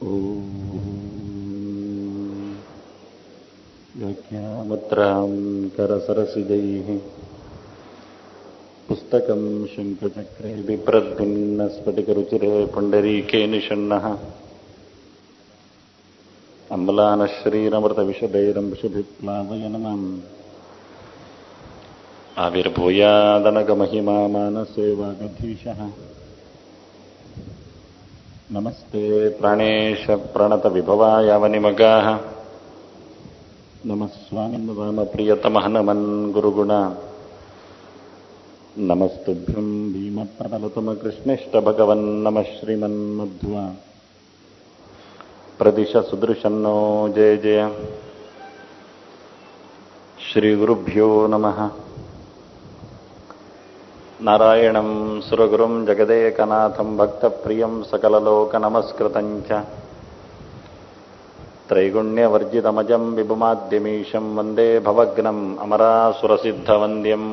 व्याख्यामुद्रां करसरसिजैः पुस्तकं शङ्खचक्रे बिभ्रद्भिन्नस्फटिकरुचिरे पुण्डरीके निषण्णः अम्बलानश्रीरमृतविशदैरंशुभिप्लावयनमाम् आविर्भूयादनगमहिमा मानसे वागधीशः नमस्ते प्राणेश प्रणतविभवायावनिमगाः नमः स्वामिन्वामप्रियतमः नमन् गुरुगुणा नमस्तुभ्यं भीमप्रबलतमकृष्णेष्टभगवन्नमः श्रीमन्मध्वा प्रदिश सुदृशन्नो जय जय श्रीगुरुभ्यो नमः नारायणं सुरगुरुं जगदेकनाथं भक्तप्रियं सकललोकनमस्कृतं च त्रैगुण्यवर्जितमजं विभुमाद्यमीशं वन्दे भवग्नम् अमरासुरसिद्धवन्द्यम्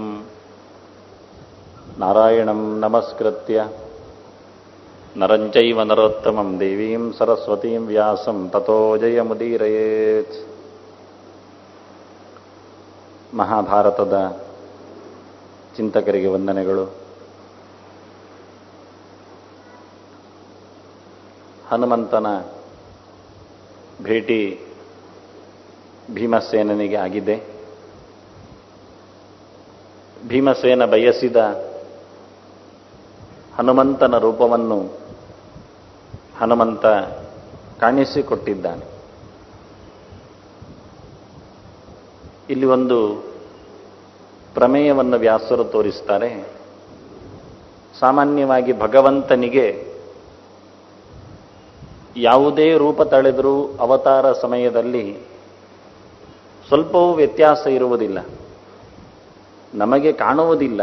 नारायणं नमस्कृत्य नरं चैव नरोत्तमं देवीं सरस्वतीं व्यासं ततो जयमुदीरयेत् ಮಹಾಭಾರತದ ಚಿಂತಕರಿಗೆ ವಂದನೆಗಳು ಹನುಮಂತನ ಭೇಟಿ ಭೀಮಸೇನನಿಗೆ ಆಗಿದೆ ಭೀಮಸೇನ ಬಯಸಿದ ಹನುಮಂತನ ರೂಪವನ್ನು ಹನುಮಂತ ಕಾಣಿಸಿಕೊಟ್ಟಿದ್ದಾನೆ ಇಲ್ಲಿ ಒಂದು ಪ್ರಮೇಯವನ್ನು ವ್ಯಾಸರು ತೋರಿಸ್ತಾರೆ ಸಾಮಾನ್ಯವಾಗಿ ಭಗವಂತನಿಗೆ ಯಾವುದೇ ರೂಪ ತಳೆದರೂ ಅವತಾರ ಸಮಯದಲ್ಲಿ ಸ್ವಲ್ಪವೂ ವ್ಯತ್ಯಾಸ ಇರುವುದಿಲ್ಲ ನಮಗೆ ಕಾಣುವುದಿಲ್ಲ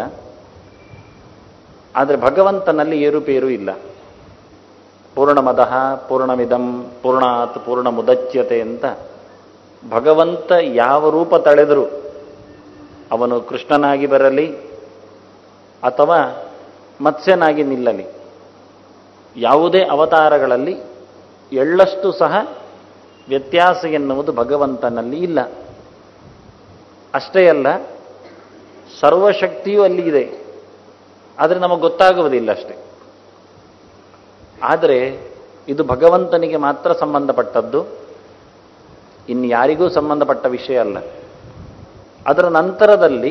ಆದರೆ ಭಗವಂತನಲ್ಲಿ ಏರುಪೇರು ಇಲ್ಲ ಪೂರ್ಣಮದಃ ಪೂರ್ಣಮಿದಂ ಪೂರ್ಣಾತ್ ಪೂರ್ಣ ಮುದಚ್ಯತೆ ಅಂತ ಭಗವಂತ ಯಾವ ರೂಪ ತಳೆದರೂ ಅವನು ಕೃಷ್ಣನಾಗಿ ಬರಲಿ ಅಥವಾ ಮತ್ಸ್ಯನಾಗಿ ನಿಲ್ಲಲಿ ಯಾವುದೇ ಅವತಾರಗಳಲ್ಲಿ ಎಳ್ಳಷ್ಟು ಸಹ ವ್ಯತ್ಯಾಸ ಎನ್ನುವುದು ಭಗವಂತನಲ್ಲಿ ಇಲ್ಲ ಅಷ್ಟೇ ಅಲ್ಲ ಸರ್ವಶಕ್ತಿಯೂ ಅಲ್ಲಿ ಇದೆ ಆದರೆ ನಮಗೆ ಗೊತ್ತಾಗುವುದಿಲ್ಲ ಅಷ್ಟೇ ಆದರೆ ಇದು ಭಗವಂತನಿಗೆ ಮಾತ್ರ ಸಂಬಂಧಪಟ್ಟದ್ದು ಇನ್ನು ಯಾರಿಗೂ ಸಂಬಂಧಪಟ್ಟ ವಿಷಯ ಅಲ್ಲ ಅದರ ನಂತರದಲ್ಲಿ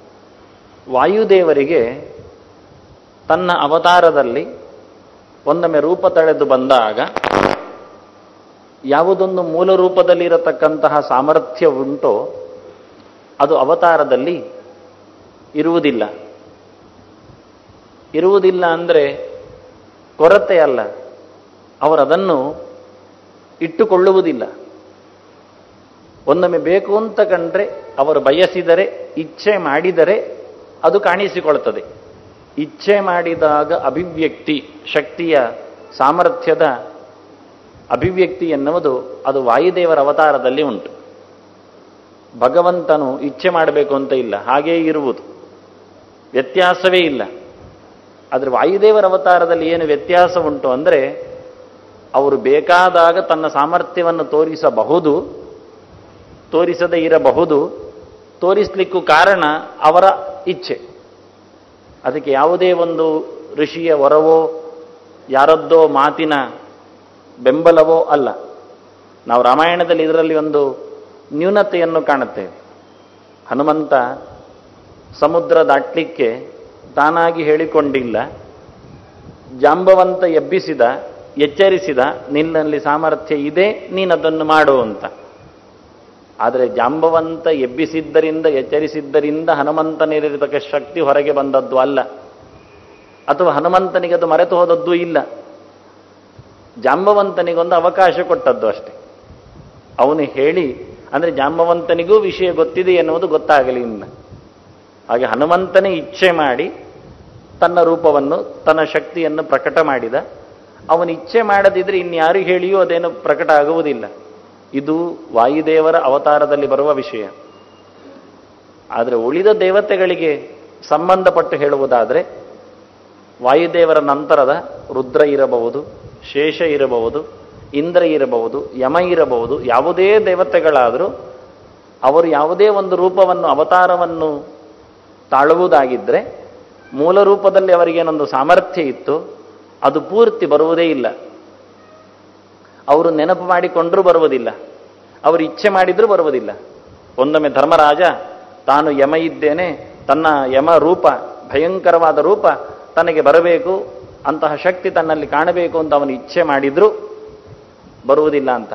ವಾಯುದೇವರಿಗೆ ತನ್ನ ಅವತಾರದಲ್ಲಿ ಒಂದೊಮ್ಮೆ ರೂಪ ತಳೆದು ಬಂದಾಗ ಯಾವುದೊಂದು ಮೂಲ ರೂಪದಲ್ಲಿರತಕ್ಕಂತಹ ಸಾಮರ್ಥ್ಯ ಉಂಟೋ ಅದು ಅವತಾರದಲ್ಲಿ ಇರುವುದಿಲ್ಲ ಇರುವುದಿಲ್ಲ ಅಂದರೆ ಕೊರತೆ ಅಲ್ಲ ಅವರದನ್ನು ಇಟ್ಟುಕೊಳ್ಳುವುದಿಲ್ಲ ಒಂದೊಮ್ಮೆ ಬೇಕು ಅಂತ ಕಂಡ್ರೆ ಅವರು ಬಯಸಿದರೆ ಇಚ್ಛೆ ಮಾಡಿದರೆ ಅದು ಕಾಣಿಸಿಕೊಳ್ತದೆ ಇಚ್ಛೆ ಮಾಡಿದಾಗ ಅಭಿವ್ಯಕ್ತಿ ಶಕ್ತಿಯ ಸಾಮರ್ಥ್ಯದ ಅಭಿವ್ಯಕ್ತಿ ಎನ್ನುವುದು ಅದು ವಾಯುದೇವರ ಅವತಾರದಲ್ಲಿ ಉಂಟು ಭಗವಂತನು ಇಚ್ಛೆ ಮಾಡಬೇಕು ಅಂತ ಇಲ್ಲ ಹಾಗೇ ಇರುವುದು ವ್ಯತ್ಯಾಸವೇ ಇಲ್ಲ ಆದರೆ ವಾಯುದೇವರ ಅವತಾರದಲ್ಲಿ ಏನು ವ್ಯತ್ಯಾಸ ಉಂಟು ಅಂದರೆ ಅವರು ಬೇಕಾದಾಗ ತನ್ನ ಸಾಮರ್ಥ್ಯವನ್ನು ತೋರಿಸಬಹುದು ತೋರಿಸದೇ ಇರಬಹುದು ತೋರಿಸಲಿಕ್ಕೂ ಕಾರಣ ಅವರ ಇಚ್ಛೆ ಅದಕ್ಕೆ ಯಾವುದೇ ಒಂದು ಋಷಿಯ ವರವೋ ಯಾರದ್ದೋ ಮಾತಿನ ಬೆಂಬಲವೋ ಅಲ್ಲ ನಾವು ರಾಮಾಯಣದಲ್ಲಿ ಇದರಲ್ಲಿ ಒಂದು ನ್ಯೂನತೆಯನ್ನು ಕಾಣುತ್ತೇವೆ ಹನುಮಂತ ಸಮುದ್ರ ದಾಟ್ಲಿಕ್ಕೆ ತಾನಾಗಿ ಹೇಳಿಕೊಂಡಿಲ್ಲ ಜಾಂಬವಂತ ಎಬ್ಬಿಸಿದ ಎಚ್ಚರಿಸಿದ ನಿನ್ನಲ್ಲಿ ಸಾಮರ್ಥ್ಯ ಇದೆ ನೀನದನ್ನು ಮಾಡು ಅಂತ ಆದರೆ ಜಾಂಬವಂತ ಎಬ್ಬಿಸಿದ್ದರಿಂದ ಎಚ್ಚರಿಸಿದ್ದರಿಂದ ಹನುಮಂತನಿರತಕ್ಕ ಶಕ್ತಿ ಹೊರಗೆ ಬಂದದ್ದು ಅಲ್ಲ ಅಥವಾ ಹನುಮಂತನಿಗೆ ಅದು ಮರೆತು ಹೋದದ್ದು ಇಲ್ಲ ಜಾಂಬವಂತನಿಗೊಂದು ಅವಕಾಶ ಕೊಟ್ಟದ್ದು ಅಷ್ಟೆ ಅವನು ಹೇಳಿ ಅಂದರೆ ಜಾಂಬವಂತನಿಗೂ ವಿಷಯ ಗೊತ್ತಿದೆ ಎನ್ನುವುದು ಗೊತ್ತಾಗಲಿ ಇನ್ನು ಹಾಗೆ ಹನುಮಂತನೇ ಇಚ್ಛೆ ಮಾಡಿ ತನ್ನ ರೂಪವನ್ನು ತನ್ನ ಶಕ್ತಿಯನ್ನು ಪ್ರಕಟ ಮಾಡಿದ ಅವನು ಇಚ್ಛೆ ಮಾಡದಿದ್ರೆ ಇನ್ಯಾರು ಹೇಳಿಯೂ ಅದೇನು ಪ್ರಕಟ ಆಗುವುದಿಲ್ಲ ಇದು ವಾಯುದೇವರ ಅವತಾರದಲ್ಲಿ ಬರುವ ವಿಷಯ ಆದರೆ ಉಳಿದ ದೇವತೆಗಳಿಗೆ ಸಂಬಂಧಪಟ್ಟು ಹೇಳುವುದಾದರೆ ವಾಯುದೇವರ ನಂತರದ ರುದ್ರ ಇರಬಹುದು ಶೇಷ ಇರಬಹುದು ಇಂದ್ರ ಇರಬಹುದು ಯಮ ಇರಬಹುದು ಯಾವುದೇ ದೇವತೆಗಳಾದರೂ ಅವರು ಯಾವುದೇ ಒಂದು ರೂಪವನ್ನು ಅವತಾರವನ್ನು ತಾಳುವುದಾಗಿದ್ದರೆ ಮೂಲ ರೂಪದಲ್ಲಿ ಅವರಿಗೇನೊಂದು ಸಾಮರ್ಥ್ಯ ಇತ್ತು ಅದು ಪೂರ್ತಿ ಬರುವುದೇ ಇಲ್ಲ ಅವರು ನೆನಪು ಮಾಡಿಕೊಂಡ್ರೂ ಬರುವುದಿಲ್ಲ ಅವರು ಇಚ್ಛೆ ಮಾಡಿದ್ರೂ ಬರುವುದಿಲ್ಲ ಒಂದೊಮ್ಮೆ ಧರ್ಮರಾಜ ತಾನು ಯಮ ಇದ್ದೇನೆ ತನ್ನ ಯಮ ರೂಪ ಭಯಂಕರವಾದ ರೂಪ ತನಗೆ ಬರಬೇಕು ಅಂತಹ ಶಕ್ತಿ ತನ್ನಲ್ಲಿ ಕಾಣಬೇಕು ಅಂತ ಅವನು ಇಚ್ಛೆ ಮಾಡಿದ್ರೂ ಬರುವುದಿಲ್ಲ ಅಂತ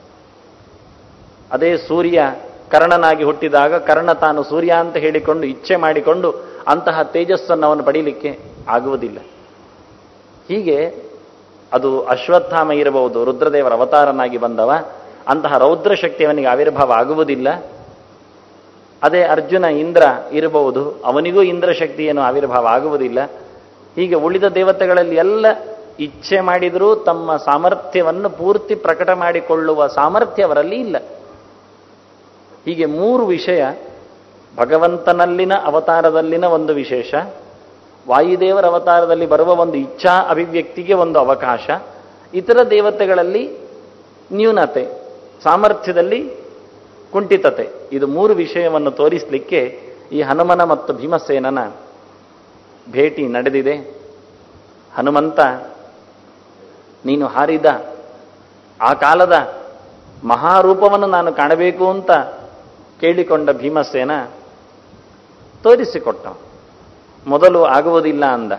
ಅದೇ ಸೂರ್ಯ ಕರ್ಣನಾಗಿ ಹುಟ್ಟಿದಾಗ ಕರ್ಣ ತಾನು ಸೂರ್ಯ ಅಂತ ಹೇಳಿಕೊಂಡು ಇಚ್ಛೆ ಮಾಡಿಕೊಂಡು ಅಂತಹ ತೇಜಸ್ಸನ್ನು ಅವನು ಪಡೀಲಿಕ್ಕೆ ಆಗುವುದಿಲ್ಲ ಹೀಗೆ ಅದು ಅಶ್ವತ್ಥಾಮ ಇರಬಹುದು ರುದ್ರದೇವರ ಅವತಾರನಾಗಿ ಬಂದವ ಅಂತಹ ರೌದ್ರ ಶಕ್ತಿ ಅವನಿಗೆ ಆವಿರ್ಭಾವ ಆಗುವುದಿಲ್ಲ ಅದೇ ಅರ್ಜುನ ಇಂದ್ರ ಇರಬಹುದು ಅವನಿಗೂ ಇಂದ್ರ ಶಕ್ತಿಯನ್ನು ಆವಿರ್ಭಾವ ಆಗುವುದಿಲ್ಲ ಹೀಗೆ ಉಳಿದ ದೇವತೆಗಳಲ್ಲಿ ಎಲ್ಲ ಇಚ್ಛೆ ಮಾಡಿದರೂ ತಮ್ಮ ಸಾಮರ್ಥ್ಯವನ್ನು ಪೂರ್ತಿ ಪ್ರಕಟ ಮಾಡಿಕೊಳ್ಳುವ ಸಾಮರ್ಥ್ಯ ಅವರಲ್ಲಿ ಇಲ್ಲ ಹೀಗೆ ಮೂರು ವಿಷಯ ಭಗವಂತನಲ್ಲಿನ ಅವತಾರದಲ್ಲಿನ ಒಂದು ವಿಶೇಷ ವಾಯುದೇವರ ಅವತಾರದಲ್ಲಿ ಬರುವ ಒಂದು ಇಚ್ಛಾ ಅಭಿವ್ಯಕ್ತಿಗೆ ಒಂದು ಅವಕಾಶ ಇತರ ದೇವತೆಗಳಲ್ಲಿ ನ್ಯೂನತೆ ಸಾಮರ್ಥ್ಯದಲ್ಲಿ ಕುಂಠಿತತೆ ಇದು ಮೂರು ವಿಷಯವನ್ನು ತೋರಿಸಲಿಕ್ಕೆ ಈ ಹನುಮನ ಮತ್ತು ಭೀಮಸೇನನ ಭೇಟಿ ನಡೆದಿದೆ ಹನುಮಂತ ನೀನು ಹಾರಿದ ಆ ಕಾಲದ ಮಹಾರೂಪವನ್ನು ನಾನು ಕಾಣಬೇಕು ಅಂತ ಕೇಳಿಕೊಂಡ ಭೀಮಸೇನ ತೋರಿಸಿಕೊಟ್ಟ ಮೊದಲು ಆಗುವುದಿಲ್ಲ ಅಂದ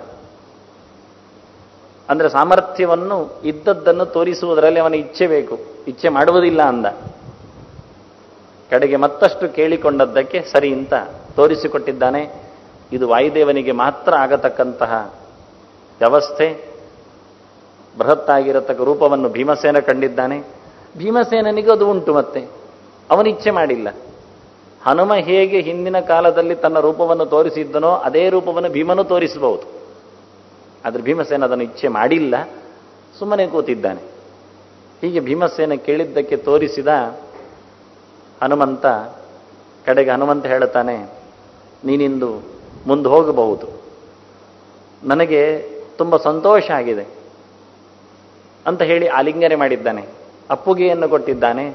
ಅಂದ್ರೆ ಸಾಮರ್ಥ್ಯವನ್ನು ಇದ್ದದ್ದನ್ನು ತೋರಿಸುವುದರಲ್ಲಿ ಅವನ ಇಚ್ಛೆ ಬೇಕು ಇಚ್ಛೆ ಮಾಡುವುದಿಲ್ಲ ಅಂದ ಕಡೆಗೆ ಮತ್ತಷ್ಟು ಕೇಳಿಕೊಂಡದ್ದಕ್ಕೆ ಸರಿ ಅಂತ ತೋರಿಸಿಕೊಟ್ಟಿದ್ದಾನೆ ಇದು ವಾಯುದೇವನಿಗೆ ಮಾತ್ರ ಆಗತಕ್ಕಂತಹ ವ್ಯವಸ್ಥೆ ಬೃಹತ್ತಾಗಿರತಕ್ಕ ರೂಪವನ್ನು ಭೀಮಸೇನ ಕಂಡಿದ್ದಾನೆ ಭೀಮಸೇನನಿಗೂ ಅದು ಉಂಟು ಮತ್ತೆ ಅವನಿಚ್ಛೆ ಮಾಡಿಲ್ಲ ಹನುಮ ಹೇಗೆ ಹಿಂದಿನ ಕಾಲದಲ್ಲಿ ತನ್ನ ರೂಪವನ್ನು ತೋರಿಸಿದ್ದನೋ ಅದೇ ರೂಪವನ್ನು ಭೀಮನು ತೋರಿಸಬಹುದು ಆದರೆ ಭೀಮಸೇನ ಅದನ್ನು ಇಚ್ಛೆ ಮಾಡಿಲ್ಲ ಸುಮ್ಮನೆ ಕೂತಿದ್ದಾನೆ ಹೀಗೆ ಭೀಮಸೇನ ಕೇಳಿದ್ದಕ್ಕೆ ತೋರಿಸಿದ ಹನುಮಂತ ಕಡೆಗೆ ಹನುಮಂತ ಹೇಳುತ್ತಾನೆ ನೀನಿಂದು ಮುಂದೆ ಹೋಗಬಹುದು ನನಗೆ ತುಂಬ ಸಂತೋಷ ಆಗಿದೆ ಅಂತ ಹೇಳಿ ಆಲಿಂಗನೆ ಮಾಡಿದ್ದಾನೆ ಅಪ್ಪುಗೆಯನ್ನು ಕೊಟ್ಟಿದ್ದಾನೆ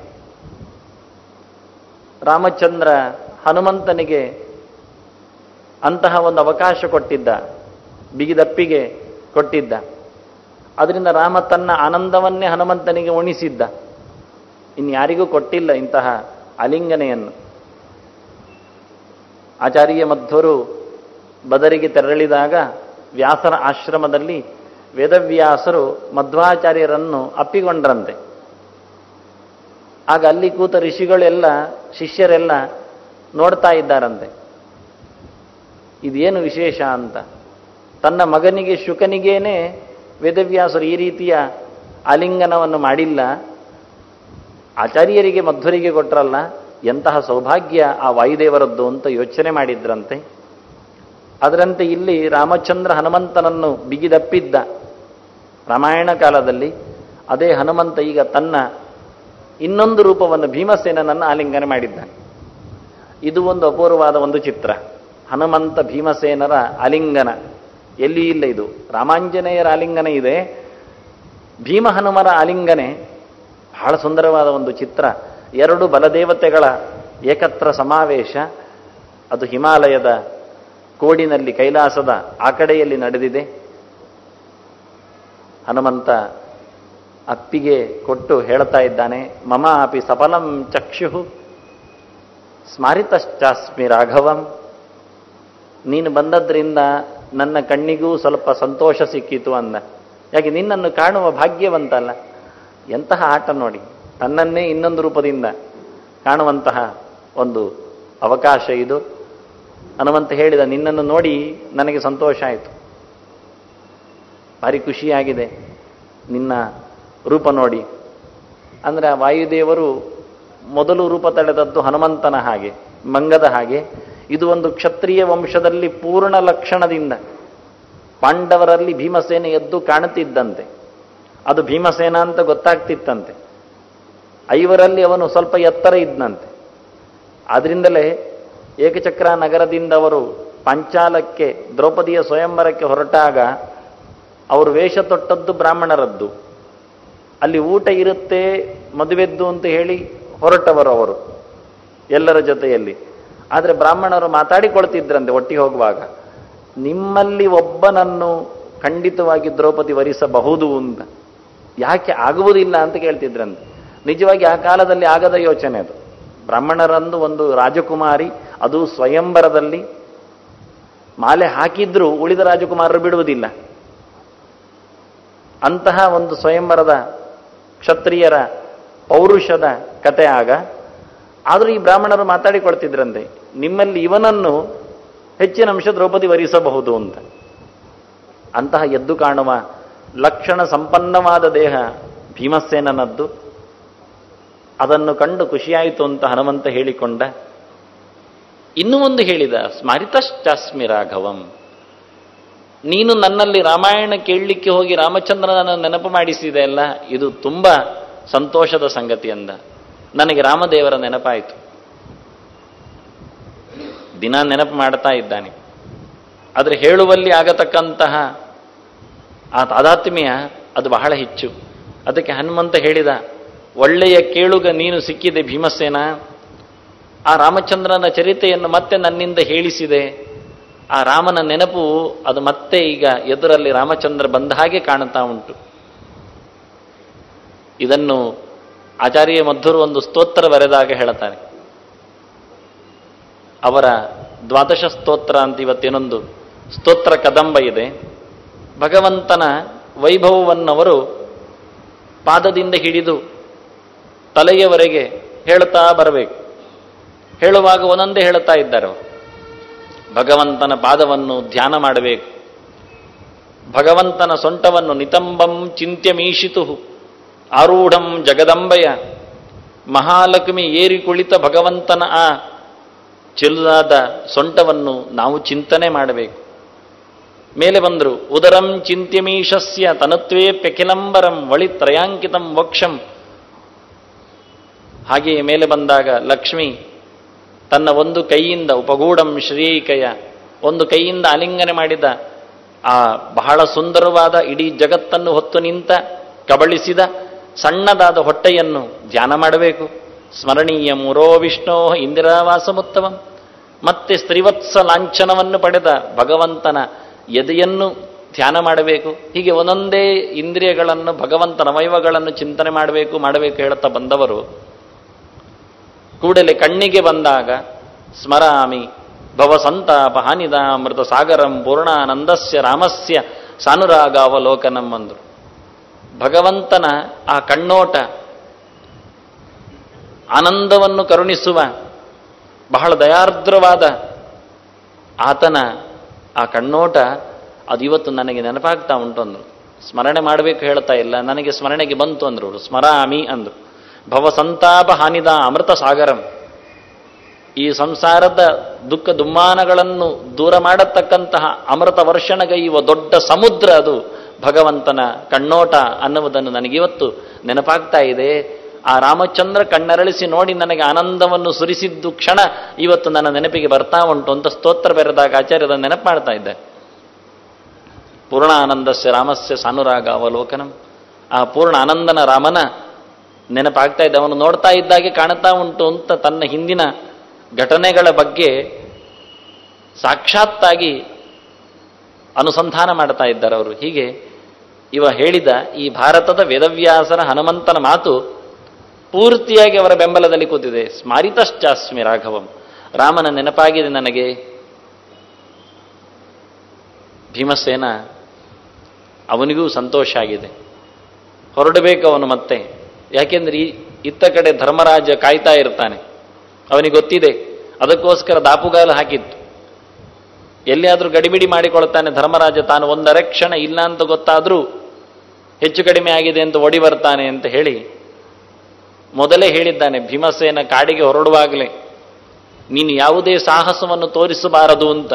ರಾಮಚಂದ್ರ ಹನುಮಂತನಿಗೆ ಅಂತಹ ಒಂದು ಅವಕಾಶ ಕೊಟ್ಟಿದ್ದ ಬಿಗಿದಪ್ಪಿಗೆ ಕೊಟ್ಟಿದ್ದ ಅದರಿಂದ ರಾಮ ತನ್ನ ಆನಂದವನ್ನೇ ಹನುಮಂತನಿಗೆ ಉಣಿಸಿದ್ದ ಇನ್ಯಾರಿಗೂ ಕೊಟ್ಟಿಲ್ಲ ಇಂತಹ ಆಲಿಂಗನೆಯನ್ನು ಆಚಾರ್ಯ ಮಧ್ವರು ಬದರಿಗೆ ತೆರಳಿದಾಗ ವ್ಯಾಸರ ಆಶ್ರಮದಲ್ಲಿ ವೇದವ್ಯಾಸರು ಮಧ್ವಾಚಾರ್ಯರನ್ನು ಅಪ್ಪಿಕೊಂಡ್ರಂತೆ ಆಗ ಅಲ್ಲಿ ಕೂತ ಋಷಿಗಳೆಲ್ಲ ಶಿಷ್ಯರೆಲ್ಲ ನೋಡ್ತಾ ಇದ್ದಾರಂತೆ ಇದೇನು ವಿಶೇಷ ಅಂತ ತನ್ನ ಮಗನಿಗೆ ಶುಕನಿಗೇನೆ ವೇದವ್ಯಾಸರು ಈ ರೀತಿಯ ಆಲಿಂಗನವನ್ನು ಮಾಡಿಲ್ಲ ಆಚಾರ್ಯರಿಗೆ ಮಧ್ವರಿಗೆ ಕೊಟ್ರಲ್ಲ ಎಂತಹ ಸೌಭಾಗ್ಯ ಆ ವಾಯುದೇವರದ್ದು ಅಂತ ಯೋಚನೆ ಮಾಡಿದ್ರಂತೆ ಅದರಂತೆ ಇಲ್ಲಿ ರಾಮಚಂದ್ರ ಹನುಮಂತನನ್ನು ಬಿಗಿದಪ್ಪಿದ್ದ ರಾಮಾಯಣ ಕಾಲದಲ್ಲಿ ಅದೇ ಹನುಮಂತ ಈಗ ತನ್ನ ಇನ್ನೊಂದು ರೂಪವನ್ನು ಭೀಮಸೇನನನ್ನು ಆಲಿಂಗನೆ ಮಾಡಿದ್ದಾನೆ ಇದು ಒಂದು ಅಪೂರ್ವವಾದ ಒಂದು ಚಿತ್ರ ಹನುಮಂತ ಭೀಮಸೇನರ ಆಲಿಂಗನ ಎಲ್ಲಿ ಇಲ್ಲ ಇದು ರಾಮಾಂಜನೇಯರ ಆಲಿಂಗನ ಇದೆ ಭೀಮ ಹನುಮರ ಆಲಿಂಗನೆ ಬಹಳ ಸುಂದರವಾದ ಒಂದು ಚಿತ್ರ ಎರಡು ಬಲದೇವತೆಗಳ ಏಕತ್ರ ಸಮಾವೇಶ ಅದು ಹಿಮಾಲಯದ ಕೋಡಿನಲ್ಲಿ ಕೈಲಾಸದ ಆ ಕಡೆಯಲ್ಲಿ ನಡೆದಿದೆ ಹನುಮಂತ ಅಪ್ಪಿಗೆ ಕೊಟ್ಟು ಹೇಳ್ತಾ ಇದ್ದಾನೆ ಮಮ ಅಪಿ ಸಫಲಂ ಚಕ್ಷು ಸ್ಮಾರಿತಶ್ಚಾಸ್ಮಿ ರಾಘವಂ ನೀನು ಬಂದದ್ರಿಂದ ನನ್ನ ಕಣ್ಣಿಗೂ ಸ್ವಲ್ಪ ಸಂತೋಷ ಸಿಕ್ಕಿತು ಅಂದ ಯಾಕೆ ನಿನ್ನನ್ನು ಕಾಣುವ ಭಾಗ್ಯವಂತಲ್ಲ ಎಂತಹ ಆಟ ನೋಡಿ ತನ್ನನ್ನೇ ಇನ್ನೊಂದು ರೂಪದಿಂದ ಕಾಣುವಂತಹ ಒಂದು ಅವಕಾಶ ಇದು ಹನುಮಂತ ಹೇಳಿದ ನಿನ್ನನ್ನು ನೋಡಿ ನನಗೆ ಸಂತೋಷ ಆಯಿತು ಭಾರಿ ಖುಷಿಯಾಗಿದೆ ನಿನ್ನ ರೂಪ ನೋಡಿ ಅಂದರೆ ಆ ವಾಯುದೇವರು ಮೊದಲು ರೂಪ ತಳೆದದ್ದು ಹನುಮಂತನ ಹಾಗೆ ಮಂಗದ ಹಾಗೆ ಇದು ಒಂದು ಕ್ಷತ್ರಿಯ ವಂಶದಲ್ಲಿ ಪೂರ್ಣ ಲಕ್ಷಣದಿಂದ ಪಾಂಡವರಲ್ಲಿ ಭೀಮಸೇನ ಎದ್ದು ಕಾಣುತ್ತಿದ್ದಂತೆ ಅದು ಭೀಮಸೇನ ಅಂತ ಗೊತ್ತಾಗ್ತಿತ್ತಂತೆ ಐವರಲ್ಲಿ ಅವನು ಸ್ವಲ್ಪ ಎತ್ತರ ಇದ್ದಂತೆ ಆದ್ರಿಂದಲೇ ಏಕಚಕ್ರ ನಗರದಿಂದ ಅವರು ಪಾಂಚಾಲಕ್ಕೆ ದ್ರೌಪದಿಯ ಸ್ವಯಂವರಕ್ಕೆ ಹೊರಟಾಗ ಅವರು ವೇಷ ತೊಟ್ಟದ್ದು ಬ್ರಾಹ್ಮಣರದ್ದು ಅಲ್ಲಿ ಊಟ ಇರುತ್ತೆ ಮದುವೆದ್ದು ಅಂತ ಹೇಳಿ ಹೊರಟವರು ಅವರು ಎಲ್ಲರ ಜೊತೆಯಲ್ಲಿ ಆದರೆ ಬ್ರಾಹ್ಮಣರು ಮಾತಾಡಿಕೊಳ್ತಿದ್ರಂತೆ ಒಟ್ಟಿಗೆ ಹೋಗುವಾಗ ನಿಮ್ಮಲ್ಲಿ ಒಬ್ಬನನ್ನು ಖಂಡಿತವಾಗಿ ದ್ರೌಪದಿ ವರಿಸಬಹುದು ಅಂತ ಯಾಕೆ ಆಗುವುದಿಲ್ಲ ಅಂತ ಕೇಳ್ತಿದ್ರಂತೆ ನಿಜವಾಗಿ ಆ ಕಾಲದಲ್ಲಿ ಆಗದ ಯೋಚನೆ ಅದು ಬ್ರಾಹ್ಮಣರಂದು ಒಂದು ರಾಜಕುಮಾರಿ ಅದು ಸ್ವಯಂವರದಲ್ಲಿ ಮಾಲೆ ಹಾಕಿದ್ರೂ ಉಳಿದ ರಾಜಕುಮಾರರು ಬಿಡುವುದಿಲ್ಲ ಅಂತಹ ಒಂದು ಸ್ವಯಂವರದ ಕ್ಷತ್ರಿಯರ ಪೌರುಷದ ಕತೆ ಆಗ ಆದರೂ ಈ ಬ್ರಾಹ್ಮಣರು ಮಾತಾಡಿಕೊಳ್ತಿದ್ರಂತೆ ನಿಮ್ಮಲ್ಲಿ ಇವನನ್ನು ಹೆಚ್ಚಿನ ಅಂಶ ದ್ರೌಪದಿ ವರಿಸಬಹುದು ಅಂತ ಅಂತಹ ಎದ್ದು ಕಾಣುವ ಲಕ್ಷಣ ಸಂಪನ್ನವಾದ ದೇಹ ಭೀಮಸೇನನದ್ದು ಅದನ್ನು ಕಂಡು ಖುಷಿಯಾಯಿತು ಅಂತ ಹನುಮಂತ ಹೇಳಿಕೊಂಡ ಇನ್ನೂ ಒಂದು ಹೇಳಿದ ಸ್ಮರಿತಶ್ಚಾಸ್ಮಿ ರಾಘವಂ ನೀನು ನನ್ನಲ್ಲಿ ರಾಮಾಯಣ ಕೇಳಲಿಕ್ಕೆ ಹೋಗಿ ರಾಮಚಂದ್ರನನ್ನು ನೆನಪು ಮಾಡಿಸಿದೆ ಅಲ್ಲ ಇದು ತುಂಬ ಸಂತೋಷದ ಸಂಗತಿ ಅಂದ ನನಗೆ ರಾಮದೇವರ ನೆನಪಾಯಿತು ದಿನ ನೆನಪು ಮಾಡ್ತಾ ಇದ್ದಾನೆ ಆದರೆ ಹೇಳುವಲ್ಲಿ ಆಗತಕ್ಕಂತಹ ಆ ತಾದಾತ್ಮ್ಯ ಅದು ಬಹಳ ಹೆಚ್ಚು ಅದಕ್ಕೆ ಹನುಮಂತ ಹೇಳಿದ ಒಳ್ಳೆಯ ಕೇಳುಗ ನೀನು ಸಿಕ್ಕಿದೆ ಭೀಮಸೇನ ಆ ರಾಮಚಂದ್ರನ ಚರಿತೆಯನ್ನು ಮತ್ತೆ ನನ್ನಿಂದ ಹೇಳಿಸಿದೆ ಆ ರಾಮನ ನೆನಪು ಅದು ಮತ್ತೆ ಈಗ ಎದುರಲ್ಲಿ ರಾಮಚಂದ್ರ ಬಂದ ಹಾಗೆ ಕಾಣುತ್ತಾ ಉಂಟು ಇದನ್ನು ಆಚಾರ್ಯ ಮಧ್ವರು ಒಂದು ಸ್ತೋತ್ರ ಬರೆದಾಗ ಹೇಳುತ್ತಾರೆ ಅವರ ದ್ವಾದಶ ಸ್ತೋತ್ರ ಅಂತ ಇವತ್ತೇನೊಂದು ಸ್ತೋತ್ರ ಕದಂಬ ಇದೆ ಭಗವಂತನ ವೈಭವವನ್ನವರು ಪಾದದಿಂದ ಹಿಡಿದು ತಲೆಯವರೆಗೆ ಹೇಳುತ್ತಾ ಬರಬೇಕು ಹೇಳುವಾಗ ಒಂದೊಂದೇ ಹೇಳುತ್ತಾ ಇದ್ದಾರೆ ಅವರು ಭಗವಂತನ ಪಾದವನ್ನು ಧ್ಯಾನ ಮಾಡಬೇಕು ಭಗವಂತನ ಸೊಂಟವನ್ನು ನಿತಂಬಂ ಚಿಂತ್ಯಮೀಶಿತು ಆರೂಢಂ ಜಗದಂಬೆಯ ಮಹಾಲಕ್ಷ್ಮಿ ಏರಿ ಕುಳಿತ ಭಗವಂತನ ಆ ಚೆಲುದಾದ ಸೊಂಟವನ್ನು ನಾವು ಚಿಂತನೆ ಮಾಡಬೇಕು ಮೇಲೆ ಬಂದರು ಉದರಂ ಚಿಂತ್ಯಮೀಶಸ್ಯ ತನತ್ವೇಪ್ಯಖಿಲಂಬರಂ ವಳಿ ತ್ರಯಾಂಕಿತಂ ವಕ್ಷಂ ಹಾಗೆಯೇ ಮೇಲೆ ಬಂದಾಗ ಲಕ್ಷ್ಮಿ ತನ್ನ ಒಂದು ಕೈಯಿಂದ ಉಪಗೂಢಂ ಶ್ರೀಕಯ ಒಂದು ಕೈಯಿಂದ ಆಲಿಂಗನೆ ಮಾಡಿದ ಆ ಬಹಳ ಸುಂದರವಾದ ಇಡೀ ಜಗತ್ತನ್ನು ಹೊತ್ತು ನಿಂತ ಕಬಳಿಸಿದ ಸಣ್ಣದಾದ ಹೊಟ್ಟೆಯನ್ನು ಧ್ಯಾನ ಮಾಡಬೇಕು ಸ್ಮರಣೀಯ ಮುರೋ ವಿಷ್ಣೋ ಇಂದಿರಾವಾಸಮುತ್ತಮಂ ಮತ್ತೆ ಸ್ತ್ರೀವತ್ಸ ಲಾಂಛನವನ್ನು ಪಡೆದ ಭಗವಂತನ ಎದೆಯನ್ನು ಧ್ಯಾನ ಮಾಡಬೇಕು ಹೀಗೆ ಒಂದೊಂದೇ ಇಂದ್ರಿಯಗಳನ್ನು ಭಗವಂತನ ವೈವಗಳನ್ನು ಚಿಂತನೆ ಮಾಡಬೇಕು ಮಾಡಬೇಕು ಹೇಳುತ್ತಾ ಬಂದವರು ಕೂಡಲೇ ಕಣ್ಣಿಗೆ ಬಂದಾಗ ಸ್ಮರಾಮಿ ಭವಸಂತಾಪ ಹಾನಿದ ಅಮೃತ ಸಾಗರಂ ಪೂರ್ಣಾನಂದಸ್ಯ ರಾಮಸ್ಯ ಸಾನುರಾಗ ಅವಲೋಕನಂ ಅಂದರು ಭಗವಂತನ ಆ ಕಣ್ಣೋಟ ಆನಂದವನ್ನು ಕರುಣಿಸುವ ಬಹಳ ದಯಾರ್ದ್ರವಾದ ಆತನ ಆ ಕಣ್ಣೋಟ ಅದು ಇವತ್ತು ನನಗೆ ನೆನಪಾಗ್ತಾ ಉಂಟು ಅಂದರು ಸ್ಮರಣೆ ಮಾಡಬೇಕು ಹೇಳ್ತಾ ಇಲ್ಲ ನನಗೆ ಸ್ಮರಣೆಗೆ ಬಂತು ಅಂದ್ರು ಸ್ಮರಾಮಿ ಅಂದ್ರು ಭವಸಂತಾಪ ಹಾನಿದ ಅಮೃತ ಸಾಗರಂ ಈ ಸಂಸಾರದ ದುಃಖ ದುಮ್ಮಾನಗಳನ್ನು ದೂರ ಮಾಡತಕ್ಕಂತಹ ಅಮೃತ ವರ್ಷಣಗೈಯುವ ದೊಡ್ಡ ಸಮುದ್ರ ಅದು ಭಗವಂತನ ಕಣ್ಣೋಟ ಅನ್ನುವುದನ್ನು ನನಗಿವತ್ತು ನೆನಪಾಗ್ತಾ ಇದೆ ಆ ರಾಮಚಂದ್ರ ಕಣ್ಣರಳಿಸಿ ನೋಡಿ ನನಗೆ ಆನಂದವನ್ನು ಸುರಿಸಿದ್ದು ಕ್ಷಣ ಇವತ್ತು ನನ್ನ ನೆನಪಿಗೆ ಬರ್ತಾ ಉಂಟು ಅಂತ ಸ್ತೋತ್ರ ಬೆರೆದಾಗ ಆಚಾರ್ಯದ ನೆನಪು ಮಾಡ್ತಾ ಇದ್ದೆ ಪೂರ್ಣ ಆನಂದಸ್ಯ ರಾಮಸ್ಯ ಸಾನುರಾಗ ಅವಲೋಕನಂ ಆ ಪೂರ್ಣ ಆನಂದನ ರಾಮನ ನೆನಪಾಗ್ತಾ ಇದ್ದ ಅವನು ನೋಡ್ತಾ ಇದ್ದಾಗೆ ಕಾಣುತ್ತಾ ಉಂಟು ಅಂತ ತನ್ನ ಹಿಂದಿನ ಘಟನೆಗಳ ಬಗ್ಗೆ ಸಾಕ್ಷಾತ್ತಾಗಿ ಅನುಸಂಧಾನ ಮಾಡ್ತಾ ಇದ್ದಾರೆ ಅವರು ಹೀಗೆ ಇವ ಹೇಳಿದ ಈ ಭಾರತದ ವೇದವ್ಯಾಸರ ಹನುಮಂತನ ಮಾತು ಪೂರ್ತಿಯಾಗಿ ಅವರ ಬೆಂಬಲದಲ್ಲಿ ಕೂತಿದೆ ಸ್ಮಾರಿತಶ್ಚಾಸ್ಮಿ ರಾಘವಂ ರಾಮನ ನೆನಪಾಗಿದೆ ನನಗೆ ಭೀಮಸೇನ ಅವನಿಗೂ ಸಂತೋಷ ಆಗಿದೆ ಹೊರಡಬೇಕು ಅವನು ಮತ್ತೆ ಯಾಕೆಂದ್ರೆ ಈ ಇತ್ತ ಕಡೆ ಧರ್ಮರಾಜ ಕಾಯ್ತಾ ಇರ್ತಾನೆ ಅವನಿಗೆ ಗೊತ್ತಿದೆ ಅದಕ್ಕೋಸ್ಕರ ದಾಪುಗಾಲು ಹಾಕಿತ್ತು ಎಲ್ಲಿಯಾದರೂ ಗಡಿಬಿಡಿ ಮಾಡಿಕೊಳ್ತಾನೆ ಧರ್ಮರಾಜ ತಾನು ಒಂದರೆ ಕ್ಷಣ ಇಲ್ಲ ಅಂತ ಗೊತ್ತಾದರೂ ಹೆಚ್ಚು ಕಡಿಮೆ ಆಗಿದೆ ಅಂತ ಓಡಿ ಬರ್ತಾನೆ ಅಂತ ಹೇಳಿ ಮೊದಲೇ ಹೇಳಿದ್ದಾನೆ ಭೀಮಸೇನ ಕಾಡಿಗೆ ಹೊರಡುವಾಗಲೇ ನೀನು ಯಾವುದೇ ಸಾಹಸವನ್ನು ತೋರಿಸಬಾರದು ಅಂತ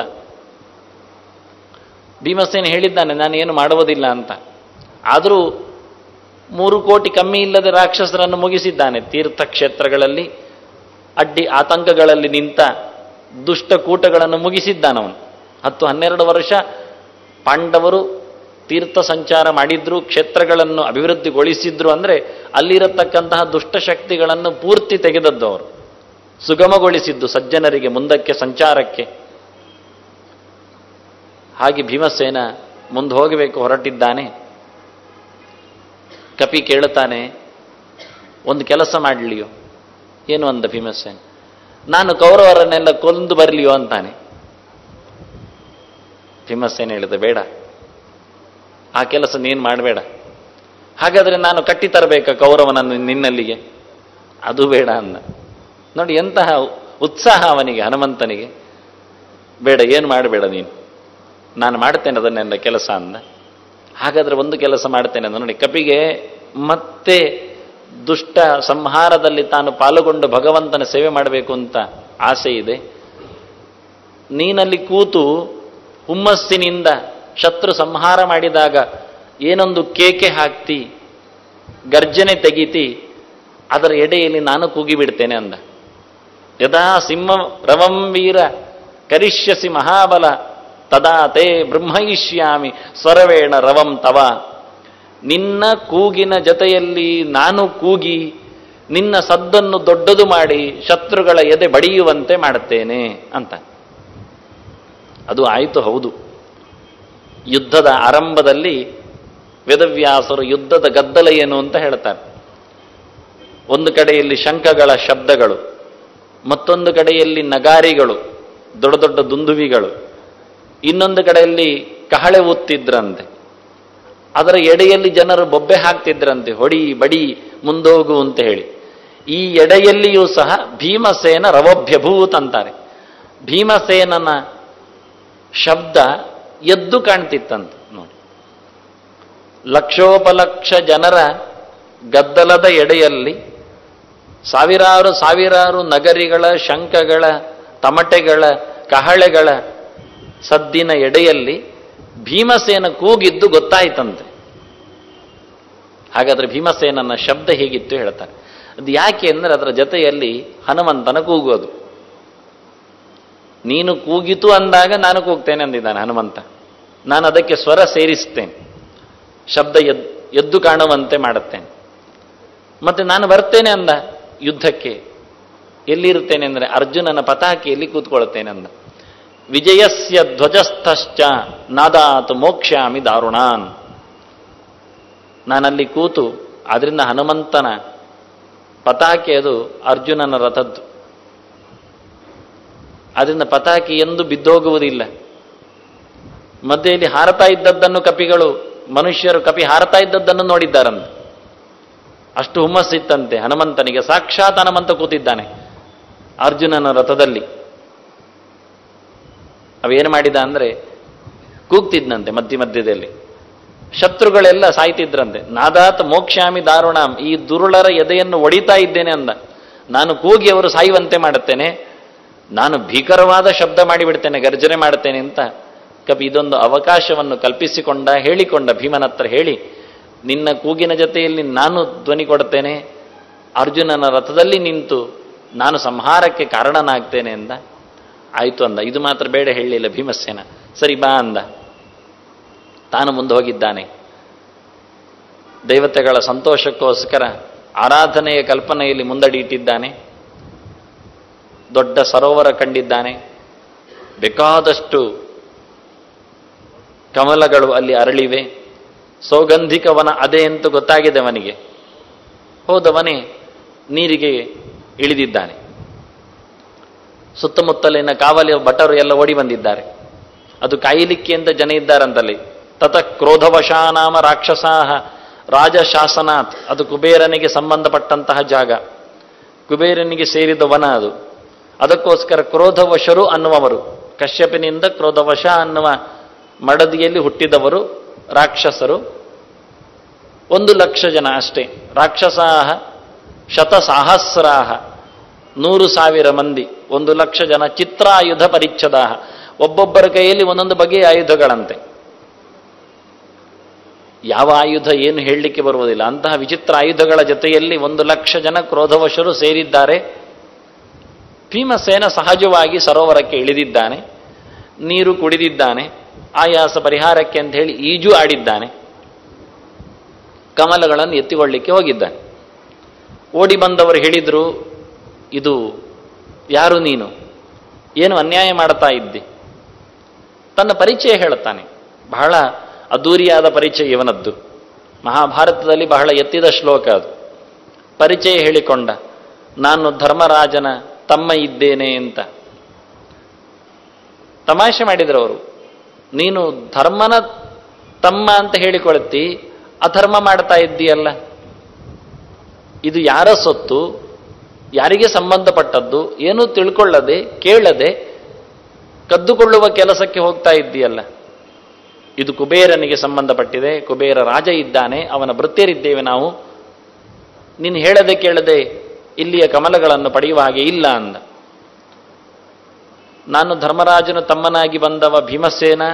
ಭೀಮಸೇನ ಹೇಳಿದ್ದಾನೆ ನಾನು ಏನು ಮಾಡುವುದಿಲ್ಲ ಅಂತ ಆದರೂ ಮೂರು ಕೋಟಿ ಕಮ್ಮಿ ಇಲ್ಲದೆ ರಾಕ್ಷಸರನ್ನು ಮುಗಿಸಿದ್ದಾನೆ ತೀರ್ಥಕ್ಷೇತ್ರಗಳಲ್ಲಿ ಅಡ್ಡಿ ಆತಂಕಗಳಲ್ಲಿ ನಿಂತ ದುಷ್ಟ ಕೂಟಗಳನ್ನು ಮುಗಿಸಿದ್ದಾನವನು ಹತ್ತು ಹನ್ನೆರಡು ವರ್ಷ ಪಾಂಡವರು ತೀರ್ಥ ಸಂಚಾರ ಮಾಡಿದ್ರು ಕ್ಷೇತ್ರಗಳನ್ನು ಅಭಿವೃದ್ಧಿಗೊಳಿಸಿದ್ರು ಅಂದರೆ ಅಲ್ಲಿರತಕ್ಕಂತಹ ದುಷ್ಟಶಕ್ತಿಗಳನ್ನು ಪೂರ್ತಿ ತೆಗೆದದ್ದು ಅವರು ಸುಗಮಗೊಳಿಸಿದ್ದು ಸಜ್ಜನರಿಗೆ ಮುಂದಕ್ಕೆ ಸಂಚಾರಕ್ಕೆ ಹಾಗೆ ಭೀಮಸೇನ ಮುಂದೆ ಹೋಗಬೇಕು ಹೊರಟಿದ್ದಾನೆ ಕಪಿ ಕೇಳುತ್ತಾನೆ ಒಂದು ಕೆಲಸ ಮಾಡಲಿಯೋ ಏನು ಅಂದ ಭೀಮಸೇನ ನಾನು ಕೌರವರನ್ನೆಲ್ಲ ಕೊಂದು ಬರಲಿಯೋ ಅಂತಾನೆ ಭೀಮಸೇನ ಹೇಳಿದ ಬೇಡ ಆ ಕೆಲಸ ನೀನು ಮಾಡಬೇಡ ಹಾಗಾದ್ರೆ ನಾನು ಕಟ್ಟಿ ತರಬೇಕಾ ಕೌರವನನ್ನು ನಿನ್ನಲ್ಲಿಗೆ ಅದು ಬೇಡ ಅಂದ ನೋಡಿ ಎಂತಹ ಉತ್ಸಾಹ ಅವನಿಗೆ ಹನುಮಂತನಿಗೆ ಬೇಡ ಏನು ಮಾಡಬೇಡ ನೀನು ನಾನು ಮಾಡ್ತೇನೆ ಅದನ್ನೆಲ್ಲ ಕೆಲಸ ಅಂದ ಹಾಗಾದ್ರೆ ಒಂದು ಕೆಲಸ ಮಾಡ್ತೇನೆ ಅಂದ ನೋಡಿ ಕಪಿಗೆ ಮತ್ತೆ ದುಷ್ಟ ಸಂಹಾರದಲ್ಲಿ ತಾನು ಪಾಲ್ಗೊಂಡು ಭಗವಂತನ ಸೇವೆ ಮಾಡಬೇಕು ಅಂತ ಆಸೆ ಇದೆ ನೀನಲ್ಲಿ ಕೂತು ಹುಮ್ಮಸ್ಸಿನಿಂದ ಶತ್ರು ಸಂಹಾರ ಮಾಡಿದಾಗ ಏನೊಂದು ಕೇಕೆ ಹಾಕ್ತಿ ಗರ್ಜನೆ ತೆಗಿತಿ ಅದರ ಎಡೆಯಲ್ಲಿ ನಾನು ಕೂಗಿಬಿಡ್ತೇನೆ ಅಂದ ಯದಾ ಸಿಂಹ ರವಂ ವೀರ ಕರಿಷ್ಯಸಿ ಮಹಾಬಲ ತದಾ ತೇ ಬ್ರಹ್ಮಯಿಷ್ಯಾಮಿ ಸ್ವರವೇಣ ರವಂ ತವ ನಿನ್ನ ಕೂಗಿನ ಜೊತೆಯಲ್ಲಿ ನಾನು ಕೂಗಿ ನಿನ್ನ ಸದ್ದನ್ನು ದೊಡ್ಡದು ಮಾಡಿ ಶತ್ರುಗಳ ಎದೆ ಬಡಿಯುವಂತೆ ಮಾಡುತ್ತೇನೆ ಅಂತ ಅದು ಆಯಿತು ಹೌದು ಯುದ್ಧದ ಆರಂಭದಲ್ಲಿ ವೇದವ್ಯಾಸರು ಯುದ್ಧದ ಗದ್ದಲ ಏನು ಅಂತ ಹೇಳ್ತಾರೆ ಒಂದು ಕಡೆಯಲ್ಲಿ ಶಂಖಗಳ ಶಬ್ದಗಳು ಮತ್ತೊಂದು ಕಡೆಯಲ್ಲಿ ನಗಾರಿಗಳು ದೊಡ್ಡ ದೊಡ್ಡ ದುಂದುವಿಗಳು ಇನ್ನೊಂದು ಕಡೆಯಲ್ಲಿ ಕಹಳೆ ಊತ್ತಿದ್ರಂತೆ ಅದರ ಎಡೆಯಲ್ಲಿ ಜನರು ಬೊಬ್ಬೆ ಹಾಕ್ತಿದ್ರಂತೆ ಹೊಡಿ ಬಡಿ ಮುಂದೋಗು ಅಂತ ಹೇಳಿ ಈ ಎಡೆಯಲ್ಲಿಯೂ ಸಹ ಭೀಮಸೇನ ರವಭ್ಯಭೂತ್ ಅಂತಾರೆ ಭೀಮಸೇನನ ಶಬ್ದ ಎದ್ದು ಕಾಣ್ತಿತ್ತಂತೆ ನೋಡಿ ಲಕ್ಷೋಪಲಕ್ಷ ಜನರ ಗದ್ದಲದ ಎಡೆಯಲ್ಲಿ ಸಾವಿರಾರು ಸಾವಿರಾರು ನಗರಿಗಳ ಶಂಖಗಳ ತಮಟೆಗಳ ಕಹಳೆಗಳ ಸದ್ದಿನ ಎಡೆಯಲ್ಲಿ ಭೀಮಸೇನ ಕೂಗಿದ್ದು ಗೊತ್ತಾಯ್ತಂತೆ ಹಾಗಾದ್ರೆ ಭೀಮಸೇನನ ಶಬ್ದ ಹೇಗಿತ್ತು ಹೇಳ್ತಾರೆ ಅದು ಯಾಕೆ ಅಂದ್ರೆ ಅದರ ಜೊತೆಯಲ್ಲಿ ಹನುಮಂತನ ಕೂಗೋದು ನೀನು ಕೂಗಿತು ಅಂದಾಗ ನಾನು ಕೂಗ್ತೇನೆ ಅಂದಿದ್ದಾನೆ ಹನುಮಂತ ನಾನು ಅದಕ್ಕೆ ಸ್ವರ ಸೇರಿಸ್ತೇನೆ ಶಬ್ದ ಎದ್ ಎದ್ದು ಕಾಣುವಂತೆ ಮಾಡುತ್ತೇನೆ ಮತ್ತೆ ನಾನು ಬರ್ತೇನೆ ಅಂದ ಯುದ್ಧಕ್ಕೆ ಎಲ್ಲಿರುತ್ತೇನೆ ಅಂದರೆ ಅರ್ಜುನನ ಪತಾಕಿಯಲ್ಲಿ ಕೂತ್ಕೊಳ್ತೇನೆ ಅಂದ ವಿಜಯಸ್ಯ ಧ್ವಜಸ್ಥಶ್ಚ ನಾದಾತ್ ಮೋಕ್ಷಾಮಿ ದಾರುಣಾನ್ ನಾನಲ್ಲಿ ಕೂತು ಅದರಿಂದ ಹನುಮಂತನ ಪತಾಕೆ ಅದು ಅರ್ಜುನನ ರಥದ್ದು ಅದರಿಂದ ಪತಾಕಿ ಎಂದು ಬಿದ್ದೋಗುವುದಿಲ್ಲ ಮಧ್ಯೆಯಲ್ಲಿ ಹಾರತಾ ಇದ್ದದ್ದನ್ನು ಕಪಿಗಳು ಮನುಷ್ಯರು ಕಪಿ ಹಾರತಾ ಇದ್ದದ್ದನ್ನು ನೋಡಿದ್ದಾರಂತೆ ಅಷ್ಟು ಹುಮ್ಮಸ್ಸಿತ್ತಂತೆ ಹನುಮಂತನಿಗೆ ಸಾಕ್ಷಾತ್ ಹನುಮಂತ ಕೂತಿದ್ದಾನೆ ಅರ್ಜುನನ ರಥದಲ್ಲಿ ಅವೇನು ಮಾಡಿದ ಅಂದ್ರೆ ಕೂಗ್ತಿದ್ನಂತೆ ಮಧ್ಯ ಮಧ್ಯದಲ್ಲಿ ಶತ್ರುಗಳೆಲ್ಲ ಸಾಯ್ತಿದ್ರಂತೆ ನಾದಾತ್ ಮೋಕ್ಷಾಮಿ ದಾರುಣಾಂ ಈ ದುರುಳರ ಎದೆಯನ್ನು ಒಡಿತಾ ಇದ್ದೇನೆ ಅಂದ ನಾನು ಕೂಗಿ ಅವರು ಸಾಯುವಂತೆ ಮಾಡುತ್ತೇನೆ ನಾನು ಭೀಕರವಾದ ಶಬ್ದ ಮಾಡಿಬಿಡ್ತೇನೆ ಗರ್ಜನೆ ಮಾಡುತ್ತೇನೆ ಅಂತ ಕಪಿ ಇದೊಂದು ಅವಕಾಶವನ್ನು ಕಲ್ಪಿಸಿಕೊಂಡ ಹೇಳಿಕೊಂಡ ಭೀಮನ ಹತ್ರ ಹೇಳಿ ನಿನ್ನ ಕೂಗಿನ ಜೊತೆಯಲ್ಲಿ ನಾನು ಧ್ವನಿ ಕೊಡುತ್ತೇನೆ ಅರ್ಜುನನ ರಥದಲ್ಲಿ ನಿಂತು ನಾನು ಸಂಹಾರಕ್ಕೆ ಕಾರಣನಾಗ್ತೇನೆ ಅಂದ ಆಯಿತು ಅಂದ ಇದು ಮಾತ್ರ ಬೇಡ ಹೇಳಲಿಲ್ಲ ಭೀಮಸೇನ ಸರಿ ಬಾ ಅಂದ ತಾನು ಮುಂದೆ ಹೋಗಿದ್ದಾನೆ ದೇವತೆಗಳ ಸಂತೋಷಕ್ಕೋಸ್ಕರ ಆರಾಧನೆಯ ಕಲ್ಪನೆಯಲ್ಲಿ ಮುಂದಡಿ ಇಟ್ಟಿದ್ದಾನೆ ದೊಡ್ಡ ಸರೋವರ ಕಂಡಿದ್ದಾನೆ ಬೇಕಾದಷ್ಟು ಕಮಲಗಳು ಅಲ್ಲಿ ಅರಳಿವೆ ಸೌಗಂಧಿಕವನ ಅದೇ ಅಂತ ಗೊತ್ತಾಗಿದೆ ಅವನಿಗೆ ಹೋದವನೇ ನೀರಿಗೆ ಇಳಿದಿದ್ದಾನೆ ಸುತ್ತಮುತ್ತಲಿನ ಕಾವಲಿ ಭಟರು ಎಲ್ಲ ಓಡಿ ಬಂದಿದ್ದಾರೆ ಅದು ಕಾಯಲಿಕ್ಕೆ ಅಂತ ಜನ ಇದ್ದಾರಂತಲ್ಲಿ ತತ ಕ್ರೋಧವಶಾನಾಮ ರಾಕ್ಷಸಾಹ ರಾಜಶಾಸನಾತ್ ಅದು ಕುಬೇರನಿಗೆ ಸಂಬಂಧಪಟ್ಟಂತಹ ಜಾಗ ಕುಬೇರನಿಗೆ ಸೇರಿದ ವನ ಅದು ಅದಕ್ಕೋಸ್ಕರ ಕ್ರೋಧವಶರು ಅನ್ನುವವರು ಕಶ್ಯಪನಿಂದ ಕ್ರೋಧವಶ ಅನ್ನುವ ಮಡದಿಯಲ್ಲಿ ಹುಟ್ಟಿದವರು ರಾಕ್ಷಸರು ಒಂದು ಲಕ್ಷ ಜನ ಅಷ್ಟೇ ರಾಕ್ಷಸಾಹ ಶತಸಹಸ್ರಾಹ ನೂರು ಸಾವಿರ ಮಂದಿ ಒಂದು ಲಕ್ಷ ಜನ ಚಿತ್ರಾಯುಧ ಪರಿಚ್ಛದಾಹ ಒಬ್ಬೊಬ್ಬರ ಕೈಯಲ್ಲಿ ಒಂದೊಂದು ಬಗೆಯ ಆಯುಧಗಳಂತೆ ಯಾವ ಆಯುಧ ಏನು ಹೇಳಲಿಕ್ಕೆ ಬರುವುದಿಲ್ಲ ಅಂತಹ ವಿಚಿತ್ರ ಆಯುಧಗಳ ಜೊತೆಯಲ್ಲಿ ಒಂದು ಲಕ್ಷ ಜನ ಕ್ರೋಧವಶರು ಸೇರಿದ್ದಾರೆ ಭೀಮಸೇನ ಸಹಜವಾಗಿ ಸರೋವರಕ್ಕೆ ಇಳಿದಿದ್ದಾನೆ ನೀರು ಕುಡಿದಿದ್ದಾನೆ ಆಯಾಸ ಪರಿಹಾರಕ್ಕೆ ಅಂತ ಹೇಳಿ ಈಜು ಆಡಿದ್ದಾನೆ ಕಮಲಗಳನ್ನು ಎತ್ತಿಕೊಳ್ಳಿಕ್ಕೆ ಹೋಗಿದ್ದಾನೆ ಓಡಿ ಬಂದವರು ಹೇಳಿದ್ರು ಇದು ಯಾರು ನೀನು ಏನು ಅನ್ಯಾಯ ಮಾಡ್ತಾ ಇದ್ದಿ ತನ್ನ ಪರಿಚಯ ಹೇಳುತ್ತಾನೆ ಬಹಳ ಅದ್ದೂರಿಯಾದ ಪರಿಚಯ ಇವನದ್ದು ಮಹಾಭಾರತದಲ್ಲಿ ಬಹಳ ಎತ್ತಿದ ಶ್ಲೋಕ ಅದು ಪರಿಚಯ ಹೇಳಿಕೊಂಡ ನಾನು ಧರ್ಮರಾಜನ ತಮ್ಮ ಇದ್ದೇನೆ ಅಂತ ತಮಾಷೆ ಮಾಡಿದ್ರು ಅವರು ನೀನು ಧರ್ಮನ ತಮ್ಮ ಅಂತ ಹೇಳಿಕೊಳ್ತಿ ಅಧರ್ಮ ಮಾಡ್ತಾ ಇದ್ದೀಯಲ್ಲ ಇದು ಯಾರ ಸೊತ್ತು ಯಾರಿಗೆ ಸಂಬಂಧಪಟ್ಟದ್ದು ಏನೂ ತಿಳ್ಕೊಳ್ಳದೆ ಕೇಳದೆ ಕದ್ದುಕೊಳ್ಳುವ ಕೆಲಸಕ್ಕೆ ಹೋಗ್ತಾ ಇದ್ದೀಯಲ್ಲ ಇದು ಕುಬೇರನಿಗೆ ಸಂಬಂಧಪಟ್ಟಿದೆ ಕುಬೇರ ರಾಜ ಇದ್ದಾನೆ ಅವನ ಭೃತ್ಯರಿದ್ದೇವೆ ನಾವು ನೀನು ಹೇಳದೆ ಕೇಳದೆ ಇಲ್ಲಿಯ ಕಮಲಗಳನ್ನು ಪಡೆಯುವ ಹಾಗೆ ಇಲ್ಲ ಅಂದ ನಾನು ಧರ್ಮರಾಜನು ತಮ್ಮನಾಗಿ ಬಂದವ ಭೀಮಸೇನ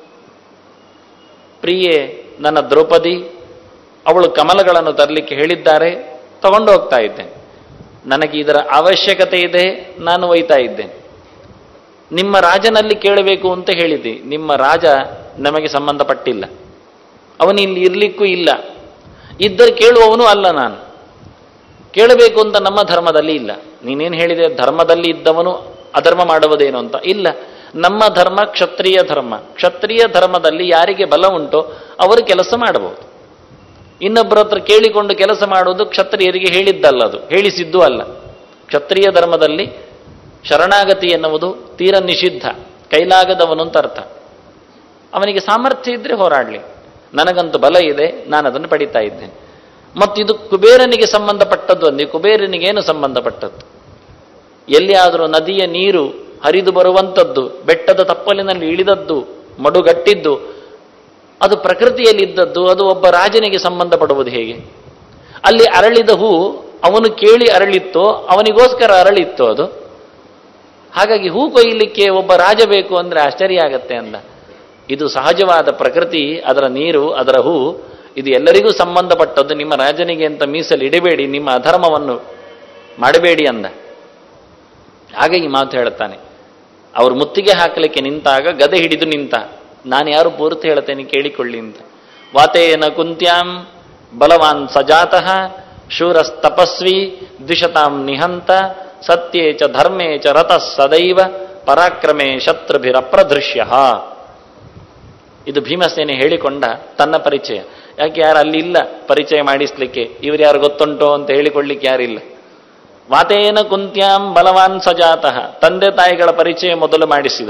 ಪ್ರಿಯೆ ನನ್ನ ದ್ರೌಪದಿ ಅವಳು ಕಮಲಗಳನ್ನು ತರಲಿಕ್ಕೆ ಹೇಳಿದ್ದಾರೆ ತಗೊಂಡು ಹೋಗ್ತಾ ಇದ್ದೇನೆ ನನಗೆ ಇದರ ಅವಶ್ಯಕತೆ ಇದೆ ನಾನು ಒಯ್ತಾ ಇದ್ದೇನೆ ನಿಮ್ಮ ರಾಜನಲ್ಲಿ ಕೇಳಬೇಕು ಅಂತ ಹೇಳಿದ್ದೆ ನಿಮ್ಮ ರಾಜ ನಮಗೆ ಸಂಬಂಧಪಟ್ಟಿಲ್ಲ ಅವನು ಇಲ್ಲಿ ಇರ್ಲಿಕ್ಕೂ ಇಲ್ಲ ಇದ್ದರೆ ಕೇಳುವವನು ಅಲ್ಲ ನಾನು ಕೇಳಬೇಕು ಅಂತ ನಮ್ಮ ಧರ್ಮದಲ್ಲಿ ಇಲ್ಲ ನೀನೇನು ಹೇಳಿದೆ ಧರ್ಮದಲ್ಲಿ ಇದ್ದವನು ಅಧರ್ಮ ಮಾಡುವುದೇನು ಅಂತ ಇಲ್ಲ ನಮ್ಮ ಧರ್ಮ ಕ್ಷತ್ರಿಯ ಧರ್ಮ ಕ್ಷತ್ರಿಯ ಧರ್ಮದಲ್ಲಿ ಯಾರಿಗೆ ಬಲ ಉಂಟೋ ಅವರು ಕೆಲಸ ಮಾಡಬಹುದು ಇನ್ನೊಬ್ಬರ ಹತ್ರ ಕೇಳಿಕೊಂಡು ಕೆಲಸ ಮಾಡುವುದು ಕ್ಷತ್ರಿಯರಿಗೆ ಹೇಳಿದ್ದಲ್ಲ ಅದು ಹೇಳಿಸಿದ್ದು ಅಲ್ಲ ಕ್ಷತ್ರಿಯ ಧರ್ಮದಲ್ಲಿ ಶರಣಾಗತಿ ಎನ್ನುವುದು ತೀರ ನಿಷಿದ್ಧ ಕೈಲಾಗದವನು ಅಂತ ಅರ್ಥ ಅವನಿಗೆ ಸಾಮರ್ಥ್ಯ ಇದ್ರೆ ಹೋರಾಡಲಿ ನನಗಂತೂ ಬಲ ಇದೆ ನಾನು ಅದನ್ನು ಪಡಿತಾ ಇದ್ದೇನೆ ಮತ್ತಿದು ಕುಬೇರನಿಗೆ ಸಂಬಂಧಪಟ್ಟದ್ದು ಅಂದಿ ಕುಬೇರನಿಗೇನು ಸಂಬಂಧಪಟ್ಟದ್ದು ಎಲ್ಲಿಯಾದರೂ ನದಿಯ ನೀರು ಹರಿದು ಬರುವಂಥದ್ದು ಬೆಟ್ಟದ ತಪ್ಪಲಿನಲ್ಲಿ ಇಳಿದದ್ದು ಮಡುಗಟ್ಟಿದ್ದು ಅದು ಪ್ರಕೃತಿಯಲ್ಲಿದ್ದದ್ದು ಅದು ಒಬ್ಬ ರಾಜನಿಗೆ ಸಂಬಂಧಪಡುವುದು ಹೇಗೆ ಅಲ್ಲಿ ಅರಳಿದ ಹೂ ಅವನು ಕೇಳಿ ಅರಳಿತ್ತೋ ಅವನಿಗೋಸ್ಕರ ಅರಳಿತ್ತೋ ಅದು ಹಾಗಾಗಿ ಹೂ ಕೊಯ್ಯಲಿಕ್ಕೆ ಒಬ್ಬ ರಾಜ ಬೇಕು ಅಂದ್ರೆ ಆಶ್ಚರ್ಯ ಆಗತ್ತೆ ಅಂದ ಇದು ಸಹಜವಾದ ಪ್ರಕೃತಿ ಅದರ ನೀರು ಅದರ ಹೂ ಇದು ಎಲ್ಲರಿಗೂ ಸಂಬಂಧಪಟ್ಟದ್ದು ನಿಮ್ಮ ರಾಜನಿಗೆ ಅಂತ ಮೀಸಲು ಇಡಬೇಡಿ ನಿಮ್ಮ ಅಧರ್ಮವನ್ನು ಮಾಡಬೇಡಿ ಅಂದ ಹಾಗೆ ಈ ಮಾತು ಹೇಳುತ್ತಾನೆ ಅವರು ಮುತ್ತಿಗೆ ಹಾಕಲಿಕ್ಕೆ ನಿಂತಾಗ ಗದೆ ಹಿಡಿದು ನಿಂತ ನಾನು ಯಾರು ಪೂರ್ತಿ ಹೇಳ್ತೇನೆ ಕೇಳಿಕೊಳ್ಳಿ ಅಂತ ವಾತೇನ ಕುಂತ್ಯಾಂ ಬಲವಾನ್ ಸಜಾತಃ ಶೂರಸ್ತಪಸ್ವಿ ದ್ವಿಷತಾಂ ನಿಹಂತ ಸತ್ಯೇ ಚ ಧರ್ಮೇ ಚ ರತಃ ಸದೈವ ಪರಾಕ್ರಮೇ ಶತ್ರುಭಿರಪ್ರದೃಶ್ಯ ಇದು ಭೀಮಸೇನೆ ಹೇಳಿಕೊಂಡ ತನ್ನ ಪರಿಚಯ ಯಾಕೆ ಯಾರು ಅಲ್ಲಿ ಇಲ್ಲ ಪರಿಚಯ ಮಾಡಿಸ್ಲಿಕ್ಕೆ ಇವ್ರು ಯಾರು ಗೊತ್ತುಂಟೋ ಅಂತ ಹೇಳಿಕೊಳ್ಳಿಕ್ಕೆ ಯಾರಿಲ್ಲ ವಾತೇನ ಕುಂತ್ಯಾಂ ಬಲವಾನ್ ಸಜಾತಃ ತಂದೆ ತಾಯಿಗಳ ಪರಿಚಯ ಮೊದಲು ಮಾಡಿಸಿದ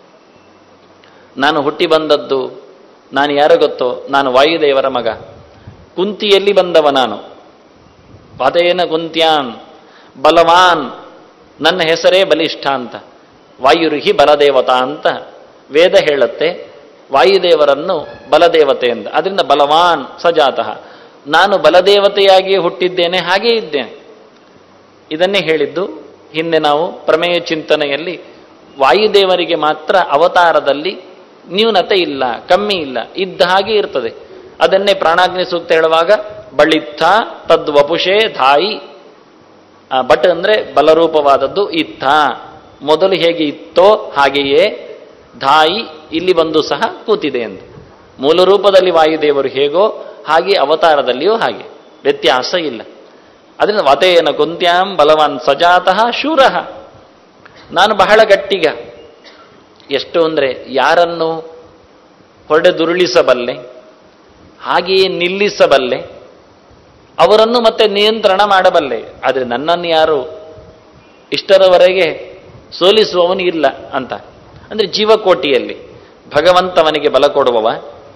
ನಾನು ಹುಟ್ಟಿ ಬಂದದ್ದು ನಾನು ಯಾರು ಗೊತ್ತೋ ನಾನು ವಾಯುದೇವರ ಮಗ ಕುಂತಿಯಲ್ಲಿ ಬಂದವ ನಾನು ವಾತೇನ ಕುಂತ್ಯಾಂ ಬಲವಾನ್ ನನ್ನ ಹೆಸರೇ ಬಲಿಷ್ಠ ಅಂತ ವಾಯುರುಹಿ ಬಲದೇವತಾ ಅಂತ ವೇದ ಹೇಳುತ್ತೆ ವಾಯುದೇವರನ್ನು ಬಲದೇವತೆ ಅಂತ ಅದರಿಂದ ಬಲವಾನ್ ಸಜಾತಃ ನಾನು ಬಲದೇವತೆಯಾಗಿಯೇ ಹುಟ್ಟಿದ್ದೇನೆ ಹಾಗೇ ಇದ್ದೇನೆ ಇದನ್ನೇ ಹೇಳಿದ್ದು ಹಿಂದೆ ನಾವು ಪ್ರಮೇಯ ಚಿಂತನೆಯಲ್ಲಿ ವಾಯುದೇವರಿಗೆ ಮಾತ್ರ ಅವತಾರದಲ್ಲಿ ನ್ಯೂನತೆ ಇಲ್ಲ ಕಮ್ಮಿ ಇಲ್ಲ ಇದ್ದ ಹಾಗೆ ಇರ್ತದೆ ಅದನ್ನೇ ಪ್ರಾಣಾಗ್ನಿ ಸೂಕ್ತ ಹೇಳುವಾಗ ಬಳಿತ್ಥ ತದ್ವಪುಷೇ ಧಾಯಿ ಆ, ಬಟ್ ಅಂದ್ರೆ ಬಲರೂಪವಾದದ್ದು ಇತ್ತ ಮೊದಲು ಹೇಗೆ ಇತ್ತೋ ಹಾಗೆಯೇ ಧಾಯಿ ಇಲ್ಲಿ ಬಂದು ಸಹ ಕೂತಿದೆ ಅಂತ ಮೂಲ ರೂಪದಲ್ಲಿ ವಾಯುದೇವರು ಹೇಗೋ ಹಾಗೆ ಅವತಾರದಲ್ಲಿಯೂ ಹಾಗೆ ವ್ಯತ್ಯಾಸ ಇಲ್ಲ ಅದರಿಂದ ವತೇನ ಕುಂತ್ಯಾಂ ಬಲವಾನ್ ಸಜಾತಃ ಶೂರಃ ನಾನು ಬಹಳ ಗಟ್ಟಿಗ ಎಷ್ಟು ಅಂದರೆ ಯಾರನ್ನು ಹೊಡೆದುರುಳಿಸಬಲ್ಲೆ ಹಾಗೆಯೇ ನಿಲ್ಲಿಸಬಲ್ಲೆ ಅವರನ್ನು ಮತ್ತೆ ನಿಯಂತ್ರಣ ಮಾಡಬಲ್ಲೆ ಆದರೆ ನನ್ನನ್ನು ಯಾರು ಇಷ್ಟರವರೆಗೆ ಸೋಲಿಸುವವನು ಇಲ್ಲ ಅಂತ ಅಂದರೆ ಜೀವಕೋಟಿಯಲ್ಲಿ ಭಗವಂತವನಿಗೆ ಬಲ ಕೊಡುವವ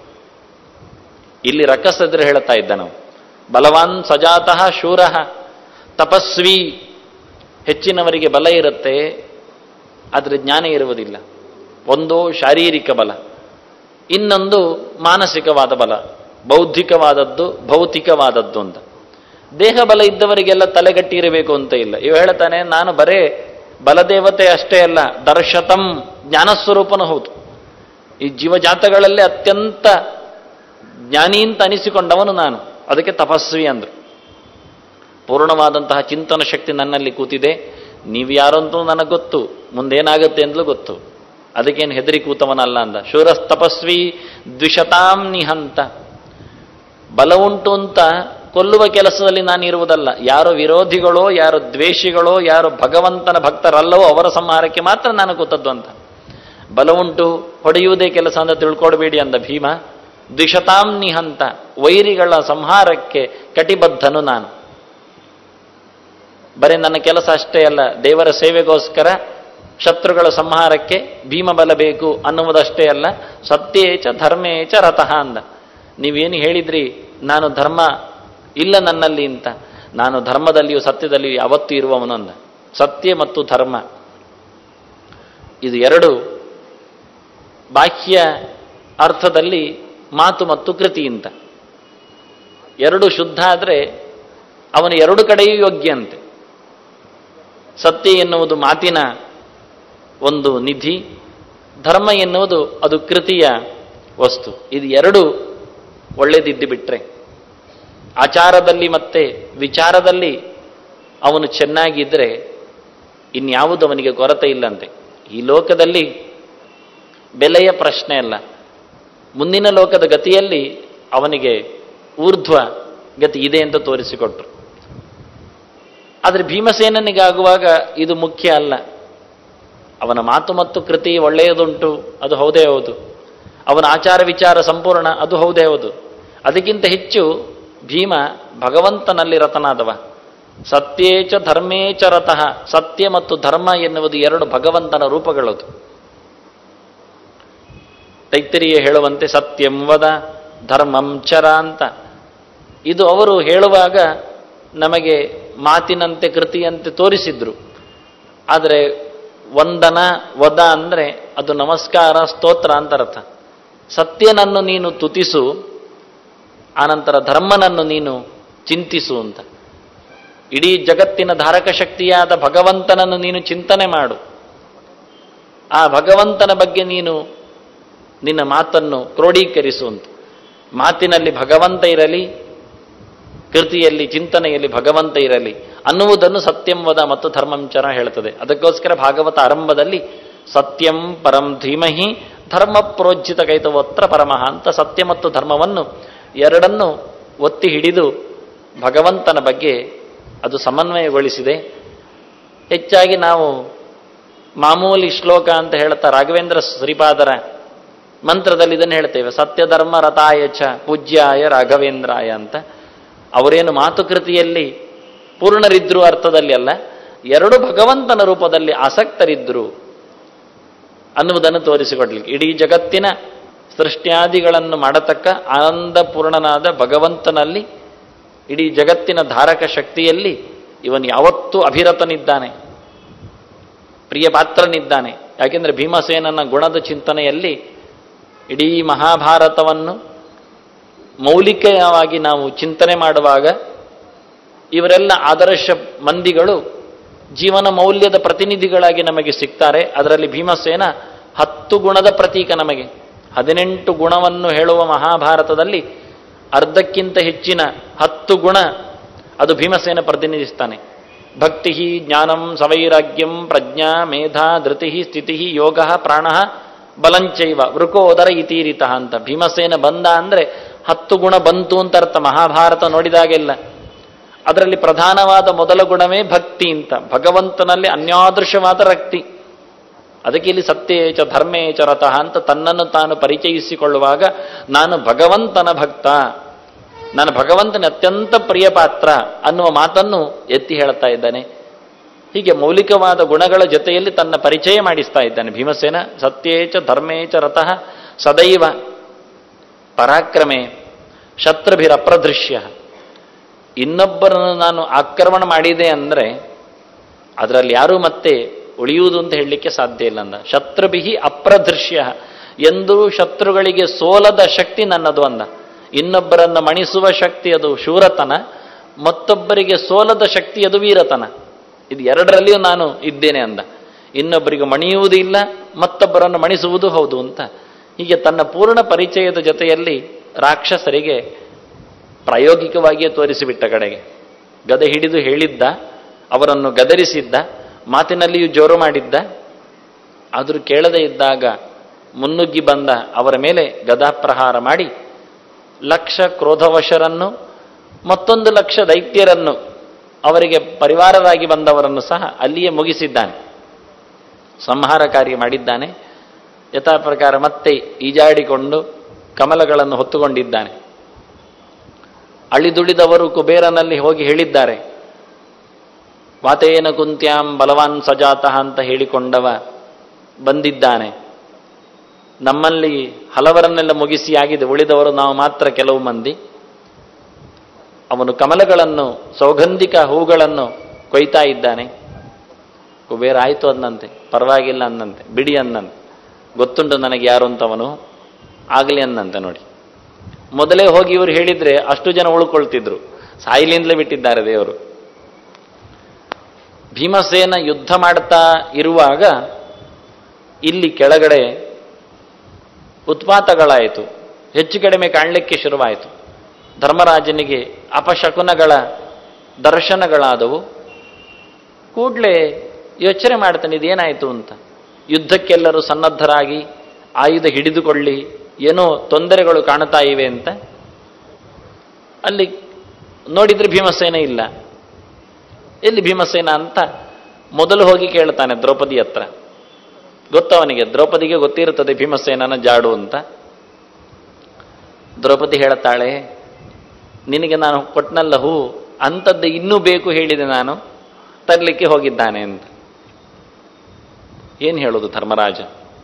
ಇಲ್ಲಿ ರಕ್ಕಸದ್ರೆ ಹೇಳ್ತಾ ಇದ್ದ ನಾವು ಬಲವಾನ್ ಸಜಾತಃ ಶೂರಃ ತಪಸ್ವಿ ಹೆಚ್ಚಿನವರಿಗೆ ಬಲ ಇರುತ್ತೆ ಆದರೆ ಜ್ಞಾನ ಇರುವುದಿಲ್ಲ ಒಂದು ಶಾರೀರಿಕ ಬಲ ಇನ್ನೊಂದು ಮಾನಸಿಕವಾದ ಬಲ ಬೌದ್ಧಿಕವಾದದ್ದು ಭೌತಿಕವಾದದ್ದು ಅಂತ ದೇಹ ಬಲ ಇದ್ದವರಿಗೆಲ್ಲ ತಲೆಗಟ್ಟಿ ಇರಬೇಕು ಅಂತ ಇಲ್ಲ ಇವ ಹೇಳ್ತಾನೆ ನಾನು ಬರೇ ಬಲದೇವತೆ ಅಷ್ಟೇ ಅಲ್ಲ ದರ್ಶತಂ ಜ್ಞಾನಸ್ವರೂಪನೂ ಹೌದು ಈ ಜೀವಜಾತಗಳಲ್ಲೇ ಅತ್ಯಂತ ಜ್ಞಾನಿ ಅಂತ ಅನಿಸಿಕೊಂಡವನು ನಾನು ಅದಕ್ಕೆ ತಪಸ್ವಿ ಅಂದ್ರು ಪೂರ್ಣವಾದಂತಹ ಚಿಂತನ ಶಕ್ತಿ ನನ್ನಲ್ಲಿ ಕೂತಿದೆ ನೀವು ಯಾರಂತೂ ನನಗೆ ಗೊತ್ತು ಮುಂದೇನಾಗುತ್ತೆ ಅಂತಲೂ ಗೊತ್ತು ಅದಕ್ಕೇನು ಹೆದರಿ ಕೂತವನಲ್ಲ ಅಂದ ಶೂರಸ್ ತಪಸ್ವಿ ದ್ವಿಷತಾಂ ನಿಹಂತ ಬಲ ಉಂಟು ಅಂತ ಕೊಲ್ಲುವ ಕೆಲಸದಲ್ಲಿ ನಾನು ಇರುವುದಲ್ಲ ಯಾರು ವಿರೋಧಿಗಳೋ ಯಾರು ದ್ವೇಷಿಗಳೋ ಯಾರು ಭಗವಂತನ ಭಕ್ತರಲ್ಲವೋ ಅವರ ಸಂಹಾರಕ್ಕೆ ಮಾತ್ರ ನಾನು ಕೂತದ್ದು ಅಂತ ಬಲ ಉಂಟು ಹೊಡೆಯುವುದೇ ಕೆಲಸ ಅಂತ ತಿಳ್ಕೊಡ್ಬೇಡಿ ಅಂದ ಭೀಮ ದ್ವಿಷತಾಂ ನಿಹಂತ ವೈರಿಗಳ ಸಂಹಾರಕ್ಕೆ ಕಟಿಬದ್ಧನು ನಾನು ಬರೀ ನನ್ನ ಕೆಲಸ ಅಷ್ಟೇ ಅಲ್ಲ ದೇವರ ಸೇವೆಗೋಸ್ಕರ ಶತ್ರುಗಳ ಸಂಹಾರಕ್ಕೆ ಭೀಮಬಲ ಬೇಕು ಅನ್ನುವುದಷ್ಟೇ ಅಲ್ಲ ಸತ್ಯೇಚ ಧರ್ಮೇಚ ರಥಃ ಅಂದ ನೀವೇನು ಹೇಳಿದ್ರಿ ನಾನು ಧರ್ಮ ಇಲ್ಲ ನನ್ನಲ್ಲಿ ಅಂತ ನಾನು ಧರ್ಮದಲ್ಲಿಯೂ ಸತ್ಯದಲ್ಲಿಯೂ ಯಾವತ್ತೂ ಇರುವವನು ಅಂದ ಸತ್ಯ ಮತ್ತು ಧರ್ಮ ಇದು ಎರಡು ಬಾಹ್ಯ ಅರ್ಥದಲ್ಲಿ ಮಾತು ಮತ್ತು ಕೃತಿ ಅಂತ ಎರಡು ಶುದ್ಧ ಆದರೆ ಅವನ ಎರಡು ಕಡೆಯೂ ಯೋಗ್ಯ ಅಂತೆ ಸತ್ಯ ಎನ್ನುವುದು ಮಾತಿನ ಒಂದು ನಿಧಿ ಧರ್ಮ ಎನ್ನುವುದು ಅದು ಕೃತಿಯ ವಸ್ತು ಇದು ಎರಡು ಒಳ್ಳೆದಿದ್ದು ಬಿಟ್ರೆ ಆಚಾರದಲ್ಲಿ ಮತ್ತೆ ವಿಚಾರದಲ್ಲಿ ಅವನು ಚೆನ್ನಾಗಿದ್ದರೆ ಇನ್ಯಾವುದು ಅವನಿಗೆ ಕೊರತೆ ಇಲ್ಲಂತೆ ಈ ಲೋಕದಲ್ಲಿ ಬೆಲೆಯ ಪ್ರಶ್ನೆ ಅಲ್ಲ ಮುಂದಿನ ಲೋಕದ ಗತಿಯಲ್ಲಿ ಅವನಿಗೆ ಊರ್ಧ್ವ ಗತಿ ಇದೆ ಅಂತ ತೋರಿಸಿಕೊಟ್ರು ಆದರೆ ಭೀಮಸೇನನಿಗಾಗುವಾಗ ಇದು ಮುಖ್ಯ ಅಲ್ಲ ಅವನ ಮಾತು ಮತ್ತು ಕೃತಿ ಒಳ್ಳೆಯದುಂಟು ಅದು ಹೌದೇ ಹೌದು ಅವನ ಆಚಾರ ವಿಚಾರ ಸಂಪೂರ್ಣ ಅದು ಹೌದೇ ಹೌದು ಅದಕ್ಕಿಂತ ಹೆಚ್ಚು ಭೀಮ ಭಗವಂತನಲ್ಲಿ ರತನಾದವ ಸತ್ಯೇಚ ಧರ್ಮೇಚ ರತಃ ಸತ್ಯ ಮತ್ತು ಧರ್ಮ ಎನ್ನುವುದು ಎರಡು ಭಗವಂತನ ರೂಪಗಳದು ತೈತ್ತರಿಯ ಹೇಳುವಂತೆ ಸತ್ಯಂ ವದ ಧರ್ಮಂ ಚರ ಅಂತ ಇದು ಅವರು ಹೇಳುವಾಗ ನಮಗೆ ಮಾತಿನಂತೆ ಕೃತಿಯಂತೆ ತೋರಿಸಿದ್ರು ಆದರೆ ವಂದನ ವದ ಅಂದರೆ ಅದು ನಮಸ್ಕಾರ ಸ್ತೋತ್ರ ಅಂತ ಅರ್ಥ ಸತ್ಯನನ್ನು ನೀನು ತುತಿಸು ಆನಂತರ ಧರ್ಮನನ್ನು ನೀನು ಚಿಂತಿಸು ಅಂತ ಇಡೀ ಜಗತ್ತಿನ ಧಾರಕ ಶಕ್ತಿಯಾದ ಭಗವಂತನನ್ನು ನೀನು ಚಿಂತನೆ ಮಾಡು ಆ ಭಗವಂತನ ಬಗ್ಗೆ ನೀನು ನಿನ್ನ ಮಾತನ್ನು ಕ್ರೋಢೀಕರಿಸು ಅಂತ ಮಾತಿನಲ್ಲಿ ಭಗವಂತ ಇರಲಿ ಕೃತಿಯಲ್ಲಿ ಚಿಂತನೆಯಲ್ಲಿ ಭಗವಂತ ಇರಲಿ ಅನ್ನುವುದನ್ನು ಸತ್ಯಂ ವದ ಮತ್ತು ಧರ್ಮಂಚರ ಹೇಳ್ತದೆ ಅದಕ್ಕೋಸ್ಕರ ಭಾಗವತ ಆರಂಭದಲ್ಲಿ ಸತ್ಯಂ ಪರಂ ಧೀಮಹಿ ಧರ್ಮ ಪ್ರೋಜ್ಜಿತ ಕೈತವತ್ರ ಪರಮಃ ಅಂತ ಸತ್ಯ ಮತ್ತು ಧರ್ಮವನ್ನು ಎರಡನ್ನು ಒತ್ತಿ ಹಿಡಿದು ಭಗವಂತನ ಬಗ್ಗೆ ಅದು ಸಮನ್ವಯಗೊಳಿಸಿದೆ ಹೆಚ್ಚಾಗಿ ನಾವು ಮಾಮೂಲಿ ಶ್ಲೋಕ ಅಂತ ಹೇಳ್ತಾ ರಾಘವೇಂದ್ರ ಶ್ರೀಪಾದರ ಮಂತ್ರದಲ್ಲಿ ಇದನ್ನು ಹೇಳ್ತೇವೆ ಸತ್ಯಧರ್ಮ ರಥಾಯ ಚ ಪೂಜ್ಯಾಯ ರಾಘವೇಂದ್ರಾಯ ಅಂತ ಅವರೇನು ಮಾತುಕೃತಿಯಲ್ಲಿ ಪೂರ್ಣರಿದ್ರು ಅರ್ಥದಲ್ಲಿ ಅಲ್ಲ ಎರಡು ಭಗವಂತನ ರೂಪದಲ್ಲಿ ಆಸಕ್ತರಿದ್ರು ಅನ್ನುವುದನ್ನು ತೋರಿಸಿಕೊಡ್ಲಿಕ್ಕೆ ಇಡೀ ಜಗತ್ತಿನ ಸೃಷ್ಟ್ಯಾದಿಗಳನ್ನು ಮಾಡತಕ್ಕ ಆನಂದಪೂರ್ಣನಾದ ಭಗವಂತನಲ್ಲಿ ಇಡೀ ಜಗತ್ತಿನ ಧಾರಕ ಶಕ್ತಿಯಲ್ಲಿ ಇವನು ಯಾವತ್ತೂ ಅಭಿರತನಿದ್ದಾನೆ ಪ್ರಿಯ ಪಾತ್ರನಿದ್ದಾನೆ ಯಾಕೆಂದರೆ ಭೀಮಸೇನನ ಗುಣದ ಚಿಂತನೆಯಲ್ಲಿ ಇಡೀ ಮಹಾಭಾರತವನ್ನು ಮೌಲಿಕವಾಗಿ ನಾವು ಚಿಂತನೆ ಮಾಡುವಾಗ ಇವರೆಲ್ಲ ಆದರ್ಶ ಮಂದಿಗಳು ಜೀವನ ಮೌಲ್ಯದ ಪ್ರತಿನಿಧಿಗಳಾಗಿ ನಮಗೆ ಸಿಗ್ತಾರೆ ಅದರಲ್ಲಿ ಭೀಮಸೇನ ಹತ್ತು ಗುಣದ ಪ್ರತೀಕ ನಮಗೆ ಹದಿನೆಂಟು ಗುಣವನ್ನು ಹೇಳುವ ಮಹಾಭಾರತದಲ್ಲಿ ಅರ್ಧಕ್ಕಿಂತ ಹೆಚ್ಚಿನ ಹತ್ತು ಗುಣ ಅದು ಭೀಮಸೇನ ಪ್ರತಿನಿಧಿಸ್ತಾನೆ ಭಕ್ತಿ ಜ್ಞಾನಂ ಸವೈರಾಗ್ಯಂ ಪ್ರಜ್ಞಾ ಮೇಧಾ ಧೃತಿ ಸ್ಥಿತಿ ಯೋಗ ಪ್ರಾಣ ಬಲಂಚೈವ ವೃಕೋದರ ಇತೀರಿತ ಅಂತ ಭೀಮಸೇನ ಬಂದ ಅಂದ್ರೆ ಹತ್ತು ಗುಣ ಬಂತು ಅಂತ ಅರ್ಥ ಮಹಾಭಾರತ ನೋಡಿದಾಗೆಲ್ಲ ಅದರಲ್ಲಿ ಪ್ರಧಾನವಾದ ಮೊದಲ ಗುಣವೇ ಭಕ್ತಿ ಅಂತ ಭಗವಂತನಲ್ಲಿ ಅನ್ಯಾದೃಶವಾದ ರಕ್ತಿ ಅದಕ್ಕೆ ಇಲ್ಲಿ ಸತ್ಯೇಚ ಧರ್ಮೇಚ ರಥಃ ಅಂತ ತನ್ನನ್ನು ತಾನು ಪರಿಚಯಿಸಿಕೊಳ್ಳುವಾಗ ನಾನು ಭಗವಂತನ ಭಕ್ತ ನಾನು ಭಗವಂತನ ಅತ್ಯಂತ ಪ್ರಿಯ ಪಾತ್ರ ಅನ್ನುವ ಮಾತನ್ನು ಎತ್ತಿ ಹೇಳ್ತಾ ಇದ್ದಾನೆ ಹೀಗೆ ಮೌಲಿಕವಾದ ಗುಣಗಳ ಜೊತೆಯಲ್ಲಿ ತನ್ನ ಪರಿಚಯ ಮಾಡಿಸ್ತಾ ಇದ್ದಾನೆ ಭೀಮಸೇನ ಸತ್ಯೇಚ ಧರ್ಮೇಚ ರಥಃ ಸದೈವ ಪರಾಕ್ರಮೆ ಶತ್ರುಭಿರಪ್ರದೃಶ್ಯ ಇನ್ನೊಬ್ಬರನ್ನು ನಾನು ಆಕ್ರಮಣ ಮಾಡಿದೆ ಅಂದರೆ ಅದರಲ್ಲಿ ಯಾರೂ ಮತ್ತೆ ಉಳಿಯುವುದು ಅಂತ ಹೇಳಲಿಕ್ಕೆ ಸಾಧ್ಯ ಇಲ್ಲ ಅಂದ ಶತ್ರುಭಿಹಿ ಅಪ್ರದೃಶ್ಯ ಎಂದು ಶತ್ರುಗಳಿಗೆ ಸೋಲದ ಶಕ್ತಿ ನನ್ನದು ಅಂದ ಇನ್ನೊಬ್ಬರನ್ನು ಮಣಿಸುವ ಶಕ್ತಿ ಅದು ಶೂರತನ ಮತ್ತೊಬ್ಬರಿಗೆ ಸೋಲದ ಶಕ್ತಿ ಅದು ವೀರತನ ಇದು ಎರಡರಲ್ಲಿಯೂ ನಾನು ಇದ್ದೇನೆ ಅಂದ ಇನ್ನೊಬ್ಬರಿಗೆ ಮಣಿಯುವುದೂ ಇಲ್ಲ ಮತ್ತೊಬ್ಬರನ್ನು ಮಣಿಸುವುದು ಹೌದು ಅಂತ ಹೀಗೆ ತನ್ನ ಪೂರ್ಣ ಪರಿಚಯದ ಜೊತೆಯಲ್ಲಿ ರಾಕ್ಷಸರಿಗೆ ಪ್ರಾಯೋಗಿಕವಾಗಿಯೇ ತೋರಿಸಿಬಿಟ್ಟ ಕಡೆಗೆ ಗದೆ ಹಿಡಿದು ಹೇಳಿದ್ದ ಅವರನ್ನು ಗದರಿಸಿದ್ದ ಮಾತಿನಲ್ಲಿಯೂ ಜೋರು ಮಾಡಿದ್ದ ಆದರೂ ಕೇಳದೇ ಇದ್ದಾಗ ಮುನ್ನುಗ್ಗಿ ಬಂದ ಅವರ ಮೇಲೆ ಗದಾಪ್ರಹಾರ ಮಾಡಿ ಲಕ್ಷ ಕ್ರೋಧವಶರನ್ನು ಮತ್ತೊಂದು ಲಕ್ಷ ದೈತ್ಯರನ್ನು ಅವರಿಗೆ ಪರಿವಾರರಾಗಿ ಬಂದವರನ್ನು ಸಹ ಅಲ್ಲಿಯೇ ಮುಗಿಸಿದ್ದಾನೆ ಸಂಹಾರ ಕಾರ್ಯ ಮಾಡಿದ್ದಾನೆ ಯಥಾ ಪ್ರಕಾರ ಮತ್ತೆ ಈಜಾಡಿಕೊಂಡು ಕಮಲಗಳನ್ನು ಹೊತ್ತುಕೊಂಡಿದ್ದಾನೆ ಅಳಿದುಳಿದವರು ಕುಬೇರನಲ್ಲಿ ಹೋಗಿ ಹೇಳಿದ್ದಾರೆ ವಾತೇನ ಕುಂತ್ಯಾಂ ಬಲವಾನ್ ಸಜಾತಃ ಅಂತ ಹೇಳಿಕೊಂಡವ ಬಂದಿದ್ದಾನೆ ನಮ್ಮಲ್ಲಿ ಹಲವರನ್ನೆಲ್ಲ ಮುಗಿಸಿ ಆಗಿದೆ ಉಳಿದವರು ನಾವು ಮಾತ್ರ ಕೆಲವು ಮಂದಿ ಅವನು ಕಮಲಗಳನ್ನು ಸೌಗಂಧಿಕ ಹೂಗಳನ್ನು ಕೊಯ್ತಾ ಇದ್ದಾನೆ ಕುಬೇರ ಆಯಿತು ಅಂದಂತೆ ಪರವಾಗಿಲ್ಲ ಅಂದಂತೆ ಬಿಡಿ ಅಂದಂತೆ ಗೊತ್ತುಂಟು ನನಗೆ ಯಾರು ಅಂತವನು ಆಗಲಿ ಅಂದಂತೆ ನೋಡಿ ಮೊದಲೇ ಹೋಗಿ ಇವರು ಹೇಳಿದ್ರೆ ಅಷ್ಟು ಜನ ಉಳ್ಕೊಳ್ತಿದ್ರು ಸಾಯಿಲಿಂದಲೇ ಬಿಟ್ಟಿದ್ದಾರೆ ದೇವರು ಭೀಮಸೇನ ಯುದ್ಧ ಮಾಡ್ತಾ ಇರುವಾಗ ಇಲ್ಲಿ ಕೆಳಗಡೆ ಉತ್ಪಾತಗಳಾಯಿತು ಹೆಚ್ಚು ಕಡಿಮೆ ಕಾಣಲಿಕ್ಕೆ ಶುರುವಾಯಿತು ಧರ್ಮರಾಜನಿಗೆ ಅಪಶಕುನಗಳ ದರ್ಶನಗಳಾದವು ಕೂಡಲೇ ಯೋಚನೆ ಮಾಡ್ತಾನೆ ಇದೇನಾಯಿತು ಅಂತ ಯುದ್ಧಕ್ಕೆಲ್ಲರೂ ಸನ್ನದ್ಧರಾಗಿ ಆಯುಧ ಹಿಡಿದುಕೊಳ್ಳಿ ಏನೋ ತೊಂದರೆಗಳು ಕಾಣ್ತಾ ಇವೆ ಅಂತ ಅಲ್ಲಿ ನೋಡಿದ್ರೆ ಭೀಮಸೇನ ಇಲ್ಲ ಎಲ್ಲಿ ಭೀಮಸೇನ ಅಂತ ಮೊದಲು ಹೋಗಿ ಕೇಳ್ತಾನೆ ದ್ರೌಪದಿ ಹತ್ರ ಗೊತ್ತವನಿಗೆ ದ್ರೌಪದಿಗೆ ಗೊತ್ತಿರುತ್ತದೆ ಭೀಮಸೇನನ ಜಾಡು ಅಂತ ದ್ರೌಪದಿ ಹೇಳುತ್ತಾಳೆ ನಿನಗೆ ನಾನು ಕೊಟ್ನಲ್ಲ ಹೂ ಅಂಥದ್ದು ಇನ್ನೂ ಬೇಕು ಹೇಳಿದೆ ನಾನು ತರಲಿಕ್ಕೆ ಹೋಗಿದ್ದಾನೆ ಅಂತ ಏನು ಹೇಳೋದು ಧರ್ಮರಾಜ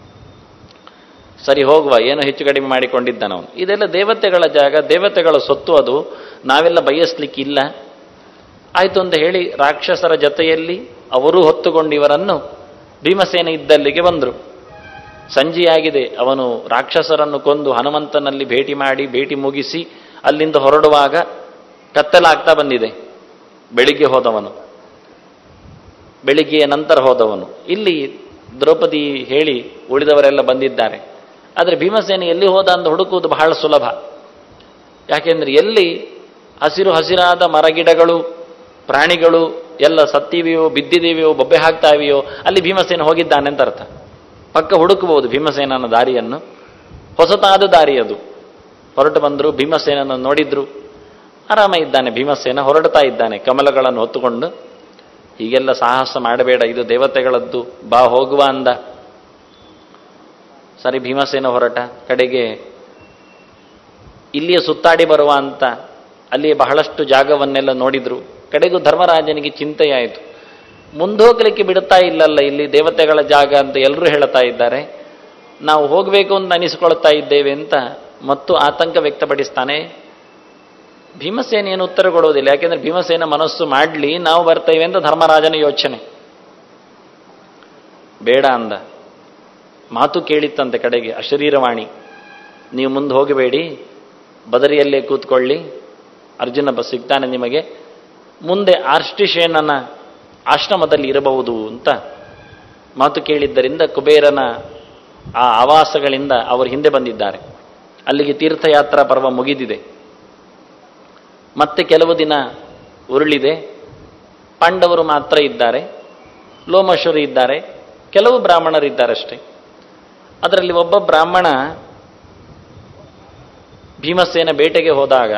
ಸರಿ ಹೋಗುವ ಏನೋ ಹೆಚ್ಚು ಕಡಿಮೆ ಮಾಡಿಕೊಂಡಿದ್ದಾನವನು ಇದೆಲ್ಲ ದೇವತೆಗಳ ಜಾಗ ದೇವತೆಗಳ ಸೊತ್ತು ಅದು ನಾವೆಲ್ಲ ಬಯಸ್ಲಿಕ್ಕಿಲ್ಲ ಆಯಿತು ಅಂತ ಹೇಳಿ ರಾಕ್ಷಸರ ಜೊತೆಯಲ್ಲಿ ಅವರೂ ಹೊತ್ತುಕೊಂಡು ಇವರನ್ನು ಭೀಮಸೇನ ಇದ್ದಲ್ಲಿಗೆ ಬಂದರು ಸಂಜೆಯಾಗಿದೆ ಅವನು ರಾಕ್ಷಸರನ್ನು ಕೊಂದು ಹನುಮಂತನಲ್ಲಿ ಭೇಟಿ ಮಾಡಿ ಭೇಟಿ ಮುಗಿಸಿ ಅಲ್ಲಿಂದ ಹೊರಡುವಾಗ ಕತ್ತಲಾಗ್ತಾ ಬಂದಿದೆ ಬೆಳಿಗ್ಗೆ ಹೋದವನು ಬೆಳಿಗ್ಗೆಯ ನಂತರ ಹೋದವನು ಇಲ್ಲಿ ದ್ರೌಪದಿ ಹೇಳಿ ಉಳಿದವರೆಲ್ಲ ಬಂದಿದ್ದಾರೆ ಆದರೆ ಭೀಮಸೇನೆ ಎಲ್ಲಿ ಹೋದ ಅಂತ ಹುಡುಕುವುದು ಬಹಳ ಸುಲಭ ಯಾಕೆಂದ್ರೆ ಎಲ್ಲಿ ಹಸಿರು ಹಸಿರಾದ ಮರಗಿಡಗಳು ಪ್ರಾಣಿಗಳು ಎಲ್ಲ ಸತ್ತಿವೆಯೋ ಬಿದ್ದಿದೆವೆಯೋ ಬೊಬ್ಬೆ ಹಾಕ್ತಾ ಇವೆಯೋ ಅಲ್ಲಿ ಭೀಮಸೇನ ಹೋಗಿದ್ದಾನೆ ಅಂತ ಅರ್ಥ ಪಕ್ಕ ಹುಡುಕಬಹುದು ಭೀಮಸೇನನ ದಾರಿಯನ್ನು ಹೊಸತಾದ ದಾರಿ ಅದು ಹೊರಟು ಬಂದರು ಭೀಮಸೇನನ್ನು ನೋಡಿದ್ರು ಆರಾಮ ಇದ್ದಾನೆ ಭೀಮಸೇನ ಹೊರಡ್ತಾ ಇದ್ದಾನೆ ಕಮಲಗಳನ್ನು ಹೊತ್ತುಕೊಂಡು ಹೀಗೆಲ್ಲ ಸಾಹಸ ಮಾಡಬೇಡ ಇದು ದೇವತೆಗಳದ್ದು ಬಾ ಹೋಗುವ ಅಂದ ಸರಿ ಭೀಮಸೇನ ಹೊರಟ ಕಡೆಗೆ ಇಲ್ಲಿಯೇ ಸುತ್ತಾಡಿ ಬರುವ ಅಂತ ಅಲ್ಲಿಯೇ ಬಹಳಷ್ಟು ಜಾಗವನ್ನೆಲ್ಲ ನೋಡಿದ್ರು ಕಡೆಗೂ ಧರ್ಮರಾಜನಿಗೆ ಚಿಂತೆಯಾಯಿತು ಮುಂದೋಗ್ಲಿಕ್ಕೆ ಬಿಡುತ್ತಾ ಇಲ್ಲಲ್ಲ ಇಲ್ಲಿ ದೇವತೆಗಳ ಜಾಗ ಅಂತ ಎಲ್ಲರೂ ಹೇಳ್ತಾ ಇದ್ದಾರೆ ನಾವು ಹೋಗಬೇಕು ಅಂತ ಅನಿಸ್ಕೊಳ್ತಾ ಇದ್ದೇವೆ ಅಂತ ಮತ್ತು ಆತಂಕ ವ್ಯಕ್ತಪಡಿಸ್ತಾನೆ ಭೀಮಸೇನ ಏನು ಉತ್ತರ ಕೊಡೋದಿಲ್ಲ ಯಾಕೆಂದ್ರೆ ಭೀಮಸೇನ ಮನಸ್ಸು ಮಾಡಲಿ ನಾವು ಬರ್ತೇವೆ ಅಂತ ಧರ್ಮರಾಜನ ಯೋಚನೆ ಬೇಡ ಅಂದ ಮಾತು ಕೇಳಿತ್ತಂತೆ ಕಡೆಗೆ ಅಶರೀರವಾಣಿ ನೀವು ಮುಂದೆ ಹೋಗಬೇಡಿ ಬದರಿಯಲ್ಲೇ ಕೂತ್ಕೊಳ್ಳಿ ಅರ್ಜುನ ಬ ಸಿಗ್ತಾನೆ ನಿಮಗೆ ಮುಂದೆ ಆರ್ಷ್ಟಿಶೇನನ ಆಶ್ರಮದಲ್ಲಿ ಇರಬಹುದು ಅಂತ ಮಾತು ಕೇಳಿದ್ದರಿಂದ ಕುಬೇರನ ಆ ಆವಾಸಗಳಿಂದ ಅವರು ಹಿಂದೆ ಬಂದಿದ್ದಾರೆ ಅಲ್ಲಿಗೆ ತೀರ್ಥಯಾತ್ರಾ ಪರ್ವ ಮುಗಿದಿದೆ ಮತ್ತೆ ಕೆಲವು ದಿನ ಉರುಳಿದೆ ಪಾಂಡವರು ಮಾತ್ರ ಇದ್ದಾರೆ ಲೋಮಶರು ಇದ್ದಾರೆ ಕೆಲವು ಬ್ರಾಹ್ಮಣರಿದ್ದಾರಷ್ಟೇ ಅದರಲ್ಲಿ ಒಬ್ಬ ಬ್ರಾಹ್ಮಣ ಭೀಮಸೇನ ಬೇಟೆಗೆ ಹೋದಾಗ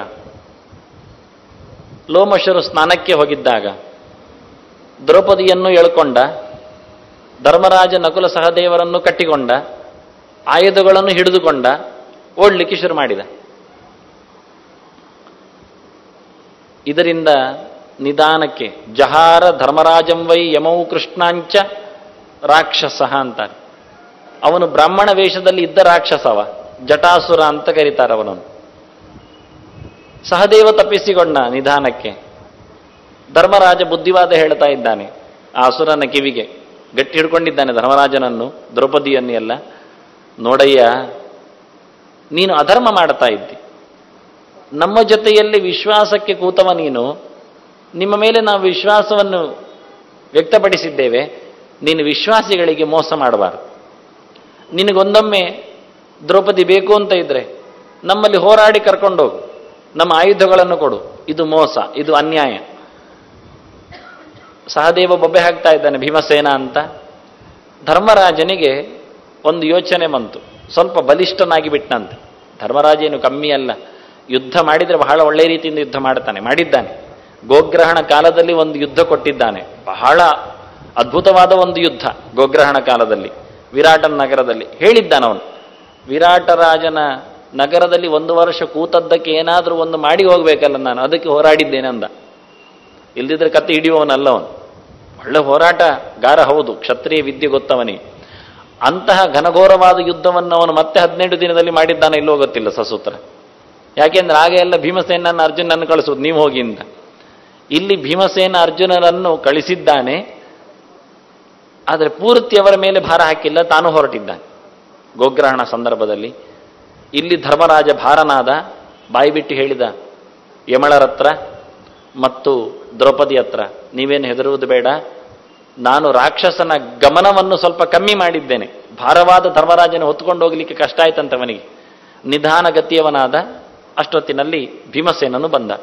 ಲೋಮಶರು ಸ್ನಾನಕ್ಕೆ ಹೋಗಿದ್ದಾಗ ದ್ರೌಪದಿಯನ್ನು ಎಳ್ಕೊಂಡ ಧರ್ಮರಾಜ ನಕುಲ ಸಹದೇವರನ್ನು ಕಟ್ಟಿಕೊಂಡ ಆಯುಧಗಳನ್ನು ಹಿಡಿದುಕೊಂಡ ಓಡ್ಲಿಕ್ಕೆ ಶುರು ಮಾಡಿದ ಇದರಿಂದ ನಿಧಾನಕ್ಕೆ ಜಹಾರ ಧರ್ಮರಾಜಂ ವೈ ಯಮೌ ಕೃಷ್ಣಾಂಚ ರಾಕ್ಷಸ ಅಂತಾರೆ ಅವನು ಬ್ರಾಹ್ಮಣ ವೇಷದಲ್ಲಿ ಇದ್ದ ರಾಕ್ಷಸವ ಜಟಾಸುರ ಅಂತ ಕರೀತಾರೆ ಅವನನ್ನು ಸಹದೇವ ತಪ್ಪಿಸಿಕೊಂಡ ನಿಧಾನಕ್ಕೆ ಧರ್ಮರಾಜ ಬುದ್ಧಿವಾದ ಹೇಳ್ತಾ ಇದ್ದಾನೆ ಆ ಅಸುರನ ಕಿವಿಗೆ ಗಟ್ಟಿ ಹಿಡ್ಕೊಂಡಿದ್ದಾನೆ ಧರ್ಮರಾಜನನ್ನು ದ್ರೌಪದಿಯನ್ನು ಎಲ್ಲ ನೋಡಯ್ಯ ನೀನು ಅಧರ್ಮ ಮಾಡ್ತಾ ಇದ್ದಿ ನಮ್ಮ ಜೊತೆಯಲ್ಲಿ ವಿಶ್ವಾಸಕ್ಕೆ ಕೂತವ ನೀನು ನಿಮ್ಮ ಮೇಲೆ ನಾವು ವಿಶ್ವಾಸವನ್ನು ವ್ಯಕ್ತಪಡಿಸಿದ್ದೇವೆ ನೀನು ವಿಶ್ವಾಸಿಗಳಿಗೆ ಮೋಸ ಮಾಡಬಾರದು ನಿನಗೊಂದೊಮ್ಮೆ ದ್ರೌಪದಿ ಬೇಕು ಅಂತ ಇದ್ರೆ ನಮ್ಮಲ್ಲಿ ಹೋರಾಡಿ ಕರ್ಕೊಂಡೋಗು ನಮ್ಮ ಆಯುಧಗಳನ್ನು ಕೊಡು ಇದು ಮೋಸ ಇದು ಅನ್ಯಾಯ ಸಹದೇವ ಬೊಬ್ಬೆ ಹಾಕ್ತಾ ಇದ್ದಾನೆ ಭೀಮಸೇನ ಅಂತ ಧರ್ಮರಾಜನಿಗೆ ಒಂದು ಯೋಚನೆ ಬಂತು ಸ್ವಲ್ಪ ಬಲಿಷ್ಠನಾಗಿ ಬಿಟ್ಟನಂತೆ ಧರ್ಮರಾಜ ಏನು ಕಮ್ಮಿ ಅಲ್ಲ ಯುದ್ಧ ಮಾಡಿದರೆ ಬಹಳ ಒಳ್ಳೆಯ ರೀತಿಯಿಂದ ಯುದ್ಧ ಮಾಡ್ತಾನೆ ಮಾಡಿದ್ದಾನೆ ಗೋಗ್ರಹಣ ಕಾಲದಲ್ಲಿ ಒಂದು ಯುದ್ಧ ಕೊಟ್ಟಿದ್ದಾನೆ ಬಹಳ ಅದ್ಭುತವಾದ ಒಂದು ಯುದ್ಧ ಗೋಗ್ರಹಣ ಕಾಲದಲ್ಲಿ ವಿರಾಟನ ನಗರದಲ್ಲಿ ಹೇಳಿದ್ದಾನ ಅವನು ವಿರಾಟ ರಾಜನ ನಗರದಲ್ಲಿ ಒಂದು ವರ್ಷ ಕೂತದ್ದಕ್ಕೆ ಏನಾದರೂ ಒಂದು ಮಾಡಿ ಹೋಗ್ಬೇಕಲ್ಲ ನಾನು ಅದಕ್ಕೆ ಹೋರಾಡಿದ್ದೇನೆ ಅಂದ ಇಲ್ದಿದ್ರೆ ಕತ್ತೆ ಹಿಡಿಯುವವನಲ್ಲ ಅವನು ಒಳ್ಳೆ ಹೋರಾಟಗಾರ ಹೌದು ಕ್ಷತ್ರಿಯ ವಿದ್ಯೆ ಗೊತ್ತವನಿಗೆ ಅಂತಹ ಘನಘೋರವಾದ ಯುದ್ಧವನ್ನು ಅವನು ಮತ್ತೆ ಹದಿನೆಂಟು ದಿನದಲ್ಲಿ ಮಾಡಿದ್ದಾನೆ ಇಲ್ಲೋ ಗೊತ್ತಿಲ್ಲ ಸಸೂತ್ರ ಯಾಕೆಂದ್ರೆ ಆಗ ಎಲ್ಲ ಭೀಮಸೇನನ್ನು ಅರ್ಜುನನ್ನು ಕಳಿಸುವುದು ನೀವು ಹೋಗಿ ಅಂತ ಇಲ್ಲಿ ಭೀಮಸೇನ ಅರ್ಜುನನನ್ನು ಕಳಿಸಿದ್ದಾನೆ ಆದರೆ ಪೂರ್ತಿ ಅವರ ಮೇಲೆ ಭಾರ ಹಾಕಿಲ್ಲ ತಾನು ಹೊರಟಿದ್ದಾನೆ ಗೋಗ್ರಹಣ ಸಂದರ್ಭದಲ್ಲಿ ಇಲ್ಲಿ ಧರ್ಮರಾಜ ಭಾರನಾದ ಬಾಯಿ ಬಿಟ್ಟು ಹೇಳಿದ ಯಮಳರ ಹತ್ರ ಮತ್ತು ದ್ರೌಪದಿ ಹತ್ರ ನೀವೇನು ಹೆದರುವುದು ಬೇಡ ನಾನು ರಾಕ್ಷಸನ ಗಮನವನ್ನು ಸ್ವಲ್ಪ ಕಮ್ಮಿ ಮಾಡಿದ್ದೇನೆ ಭಾರವಾದ ಧರ್ಮರಾಜನ ಹೊತ್ಕೊಂಡು ಹೋಗ್ಲಿಕ್ಕೆ ಕಷ್ಟ ಆಯ್ತಂತೆ ಅವನಿಗೆ ನಿಧಾನ ಗತಿಯವನಾದ ಅಷ್ಟೊತ್ತಿನಲ್ಲಿ ಭೀಮಸೇನನು ಬಂದ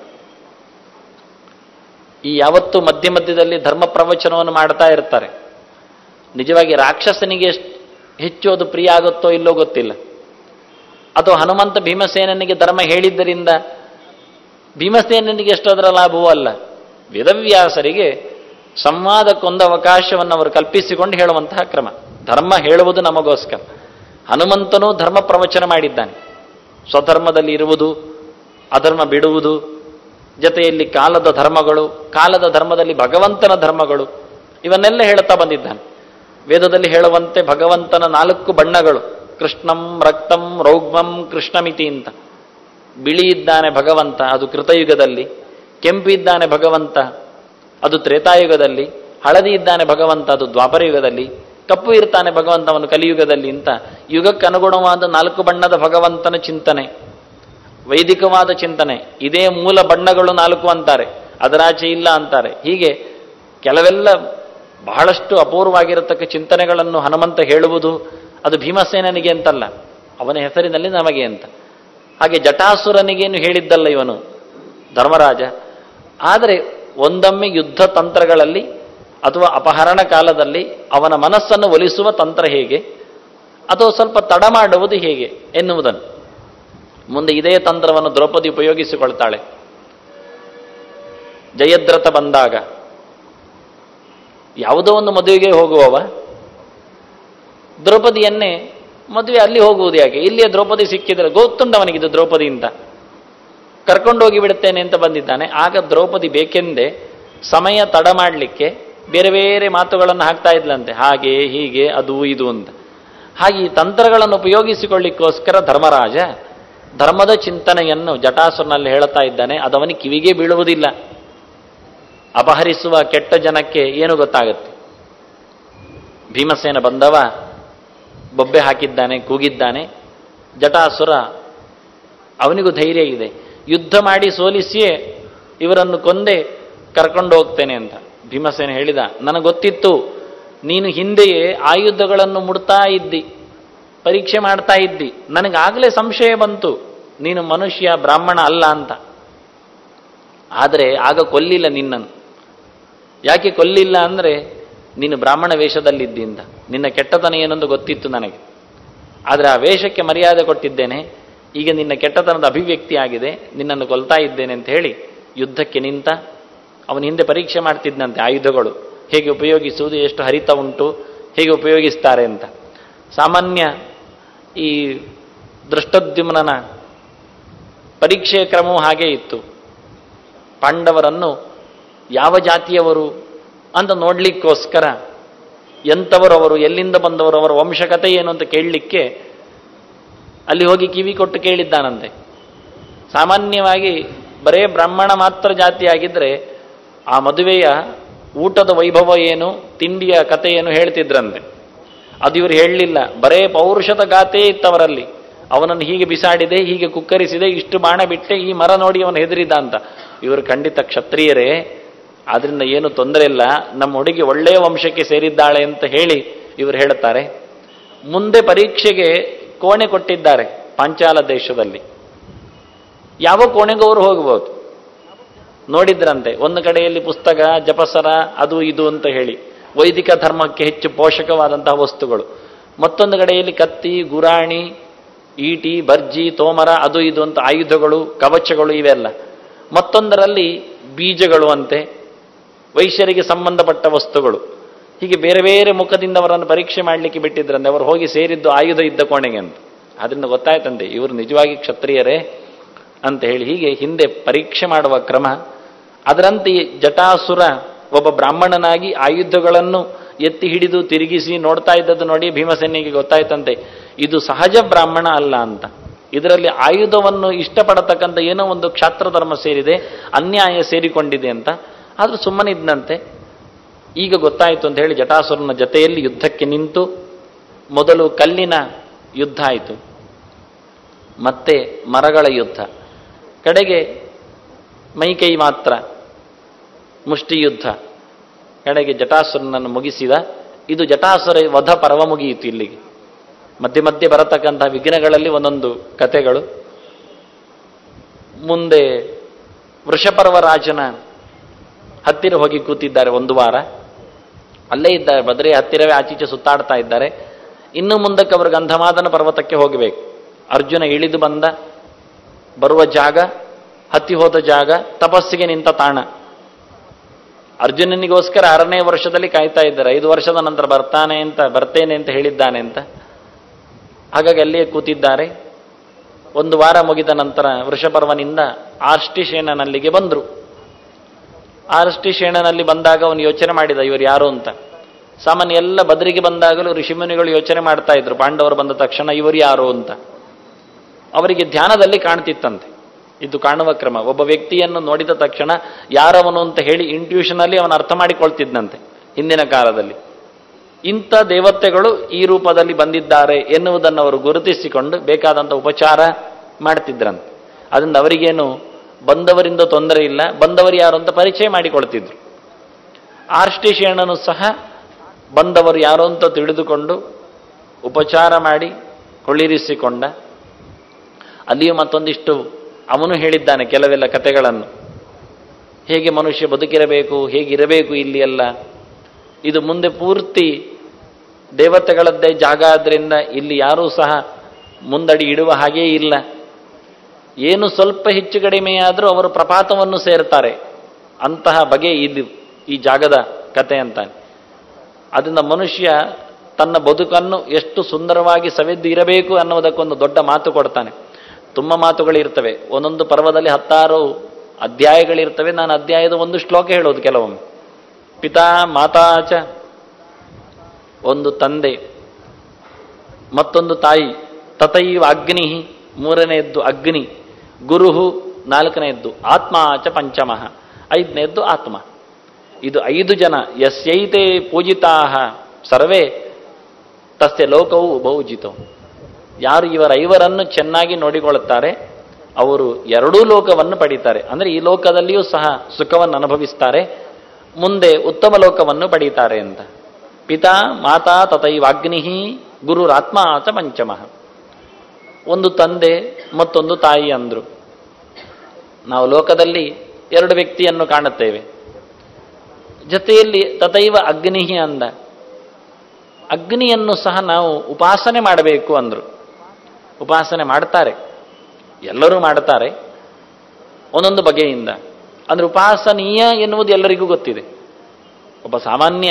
ಈ ಯಾವತ್ತು ಮಧ್ಯ ಮಧ್ಯದಲ್ಲಿ ಧರ್ಮ ಪ್ರವಚನವನ್ನು ಮಾಡ್ತಾ ಇರ್ತಾರೆ ನಿಜವಾಗಿ ರಾಕ್ಷಸನಿಗೆ ಎಷ್ಟು ಹೆಚ್ಚು ಅದು ಪ್ರಿಯ ಆಗುತ್ತೋ ಇಲ್ಲೋ ಗೊತ್ತಿಲ್ಲ ಅಥವಾ ಹನುಮಂತ ಭೀಮಸೇನನಿಗೆ ಧರ್ಮ ಹೇಳಿದ್ದರಿಂದ ಭೀಮಸೇನನಿಗೆ ಎಷ್ಟು ಅದರ ಲಾಭವೂ ಅಲ್ಲ ವೇದವ್ಯಾಸರಿಗೆ ಸಂವಾದಕ್ಕೊಂದು ಅವಕಾಶವನ್ನು ಅವರು ಕಲ್ಪಿಸಿಕೊಂಡು ಹೇಳುವಂತಹ ಕ್ರಮ ಧರ್ಮ ಹೇಳುವುದು ನಮಗೋಸ್ಕರ ಹನುಮಂತನೂ ಧರ್ಮ ಪ್ರವಚನ ಮಾಡಿದ್ದಾನೆ ಸ್ವಧರ್ಮದಲ್ಲಿ ಇರುವುದು ಅಧರ್ಮ ಬಿಡುವುದು ಜೊತೆಯಲ್ಲಿ ಕಾಲದ ಧರ್ಮಗಳು ಕಾಲದ ಧರ್ಮದಲ್ಲಿ ಭಗವಂತನ ಧರ್ಮಗಳು ಇವನ್ನೆಲ್ಲ ಹೇಳುತ್ತಾ ಬಂದಿದ್ದಾನೆ ವೇದದಲ್ಲಿ ಹೇಳುವಂತೆ ಭಗವಂತನ ನಾಲ್ಕು ಬಣ್ಣಗಳು ಕೃಷ್ಣಂ ರಕ್ತಂ ರೌಗ್ಮಂ ಕೃಷ್ಣಮಿತಿ ಅಂತ ಬಿಳಿ ಇದ್ದಾನೆ ಭಗವಂತ ಅದು ಕೃತಯುಗದಲ್ಲಿ ಕೆಂಪು ಇದ್ದಾನೆ ಭಗವಂತ ಅದು ತ್ರೇತಾಯುಗದಲ್ಲಿ ಹಳದಿ ಇದ್ದಾನೆ ಭಗವಂತ ಅದು ದ್ವಾಪರ ಯುಗದಲ್ಲಿ ಕಪ್ಪು ಇರ್ತಾನೆ ಭಗವಂತವನು ಕಲಿಯುಗದಲ್ಲಿ ಅಂತ ಯುಗಕ್ಕೆ ಅನುಗುಣವಾದ ನಾಲ್ಕು ಬಣ್ಣದ ಭಗವಂತನ ಚಿಂತನೆ ವೈದಿಕವಾದ ಚಿಂತನೆ ಇದೇ ಮೂಲ ಬಣ್ಣಗಳು ನಾಲ್ಕು ಅಂತಾರೆ ಅದರಾಚೆ ಇಲ್ಲ ಅಂತಾರೆ ಹೀಗೆ ಕೆಲವೆಲ್ಲ ಬಹಳಷ್ಟು ಅಪೂರ್ವವಾಗಿರತಕ್ಕ ಚಿಂತನೆಗಳನ್ನು ಹನುಮಂತ ಹೇಳುವುದು ಅದು ಭೀಮಸೇನನಿಗೆ ಅಂತಲ್ಲ ಅವನ ಹೆಸರಿನಲ್ಲಿ ನಮಗೆ ಅಂತ ಹಾಗೆ ಜಟಾಸುರನಿಗೇನು ಹೇಳಿದ್ದಲ್ಲ ಇವನು ಧರ್ಮರಾಜ ಆದರೆ ಒಂದೊಮ್ಮೆ ಯುದ್ಧ ತಂತ್ರಗಳಲ್ಲಿ ಅಥವಾ ಅಪಹರಣ ಕಾಲದಲ್ಲಿ ಅವನ ಮನಸ್ಸನ್ನು ಒಲಿಸುವ ತಂತ್ರ ಹೇಗೆ ಅಥವಾ ಸ್ವಲ್ಪ ತಡ ಮಾಡುವುದು ಹೇಗೆ ಎನ್ನುವುದನ್ನು ಮುಂದೆ ಇದೇ ತಂತ್ರವನ್ನು ದ್ರೌಪದಿ ಉಪಯೋಗಿಸಿಕೊಳ್ತಾಳೆ ಜಯದ್ರಥ ಬಂದಾಗ ಯಾವುದೋ ಒಂದು ಮದುವೆಗೆ ಹೋಗುವವ ದ್ರೌಪದಿಯನ್ನೇ ಮದುವೆ ಅಲ್ಲಿ ಹೋಗುವುದು ಯಾಕೆ ಇಲ್ಲಿಯೇ ದ್ರೌಪದಿ ಸಿಕ್ಕಿದ್ರೆ ಗೊತ್ತುಂಡವನಿಗಿದು ದ್ರೌಪದಿ ಅಂತ ಕರ್ಕೊಂಡೋಗಿ ಬಿಡುತ್ತೇನೆ ಅಂತ ಬಂದಿದ್ದಾನೆ ಆಗ ದ್ರೌಪದಿ ಬೇಕೆಂದೇ ಸಮಯ ತಡ ಮಾಡಲಿಕ್ಕೆ ಬೇರೆ ಬೇರೆ ಮಾತುಗಳನ್ನು ಹಾಕ್ತಾ ಇದ್ಲಂತೆ ಹಾಗೆ ಹೀಗೆ ಅದು ಇದು ಅಂತ ಹಾಗೆ ಈ ತಂತ್ರಗಳನ್ನು ಉಪಯೋಗಿಸಿಕೊಳ್ಳಿಕ್ಕೋಸ್ಕರ ಧರ್ಮರಾಜ ಧರ್ಮದ ಚಿಂತನೆಯನ್ನು ಜಟಾಸುರನಲ್ಲಿ ಹೇಳುತ್ತಾ ಇದ್ದಾನೆ ಅದವನಿಗೆ ಕಿವಿಗೆ ಬೀಳುವುದಿಲ್ಲ ಅಪಹರಿಸುವ ಕೆಟ್ಟ ಜನಕ್ಕೆ ಏನು ಗೊತ್ತಾಗುತ್ತೆ ಭೀಮಸೇನ ಬಂದವ ಬೊಬ್ಬೆ ಹಾಕಿದ್ದಾನೆ ಕೂಗಿದ್ದಾನೆ ಜಟಾಸುರ ಅವನಿಗೂ ಧೈರ್ಯ ಇದೆ ಯುದ್ಧ ಮಾಡಿ ಸೋಲಿಸಿಯೇ ಇವರನ್ನು ಕೊಂದೆ ಕರ್ಕೊಂಡು ಹೋಗ್ತೇನೆ ಅಂತ ಭೀಮಸೇನ ಹೇಳಿದ ನನಗೆ ಗೊತ್ತಿತ್ತು ನೀನು ಹಿಂದೆಯೇ ಆಯುಧಗಳನ್ನು ಮುಡ್ತಾ ಇದ್ದಿ ಪರೀಕ್ಷೆ ಮಾಡ್ತಾ ಇದ್ದಿ ನನಗಾಗಲೇ ಸಂಶಯ ಬಂತು ನೀನು ಮನುಷ್ಯ ಬ್ರಾಹ್ಮಣ ಅಲ್ಲ ಅಂತ ಆದರೆ ಆಗ ಕೊಲ್ಲಿಲ್ಲ ನಿನ್ನನ್ನು ಯಾಕೆ ಕೊಲ್ಲಿಲ್ಲ ಅಂದರೆ ನೀನು ಬ್ರಾಹ್ಮಣ ವೇಷದಲ್ಲಿದ್ದಿಂದ ನಿನ್ನ ಕೆಟ್ಟತನ ಏನೆಂದು ಗೊತ್ತಿತ್ತು ನನಗೆ ಆದರೆ ಆ ವೇಷಕ್ಕೆ ಮರ್ಯಾದೆ ಕೊಟ್ಟಿದ್ದೇನೆ ಈಗ ನಿನ್ನ ಕೆಟ್ಟತನದ ಅಭಿವ್ಯಕ್ತಿ ಆಗಿದೆ ನಿನ್ನನ್ನು ಕೊಲ್ತಾ ಇದ್ದೇನೆ ಅಂತ ಹೇಳಿ ಯುದ್ಧಕ್ಕೆ ನಿಂತ ಅವನ ಹಿಂದೆ ಪರೀಕ್ಷೆ ಮಾಡ್ತಿದ್ದಂತೆ ಆಯುಧಗಳು ಹೇಗೆ ಉಪಯೋಗಿಸುವುದು ಎಷ್ಟು ಹರಿತ ಉಂಟು ಹೇಗೆ ಉಪಯೋಗಿಸ್ತಾರೆ ಅಂತ ಸಾಮಾನ್ಯ ಈ ದೃಷ್ಟದ್ಯುಮ್ನನ ಪರೀಕ್ಷೆಯ ಕ್ರಮವೂ ಹಾಗೇ ಇತ್ತು ಪಾಂಡವರನ್ನು ಯಾವ ಜಾತಿಯವರು ಅಂತ ನೋಡ್ಲಿಕ್ಕೋಸ್ಕರ ಎಂಥವರು ಅವರು ಎಲ್ಲಿಂದ ಬಂದವರು ಅವರ ವಂಶಕತೆ ಏನು ಅಂತ ಕೇಳಲಿಕ್ಕೆ ಅಲ್ಲಿ ಹೋಗಿ ಕಿವಿ ಕೊಟ್ಟು ಕೇಳಿದ್ದಾನಂತೆ ಸಾಮಾನ್ಯವಾಗಿ ಬರೇ ಬ್ರಾಹ್ಮಣ ಮಾತ್ರ ಜಾತಿಯಾಗಿದ್ದರೆ ಆ ಮದುವೆಯ ಊಟದ ವೈಭವ ಏನು ತಿಂಡಿಯ ಕತೆ ಏನು ಹೇಳ್ತಿದ್ರಂತೆ ಅದು ಇವರು ಹೇಳಲಿಲ್ಲ ಬರೇ ಪೌರುಷದ ಗಾತೆ ಇತ್ತವರಲ್ಲಿ ಅವನನ್ನು ಹೀಗೆ ಬಿಸಾಡಿದೆ ಹೀಗೆ ಕುಕ್ಕರಿಸಿದೆ ಇಷ್ಟು ಬಾಣ ಬಿಟ್ಟೆ ಈ ಮರ ನೋಡಿ ಅವನು ಹೆದರಿದ ಅಂತ ಇವರು ಖಂಡಿತ ಕ್ಷತ್ರಿಯರೇ ಆದ್ರಿಂದ ಏನು ತೊಂದರೆ ಇಲ್ಲ ನಮ್ಮ ಹುಡುಗಿ ಒಳ್ಳೆಯ ವಂಶಕ್ಕೆ ಸೇರಿದ್ದಾಳೆ ಅಂತ ಹೇಳಿ ಇವರು ಹೇಳುತ್ತಾರೆ ಮುಂದೆ ಪರೀಕ್ಷೆಗೆ ಕೋಣೆ ಕೊಟ್ಟಿದ್ದಾರೆ ಪಾಂಚಾಲ ದೇಶದಲ್ಲಿ ಯಾವ ಕೋಣೆಗೂ ಅವರು ಹೋಗಬಹುದು ನೋಡಿದ್ರಂತೆ ಒಂದು ಕಡೆಯಲ್ಲಿ ಪುಸ್ತಕ ಜಪಸರ ಅದು ಇದು ಅಂತ ಹೇಳಿ ವೈದಿಕ ಧರ್ಮಕ್ಕೆ ಹೆಚ್ಚು ಪೋಷಕವಾದಂತಹ ವಸ್ತುಗಳು ಮತ್ತೊಂದು ಕಡೆಯಲ್ಲಿ ಕತ್ತಿ ಗುರಾಣಿ ಈಟಿ ಬರ್ಜಿ ತೋಮರ ಅದು ಇದು ಅಂತ ಆಯುಧಗಳು ಕವಚಗಳು ಇವೆಲ್ಲ ಮತ್ತೊಂದರಲ್ಲಿ ಬೀಜಗಳು ಅಂತೆ ವೈಶ್ಯರಿಗೆ ಸಂಬಂಧಪಟ್ಟ ವಸ್ತುಗಳು ಹೀಗೆ ಬೇರೆ ಬೇರೆ ಮುಖದಿಂದ ಅವರನ್ನು ಪರೀಕ್ಷೆ ಮಾಡಲಿಕ್ಕೆ ಬಿಟ್ಟಿದ್ರಂತೆ ಅವರು ಹೋಗಿ ಸೇರಿದ್ದು ಆಯುಧ ಇದ್ದ ಕೋಣೆಗೆ ಅಂತ ಅದರಿಂದ ಗೊತ್ತಾಯ್ತಂತೆ ಇವರು ನಿಜವಾಗಿ ಕ್ಷತ್ರಿಯರೇ ಅಂತ ಹೇಳಿ ಹೀಗೆ ಹಿಂದೆ ಪರೀಕ್ಷೆ ಮಾಡುವ ಕ್ರಮ ಅದರಂತೆ ಜಟಾಸುರ ಒಬ್ಬ ಬ್ರಾಹ್ಮಣನಾಗಿ ಆಯುಧಗಳನ್ನು ಎತ್ತಿ ಹಿಡಿದು ತಿರುಗಿಸಿ ನೋಡ್ತಾ ಇದ್ದದ್ದು ನೋಡಿ ಭೀಮಸೇನಿಗೆ ಗೊತ್ತಾಯ್ತಂತೆ ಇದು ಸಹಜ ಬ್ರಾಹ್ಮಣ ಅಲ್ಲ ಅಂತ ಇದರಲ್ಲಿ ಆಯುಧವನ್ನು ಇಷ್ಟಪಡತಕ್ಕಂಥ ಏನೋ ಒಂದು ಕ್ಷಾತ್ರ ಧರ್ಮ ಸೇರಿದೆ ಅನ್ಯಾಯ ಸೇರಿಕೊಂಡಿದೆ ಅಂತ ಆದ್ರೂ ಸುಮ್ಮನಿದ್ದಂತೆ ಈಗ ಗೊತ್ತಾಯಿತು ಅಂತ ಹೇಳಿ ಜಟಾಸುರನ ಜತೆಯಲ್ಲಿ ಯುದ್ಧಕ್ಕೆ ನಿಂತು ಮೊದಲು ಕಲ್ಲಿನ ಯುದ್ಧ ಆಯಿತು ಮತ್ತೆ ಮರಗಳ ಯುದ್ಧ ಕಡೆಗೆ ಮೈಕೈ ಮಾತ್ರ ಮುಷ್ಟಿ ಯುದ್ಧ ಕಡೆಗೆ ಜಟಾಸುರನನ್ನು ಮುಗಿಸಿದ ಇದು ಜಟಾಸುರ ವಧ ಪರ್ವ ಮುಗಿಯಿತು ಇಲ್ಲಿಗೆ ಮಧ್ಯೆ ಮಧ್ಯೆ ಬರತಕ್ಕಂತಹ ವಿಘ್ನಗಳಲ್ಲಿ ಒಂದೊಂದು ಕಥೆಗಳು ಮುಂದೆ ವೃಷಪರ್ವರಾಜನ ಹತ್ತಿರ ಹೋಗಿ ಕೂತಿದ್ದಾರೆ ಒಂದು ವಾರ ಅಲ್ಲೇ ಇದ್ದಾರೆ ಬದ್ರೆ ಹತ್ತಿರವೇ ಆಚೀಚೆ ಸುತ್ತಾಡ್ತಾ ಇದ್ದಾರೆ ಇನ್ನು ಮುಂದಕ್ಕೆ ಅವರು ಗಂಧಮಾದನ ಪರ್ವತಕ್ಕೆ ಹೋಗಬೇಕು ಅರ್ಜುನ ಇಳಿದು ಬಂದ ಬರುವ ಜಾಗ ಹತ್ತಿ ಹೋದ ಜಾಗ ತಪಸ್ಸಿಗೆ ನಿಂತ ತಾಣ ಅರ್ಜುನನಿಗೋಸ್ಕರ ಆರನೇ ವರ್ಷದಲ್ಲಿ ಕಾಯ್ತಾ ಇದ್ದಾರೆ ಐದು ವರ್ಷದ ನಂತರ ಬರ್ತಾನೆ ಅಂತ ಬರ್ತೇನೆ ಅಂತ ಹೇಳಿದ್ದಾನೆ ಅಂತ ಹಾಗಾಗಿ ಅಲ್ಲಿಯೇ ಕೂತಿದ್ದಾರೆ ಒಂದು ವಾರ ಮುಗಿದ ನಂತರ ವೃಷಪರ್ವನಿಂದ ಆರ್ಷ್ಟಿಶೇನನಲ್ಲಿಗೆ ಬಂದರು ಆರ್ಷ್ಟಿಶೇಣನಲ್ಲಿ ಬಂದಾಗ ಅವನು ಯೋಚನೆ ಮಾಡಿದ ಇವರು ಯಾರು ಅಂತ ಸಾಮಾನ್ಯ ಎಲ್ಲ ಬದರಿಗೆ ಬಂದಾಗಲೂ ಋಷಿಮುನಿಗಳು ಯೋಚನೆ ಮಾಡ್ತಾ ಇದ್ರು ಪಾಂಡವರು ಬಂದ ತಕ್ಷಣ ಇವರು ಯಾರು ಅಂತ ಅವರಿಗೆ ಧ್ಯಾನದಲ್ಲಿ ಕಾಣ್ತಿತ್ತಂತೆ ಇದು ಕಾಣುವ ಕ್ರಮ ಒಬ್ಬ ವ್ಯಕ್ತಿಯನ್ನು ನೋಡಿದ ತಕ್ಷಣ ಯಾರವನು ಅಂತ ಹೇಳಿ ಇಂಟ್ಯೂಷನ್ ಅಲ್ಲಿ ಅವನು ಅರ್ಥ ಮಾಡಿಕೊಳ್ತಿದ್ದಂತೆ ಹಿಂದಿನ ಕಾಲದಲ್ಲಿ ಇಂಥ ದೇವತೆಗಳು ಈ ರೂಪದಲ್ಲಿ ಬಂದಿದ್ದಾರೆ ಎನ್ನುವುದನ್ನು ಅವರು ಗುರುತಿಸಿಕೊಂಡು ಬೇಕಾದಂಥ ಉಪಚಾರ ಮಾಡ್ತಿದ್ರಂತೆ ಅದರಿಂದ ಅವರಿಗೇನು ಬಂದವರಿಂದ ತೊಂದರೆ ಇಲ್ಲ ಬಂದವರು ಯಾರು ಅಂತ ಪರಿಚಯ ಮಾಡಿಕೊಳ್ತಿದ್ರು ಆರ್ಷ್ಟಿಶೇಣನು ಸಹ ಬಂದವರು ಯಾರು ಅಂತ ತಿಳಿದುಕೊಂಡು ಉಪಚಾರ ಮಾಡಿ ಕೊಳ್ಳಿರಿಸಿಕೊಂಡ ಅಲ್ಲಿಯೂ ಮತ್ತೊಂದಿಷ್ಟು ಅವನು ಹೇಳಿದ್ದಾನೆ ಕೆಲವೆಲ್ಲ ಕಥೆಗಳನ್ನು ಹೇಗೆ ಮನುಷ್ಯ ಬದುಕಿರಬೇಕು ಹೇಗಿರಬೇಕು ಇಲ್ಲಿ ಎಲ್ಲ ಇದು ಮುಂದೆ ಪೂರ್ತಿ ದೇವತೆಗಳದ್ದೇ ಜಾಗ ಆದ್ರಿಂದ ಇಲ್ಲಿ ಯಾರೂ ಸಹ ಮುಂದಡಿ ಇಡುವ ಹಾಗೇ ಇಲ್ಲ ಏನು ಸ್ವಲ್ಪ ಹೆಚ್ಚು ಕಡಿಮೆಯಾದರೂ ಅವರು ಪ್ರಪಾತವನ್ನು ಸೇರ್ತಾರೆ ಅಂತಹ ಬಗೆ ಇದು ಈ ಜಾಗದ ಕತೆ ಅಂತಾನೆ ಅದರಿಂದ ಮನುಷ್ಯ ತನ್ನ ಬದುಕನ್ನು ಎಷ್ಟು ಸುಂದರವಾಗಿ ಸವೆದ್ದು ಇರಬೇಕು ಅನ್ನೋದಕ್ಕೊಂದು ದೊಡ್ಡ ಮಾತು ಕೊಡ್ತಾನೆ ತುಂಬ ಮಾತುಗಳಿರ್ತವೆ ಒಂದೊಂದು ಪರ್ವದಲ್ಲಿ ಹತ್ತಾರು ಅಧ್ಯಾಯಗಳಿರ್ತವೆ ನಾನು ಅಧ್ಯಾಯದ ಒಂದು ಶ್ಲೋಕ ಹೇಳೋದು ಕೆಲವೊಮ್ಮೆ ಪಿತಾ ಮಾತಾಚ ಒಂದು ತಂದೆ ಮತ್ತೊಂದು ತಾಯಿ ತಥೈವ ಅಗ್ನಿ ಮೂರನೆಯದ್ದು ಅಗ್ನಿ ಗುರುಹು ನಾಲ್ಕನೆಯದ್ದು ಆತ್ಮ ಚ ಪಂಚಮಃ ಐದನೆಯದ್ದು ಆತ್ಮ ಇದು ಐದು ಜನ ಯಸ್ಯೈತೆ ಪೂಜಿತಾ ಸರ್ವೇ ತಸ್ಯ ಲೋಕವು ಬಹುಜಿತವು ಯಾರು ಇವರ ಐವರನ್ನು ಚೆನ್ನಾಗಿ ನೋಡಿಕೊಳ್ಳುತ್ತಾರೆ ಅವರು ಎರಡೂ ಲೋಕವನ್ನು ಪಡೀತಾರೆ ಅಂದರೆ ಈ ಲೋಕದಲ್ಲಿಯೂ ಸಹ ಸುಖವನ್ನು ಅನುಭವಿಸ್ತಾರೆ ಮುಂದೆ ಉತ್ತಮ ಲೋಕವನ್ನು ಪಡೀತಾರೆ ಅಂತ ಪಿತಾ ಮಾತಾ ತಥೈವಾಗ್ನಿ ಗುರುರಾತ್ಮ ಚ ಪಂಚಮಃ ಒಂದು ತಂದೆ ಮತ್ತೊಂದು ತಾಯಿ ಅಂದ್ರು ನಾವು ಲೋಕದಲ್ಲಿ ಎರಡು ವ್ಯಕ್ತಿಯನ್ನು ಕಾಣುತ್ತೇವೆ ಜೊತೆಯಲ್ಲಿ ತಥೈವ ಅಗ್ನಿ ಅಂದ ಅಗ್ನಿಯನ್ನು ಸಹ ನಾವು ಉಪಾಸನೆ ಮಾಡಬೇಕು ಅಂದ್ರು ಉಪಾಸನೆ ಮಾಡ್ತಾರೆ ಎಲ್ಲರೂ ಮಾಡ್ತಾರೆ ಒಂದೊಂದು ಬಗೆಯಿಂದ ಅಂದ್ರೆ ಉಪಾಸನೀಯ ಎನ್ನುವುದು ಎಲ್ಲರಿಗೂ ಗೊತ್ತಿದೆ ಒಬ್ಬ ಸಾಮಾನ್ಯ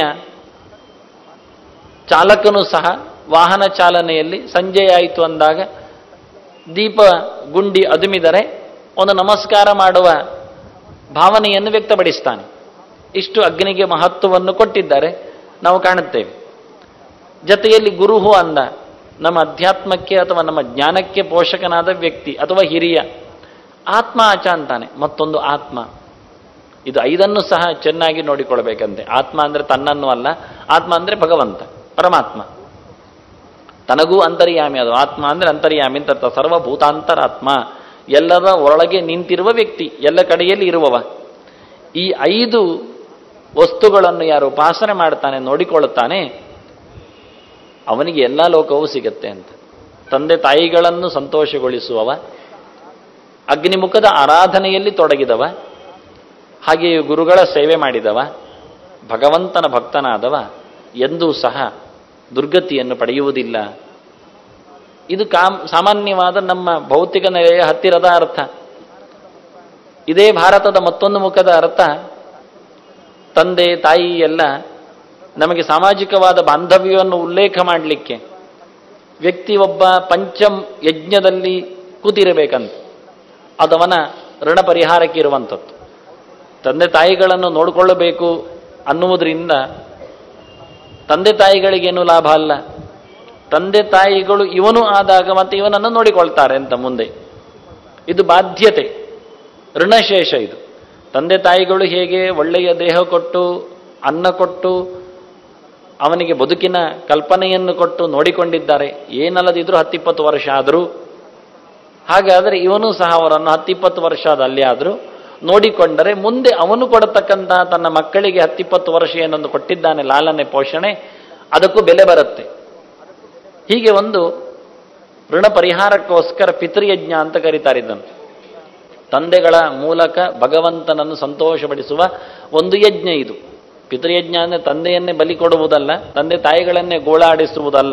ಚಾಲಕನು ಸಹ ವಾಹನ ಚಾಲನೆಯಲ್ಲಿ ಸಂಜೆ ಆಯಿತು ಅಂದಾಗ ದೀಪ ಗುಂಡಿ ಅದುಮಿದರೆ ಒಂದು ನಮಸ್ಕಾರ ಮಾಡುವ ಭಾವನೆಯನ್ನು ವ್ಯಕ್ತಪಡಿಸ್ತಾನೆ ಇಷ್ಟು ಅಗ್ನಿಗೆ ಮಹತ್ವವನ್ನು ಕೊಟ್ಟಿದ್ದಾರೆ ನಾವು ಕಾಣುತ್ತೇವೆ ಜೊತೆಯಲ್ಲಿ ಗುರುಹು ಅಂದ ನಮ್ಮ ಅಧ್ಯಾತ್ಮಕ್ಕೆ ಅಥವಾ ನಮ್ಮ ಜ್ಞಾನಕ್ಕೆ ಪೋಷಕನಾದ ವ್ಯಕ್ತಿ ಅಥವಾ ಹಿರಿಯ ಆತ್ಮ ಆಚ ಅಂತಾನೆ ಮತ್ತೊಂದು ಆತ್ಮ ಇದು ಐದನ್ನು ಸಹ ಚೆನ್ನಾಗಿ ನೋಡಿಕೊಳ್ಬೇಕಂತೆ ಆತ್ಮ ಅಂದ್ರೆ ತನ್ನನ್ನು ಅಲ್ಲ ಆತ್ಮ ಅಂದ್ರೆ ಭಗವಂತ ಪರಮಾತ್ಮ ತನಗೂ ಅಂತರ್ಯಾಮಿ ಅದು ಆತ್ಮ ಅಂದ್ರೆ ಅಂತರ್ಯಾಮಿ ಅಂತ ಅರ್ಥ ಸರ್ವಭೂತಾಂತರಾತ್ಮ ಎಲ್ಲರ ಒಳಗೆ ನಿಂತಿರುವ ವ್ಯಕ್ತಿ ಎಲ್ಲ ಕಡೆಯಲ್ಲಿ ಇರುವವ ಈ ಐದು ವಸ್ತುಗಳನ್ನು ಯಾರು ಉಪಾಸನೆ ಮಾಡ್ತಾನೆ ನೋಡಿಕೊಳ್ಳುತ್ತಾನೆ ಅವನಿಗೆ ಎಲ್ಲ ಲೋಕವೂ ಸಿಗತ್ತೆ ಅಂತ ತಂದೆ ತಾಯಿಗಳನ್ನು ಸಂತೋಷಗೊಳಿಸುವವ ಅಗ್ನಿಮುಖದ ಆರಾಧನೆಯಲ್ಲಿ ತೊಡಗಿದವ ಹಾಗೆಯೇ ಗುರುಗಳ ಸೇವೆ ಮಾಡಿದವ ಭಗವಂತನ ಭಕ್ತನಾದವ ಎಂದೂ ಸಹ ದುರ್ಗತಿಯನ್ನು ಪಡೆಯುವುದಿಲ್ಲ ಇದು ಕಾಮ್ ಸಾಮಾನ್ಯವಾದ ನಮ್ಮ ಭೌತಿಕ ನೆಲೆಯ ಹತ್ತಿರದ ಅರ್ಥ ಇದೇ ಭಾರತದ ಮತ್ತೊಂದು ಮುಖದ ಅರ್ಥ ತಂದೆ ತಾಯಿ ಎಲ್ಲ ನಮಗೆ ಸಾಮಾಜಿಕವಾದ ಬಾಂಧವ್ಯವನ್ನು ಉಲ್ಲೇಖ ಮಾಡಲಿಕ್ಕೆ ವ್ಯಕ್ತಿ ಒಬ್ಬ ಪಂಚಂ ಯಜ್ಞದಲ್ಲಿ ಕೂತಿರಬೇಕಂತ ಅದವನ ಋಣ ಪರಿಹಾರಕ್ಕೆ ಇರುವಂಥದ್ದು ತಂದೆ ತಾಯಿಗಳನ್ನು ನೋಡಿಕೊಳ್ಳಬೇಕು ಅನ್ನುವುದರಿಂದ ತಂದೆ ತಾಯಿಗಳಿಗೇನು ಲಾಭ ಅಲ್ಲ ತಂದೆ ತಾಯಿಗಳು ಇವನು ಆದಾಗ ಮತ್ತೆ ಇವನನ್ನು ನೋಡಿಕೊಳ್ತಾರೆ ಅಂತ ಮುಂದೆ ಇದು ಬಾಧ್ಯತೆ ಋಣಶೇಷ ಇದು ತಂದೆ ತಾಯಿಗಳು ಹೇಗೆ ಒಳ್ಳೆಯ ದೇಹ ಕೊಟ್ಟು ಅನ್ನ ಕೊಟ್ಟು ಅವನಿಗೆ ಬದುಕಿನ ಕಲ್ಪನೆಯನ್ನು ಕೊಟ್ಟು ನೋಡಿಕೊಂಡಿದ್ದಾರೆ ಏನಲ್ಲದಿದ್ರೂ ಹತ್ತಿಪ್ಪತ್ತು ವರ್ಷ ಆದರೂ ಹಾಗಾದರೆ ಇವನು ಸಹ ಅವರನ್ನು ಹತ್ತಿಪ್ಪತ್ತು ವರ್ಷ ಆದ ಅಲ್ಲಿ ಆದರೂ ನೋಡಿಕೊಂಡರೆ ಮುಂದೆ ಅವನು ಕೊಡತಕ್ಕಂತಹ ತನ್ನ ಮಕ್ಕಳಿಗೆ ಹತ್ತಿಪ್ಪತ್ತು ವರ್ಷ ಏನೊಂದು ಕೊಟ್ಟಿದ್ದಾನೆ ಲಾಲನೆ ಪೋಷಣೆ ಅದಕ್ಕೂ ಬೆಲೆ ಬರುತ್ತೆ ಹೀಗೆ ಒಂದು ಋಣ ಪರಿಹಾರಕ್ಕೋಸ್ಕರ ಪಿತೃಯಜ್ಞ ಅಂತ ಕರೀತಾರೆ ಇದನ್ನು ತಂದೆಗಳ ಮೂಲಕ ಭಗವಂತನನ್ನು ಸಂತೋಷಪಡಿಸುವ ಒಂದು ಯಜ್ಞ ಇದು ಪಿತೃಯಜ್ಞ ಅಂದರೆ ತಂದೆಯನ್ನೇ ಬಲಿ ಕೊಡುವುದಲ್ಲ ತಂದೆ ತಾಯಿಗಳನ್ನೇ ಗೋಳಾಡಿಸುವುದಲ್ಲ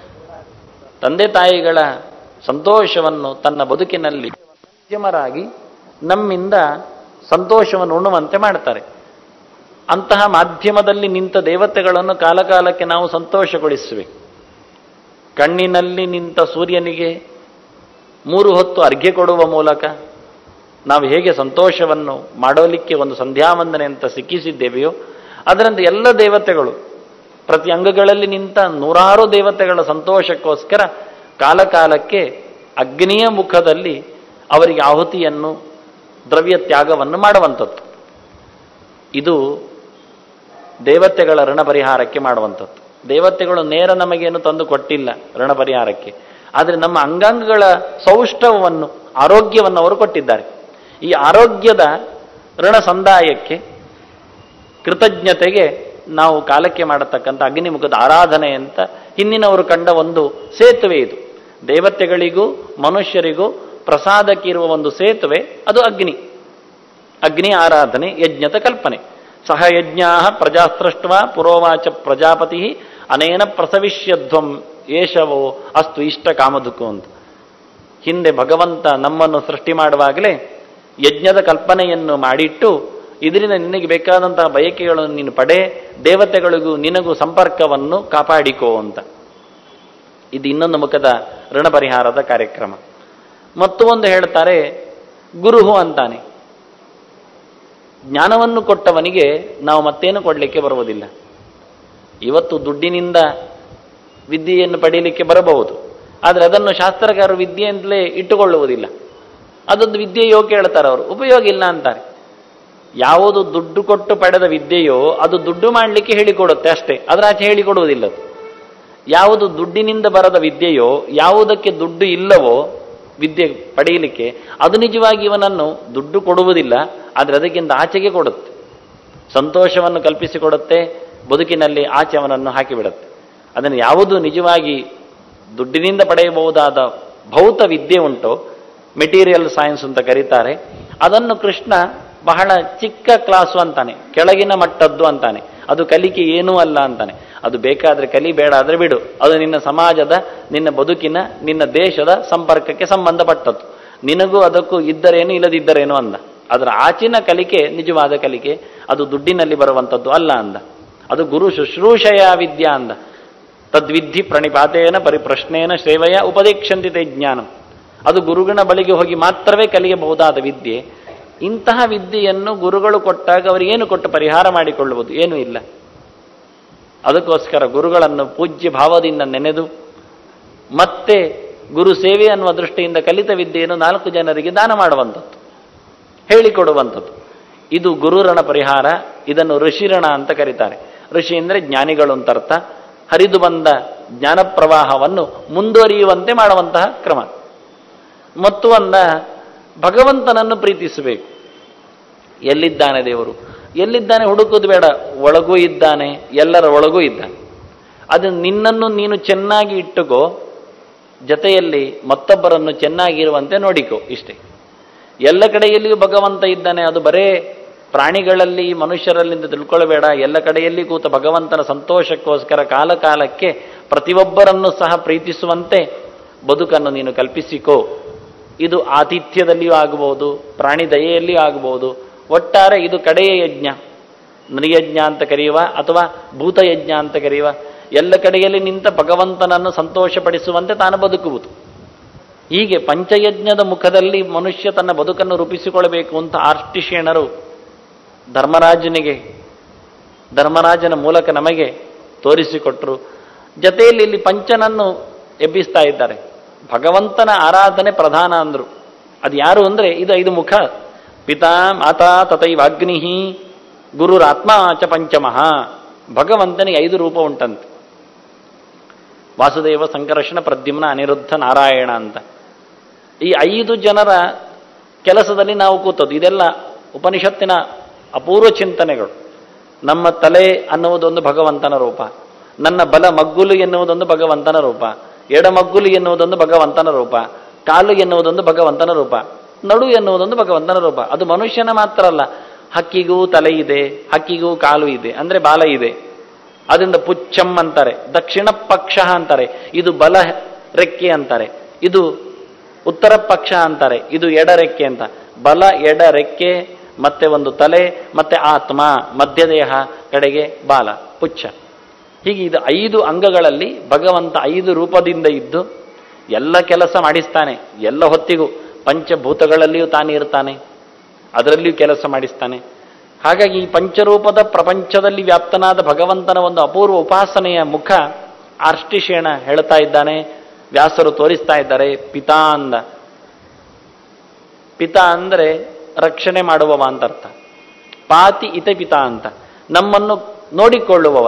ತಂದೆ ತಾಯಿಗಳ ಸಂತೋಷವನ್ನು ತನ್ನ ಬದುಕಿನಲ್ಲಿ ಮಾಧ್ಯಮರಾಗಿ ನಮ್ಮಿಂದ ಸಂತೋಷವನ್ನು ಉಣ್ಣುವಂತೆ ಮಾಡ್ತಾರೆ ಅಂತಹ ಮಾಧ್ಯಮದಲ್ಲಿ ನಿಂತ ದೇವತೆಗಳನ್ನು ಕಾಲಕಾಲಕ್ಕೆ ನಾವು ಸಂತೋಷಗೊಳಿಸಬೇಕು ಕಣ್ಣಿನಲ್ಲಿ ನಿಂತ ಸೂರ್ಯನಿಗೆ ಮೂರು ಹೊತ್ತು ಅರ್ಘ್ಯ ಕೊಡುವ ಮೂಲಕ ನಾವು ಹೇಗೆ ಸಂತೋಷವನ್ನು ಮಾಡೋಲಿಕ್ಕೆ ಒಂದು ಸಂಧ್ಯಾವಂದನೆ ಅಂತ ಸಿಕ್ಕಿಸಿದ್ದೇವೆಯೋ ಅದರಂತೆ ಎಲ್ಲ ದೇವತೆಗಳು ಪ್ರತಿ ಅಂಗಗಳಲ್ಲಿ ನಿಂತ ನೂರಾರು ದೇವತೆಗಳ ಸಂತೋಷಕ್ಕೋಸ್ಕರ ಕಾಲಕಾಲಕ್ಕೆ ಅಗ್ನಿಯ ಮುಖದಲ್ಲಿ ಅವರಿಗೆ ಆಹುತಿಯನ್ನು ದ್ರವ್ಯ ತ್ಯಾಗವನ್ನು ಮಾಡುವಂಥದ್ದು ಇದು ದೇವತೆಗಳ ಋಣ ಪರಿಹಾರಕ್ಕೆ ಮಾಡುವಂಥದ್ದು ದೇವತೆಗಳು ನೇರ ನಮಗೇನು ತಂದು ಕೊಟ್ಟಿಲ್ಲ ಋಣ ಪರಿಹಾರಕ್ಕೆ ಆದರೆ ನಮ್ಮ ಅಂಗಾಂಗಗಳ ಸೌಷ್ಠವವನ್ನು ಆರೋಗ್ಯವನ್ನು ಅವರು ಕೊಟ್ಟಿದ್ದಾರೆ ಈ ಆರೋಗ್ಯದ ಋಣ ಸಂದಾಯಕ್ಕೆ ಕೃತಜ್ಞತೆಗೆ ನಾವು ಕಾಲಕ್ಕೆ ಮಾಡತಕ್ಕಂಥ ಅಗ್ನಿಮುಖದ ಆರಾಧನೆ ಅಂತ ಹಿಂದಿನವರು ಕಂಡ ಒಂದು ಸೇತುವೆ ಇದು ದೇವತೆಗಳಿಗೂ ಮನುಷ್ಯರಿಗೂ ಪ್ರಸಾದಕ್ಕಿರುವ ಒಂದು ಸೇತುವೆ ಅದು ಅಗ್ನಿ ಅಗ್ನಿ ಆರಾಧನೆ ಯಜ್ಞದ ಕಲ್ಪನೆ ಸಹ ಯಜ್ಞಾ ಪ್ರಜಾಸ್ರಷ್ಟ ಪುರೋವಾಚ ಪ್ರಜಾಪತಿ ಅನೇನ ಪ್ರಸವಿಷ್ಯಧ್ವಂ ಏಷವೋ ಅಸ್ತು ಇಷ್ಟ ಕಾಮದುಕು ಅಂತ ಹಿಂದೆ ಭಗವಂತ ನಮ್ಮನ್ನು ಸೃಷ್ಟಿ ಮಾಡುವಾಗಲೇ ಯಜ್ಞದ ಕಲ್ಪನೆಯನ್ನು ಮಾಡಿಟ್ಟು ಇದರಿಂದ ನಿನಗೆ ಬೇಕಾದಂತಹ ಬಯಕೆಗಳನ್ನು ನೀನು ಪಡೆ ದೇವತೆಗಳಿಗೂ ನಿನಗೂ ಸಂಪರ್ಕವನ್ನು ಕಾಪಾಡಿಕೋ ಅಂತ ಇದು ಇನ್ನೊಂದು ಮುಖದ ಋಣ ಪರಿಹಾರದ ಕಾರ್ಯಕ್ರಮ ಮತ್ತು ಒಂದು ಹೇಳ್ತಾರೆ ಗುರುಹು ಅಂತಾನೆ ಜ್ಞಾನವನ್ನು ಕೊಟ್ಟವನಿಗೆ ನಾವು ಮತ್ತೇನು ಕೊಡಲಿಕ್ಕೆ ಬರುವುದಿಲ್ಲ ಇವತ್ತು ದುಡ್ಡಿನಿಂದ ವಿದ್ಯೆಯನ್ನು ಪಡೀಲಿಕ್ಕೆ ಬರಬಹುದು ಆದರೆ ಅದನ್ನು ಶಾಸ್ತ್ರಕಾರರು ವಿದ್ಯೆ ಅಂತಲೇ ಇಟ್ಟುಕೊಳ್ಳುವುದಿಲ್ಲ ಅದೊಂದು ವಿದ್ಯೆ ಯೋಗ್ಯ ಹೇಳ್ತಾರೆ ಅವರು ಉಪಯೋಗ ಇಲ್ಲ ಅಂತಾರೆ ಯಾವುದು ದುಡ್ಡು ಕೊಟ್ಟು ಪಡೆದ ವಿದ್ಯೆಯೋ ಅದು ದುಡ್ಡು ಮಾಡಲಿಕ್ಕೆ ಹೇಳಿಕೊಡುತ್ತೆ ಅಷ್ಟೇ ಅದರ ಆಚೆ ಹೇಳಿಕೊಡುವುದಿಲ್ಲ ಅದು ಯಾವುದು ದುಡ್ಡಿನಿಂದ ಬರದ ವಿದ್ಯೆಯೋ ಯಾವುದಕ್ಕೆ ದುಡ್ಡು ಇಲ್ಲವೋ ವಿದ್ಯೆ ಪಡೆಯಲಿಕ್ಕೆ ಅದು ನಿಜವಾಗಿ ಇವನನ್ನು ದುಡ್ಡು ಕೊಡುವುದಿಲ್ಲ ಆದರೆ ಅದಕ್ಕಿಂತ ಆಚೆಗೆ ಕೊಡುತ್ತೆ ಸಂತೋಷವನ್ನು ಕಲ್ಪಿಸಿಕೊಡುತ್ತೆ ಬದುಕಿನಲ್ಲಿ ಆಚೆ ಅವನನ್ನು ಹಾಕಿಬಿಡುತ್ತೆ ಅದನ್ನು ಯಾವುದು ನಿಜವಾಗಿ ದುಡ್ಡಿನಿಂದ ಪಡೆಯಬಹುದಾದ ಭೌತ ವಿದ್ಯೆ ಉಂಟೋ ಮೆಟೀರಿಯಲ್ ಸೈನ್ಸ್ ಅಂತ ಕರೀತಾರೆ ಅದನ್ನು ಕೃಷ್ಣ ಬಹಳ ಚಿಕ್ಕ ಕ್ಲಾಸು ಅಂತಾನೆ ಕೆಳಗಿನ ಮಟ್ಟದ್ದು ಅಂತಾನೆ ಅದು ಕಲಿಕೆ ಏನೂ ಅಲ್ಲ ಅಂತಾನೆ ಅದು ಬೇಕಾದ್ರೆ ಕಲಿ ಬೇಡ ಆದ್ರೆ ಬಿಡು ಅದು ನಿನ್ನ ಸಮಾಜದ ನಿನ್ನ ಬದುಕಿನ ನಿನ್ನ ದೇಶದ ಸಂಪರ್ಕಕ್ಕೆ ಸಂಬಂಧಪಟ್ಟದ್ದು ನಿನಗೂ ಅದಕ್ಕೂ ಇದ್ದರೇನು ಇಲ್ಲದಿದ್ದರೇನು ಅಂದ ಅದರ ಆಚಿನ ಕಲಿಕೆ ನಿಜವಾದ ಕಲಿಕೆ ಅದು ದುಡ್ಡಿನಲ್ಲಿ ಬರುವಂಥದ್ದು ಅಲ್ಲ ಅಂದ ಅದು ಗುರು ಶುಶ್ರೂಷಯ ವಿದ್ಯಾ ಅಂದ ತದ್ವಿಧಿ ಪ್ರಣಿಪಾತೇನ ಪರಿಪ್ರಶ್ನೇನ ಸೇವೆಯ ಉಪದೇಕ್ಷಂತಿತೆ ಜ್ಞಾನಂ ಅದು ಗುರುಗಳ ಬಳಿಗೆ ಹೋಗಿ ಮಾತ್ರವೇ ಕಲಿಯಬಹುದಾದ ವಿದ್ಯೆ ಇಂತಹ ವಿದ್ಯೆಯನ್ನು ಗುರುಗಳು ಕೊಟ್ಟಾಗ ಅವರಿಗೇನು ಕೊಟ್ಟು ಪರಿಹಾರ ಮಾಡಿಕೊಳ್ಳುವುದು ಏನೂ ಇಲ್ಲ ಅದಕ್ಕೋಸ್ಕರ ಗುರುಗಳನ್ನು ಪೂಜ್ಯ ಭಾವದಿಂದ ನೆನೆದು ಮತ್ತೆ ಗುರು ಸೇವೆ ಅನ್ನುವ ದೃಷ್ಟಿಯಿಂದ ಕಲಿತ ವಿದ್ಯೆಯನ್ನು ನಾಲ್ಕು ಜನರಿಗೆ ದಾನ ಮಾಡುವಂಥದ್ದು ಹೇಳಿಕೊಡುವಂಥದ್ದು ಇದು ಗುರುರಣ ಪರಿಹಾರ ಇದನ್ನು ಋಷಿರಣ ಅಂತ ಕರೀತಾರೆ ಋಷಿ ಅಂದರೆ ಜ್ಞಾನಿಗಳು ಅಂತ ಅರ್ಥ ಹರಿದು ಬಂದ ಜ್ಞಾನ ಪ್ರವಾಹವನ್ನು ಮುಂದುವರಿಯುವಂತೆ ಮಾಡುವಂತಹ ಕ್ರಮ ಮತ್ತು ಒಂದ ಭಗವಂತನನ್ನು ಪ್ರೀತಿಸಬೇಕು ಎಲ್ಲಿದ್ದಾನೆ ದೇವರು ಎಲ್ಲಿದ್ದಾನೆ ಹುಡುಕೋದು ಬೇಡ ಒಳಗೂ ಇದ್ದಾನೆ ಎಲ್ಲರ ಒಳಗೂ ಇದ್ದಾನೆ ಅದು ನಿನ್ನನ್ನು ನೀನು ಚೆನ್ನಾಗಿ ಇಟ್ಟುಕೋ ಜೊತೆಯಲ್ಲಿ ಮತ್ತೊಬ್ಬರನ್ನು ಚೆನ್ನಾಗಿರುವಂತೆ ನೋಡಿಕೋ ಇಷ್ಟೇ ಎಲ್ಲ ಕಡೆಯಲ್ಲಿಯೂ ಭಗವಂತ ಇದ್ದಾನೆ ಅದು ಬರೇ ಪ್ರಾಣಿಗಳಲ್ಲಿ ಮನುಷ್ಯರಲ್ಲಿಂದ ತಿಳ್ಕೊಳ್ಬೇಡ ಎಲ್ಲ ಕಡೆಯಲ್ಲಿ ಕೂತ ಭಗವಂತನ ಸಂತೋಷಕ್ಕೋಸ್ಕರ ಕಾಲ ಕಾಲಕ್ಕೆ ಪ್ರತಿಯೊಬ್ಬರನ್ನು ಸಹ ಪ್ರೀತಿಸುವಂತೆ ಬದುಕನ್ನು ನೀನು ಕಲ್ಪಿಸಿಕೋ ಇದು ಆತಿಥ್ಯದಲ್ಲಿಯೂ ಆಗಬಹುದು ಪ್ರಾಣಿ ದಯೆಯಲ್ಲಿಯೂ ಆಗಬಹುದು ಒಟ್ಟಾರೆ ಇದು ಕಡೆಯ ಯಜ್ಞ ನರಿಯಜ್ಞ ಅಂತ ಕರೆಯುವ ಅಥವಾ ಭೂತಯಜ್ಞ ಅಂತ ಕರೆಯುವ ಎಲ್ಲ ಕಡೆಯಲ್ಲಿ ನಿಂತ ಭಗವಂತನನ್ನು ಸಂತೋಷಪಡಿಸುವಂತೆ ತಾನು ಬದುಕುವುದು ಹೀಗೆ ಪಂಚಯಜ್ಞದ ಮುಖದಲ್ಲಿ ಮನುಷ್ಯ ತನ್ನ ಬದುಕನ್ನು ರೂಪಿಸಿಕೊಳ್ಳಬೇಕು ಅಂತ ಆರ್ಟಿಷೇಣರು ಧರ್ಮರಾಜನಿಗೆ ಧರ್ಮರಾಜನ ಮೂಲಕ ನಮಗೆ ತೋರಿಸಿಕೊಟ್ರು ಜತೆಯಲ್ಲಿ ಇಲ್ಲಿ ಪಂಚನನ್ನು ಎಬ್ಬಿಸ್ತಾ ಇದ್ದಾರೆ ಭಗವಂತನ ಆರಾಧನೆ ಪ್ರಧಾನ ಅಂದ್ರು ಅದು ಯಾರು ಅಂದ್ರೆ ಇದು ಐದು ಮುಖ ಪಿತಾ ಮಾತಾ ತಥೈವಾಗ್ನಿ ಗುರುರಾತ್ಮ ಚ ಪಂಚಮಃ ಭಗವಂತನಿಗೆ ಐದು ರೂಪ ಉಂಟಂತೆ ವಾಸುದೇವ ಸಂಕರ್ಷಣ ಪ್ರದ್ಯುಮ್ನ ಅನಿರುದ್ಧ ನಾರಾಯಣ ಅಂತ ಈ ಐದು ಜನರ ಕೆಲಸದಲ್ಲಿ ನಾವು ಕೂತದ್ದು ಇದೆಲ್ಲ ಉಪನಿಷತ್ತಿನ ಅಪೂರ್ವ ಚಿಂತನೆಗಳು ನಮ್ಮ ತಲೆ ಅನ್ನುವುದೊಂದು ಭಗವಂತನ ರೂಪ ನನ್ನ ಬಲ ಮಗ್ಗುಲು ಎನ್ನುವುದೊಂದು ಭಗವಂತನ ರೂಪ ಎಡಮಗ್ಗುಲು ಎನ್ನುವುದೊಂದು ಭಗವಂತನ ರೂಪ ಕಾಲು ಎನ್ನುವುದೊಂದು ಭಗವಂತನ ರೂಪ ನಡು ಎನ್ನುವುದೊಂದು ಭಗವಂತನ ರೂಪ ಅದು ಮನುಷ್ಯನ ಮಾತ್ರ ಅಲ್ಲ ಹಕ್ಕಿಗೂ ತಲೆ ಇದೆ ಹಕ್ಕಿಗೂ ಕಾಲು ಇದೆ ಅಂದ್ರೆ ಬಾಲ ಇದೆ ಅದರಿಂದ ಪುಚ್ಚಂ ಅಂತಾರೆ ದಕ್ಷಿಣ ಪಕ್ಷ ಅಂತಾರೆ ಇದು ಬಲ ರೆಕ್ಕೆ ಅಂತಾರೆ ಇದು ಉತ್ತರ ಪಕ್ಷ ಅಂತಾರೆ ಇದು ಎಡ ರೆಕ್ಕೆ ಅಂತ ಬಲ ಎಡ ರೆಕ್ಕೆ ಮತ್ತೆ ಒಂದು ತಲೆ ಮತ್ತೆ ಆತ್ಮ ಮಧ್ಯದೇಹ ಕಡೆಗೆ ಬಾಲ ಪುಚ್ಚ ಹೀಗೆ ಇದು ಐದು ಅಂಗಗಳಲ್ಲಿ ಭಗವಂತ ಐದು ರೂಪದಿಂದ ಇದ್ದು ಎಲ್ಲ ಕೆಲಸ ಮಾಡಿಸ್ತಾನೆ ಎಲ್ಲ ಹೊತ್ತಿಗೂ ಪಂಚಭೂತಗಳಲ್ಲಿಯೂ ತಾನೇ ಇರ್ತಾನೆ ಅದರಲ್ಲಿಯೂ ಕೆಲಸ ಮಾಡಿಸ್ತಾನೆ ಹಾಗಾಗಿ ಈ ಪಂಚರೂಪದ ಪ್ರಪಂಚದಲ್ಲಿ ವ್ಯಾಪ್ತನಾದ ಭಗವಂತನ ಒಂದು ಅಪೂರ್ವ ಉಪಾಸನೆಯ ಮುಖ ಆರ್ಷ್ಟಿಶೇಣ ಹೇಳ್ತಾ ಇದ್ದಾನೆ ವ್ಯಾಸರು ತೋರಿಸ್ತಾ ಇದ್ದಾರೆ ಪಿತಾ ಅಂದ ಪಿತಾ ಅಂದ್ರೆ ರಕ್ಷಣೆ ಮಾಡುವವ ಅಂತ ಅರ್ಥ ಪಾತಿ ಇತ ಪಿತಾ ಅಂತ ನಮ್ಮನ್ನು ನೋಡಿಕೊಳ್ಳುವವ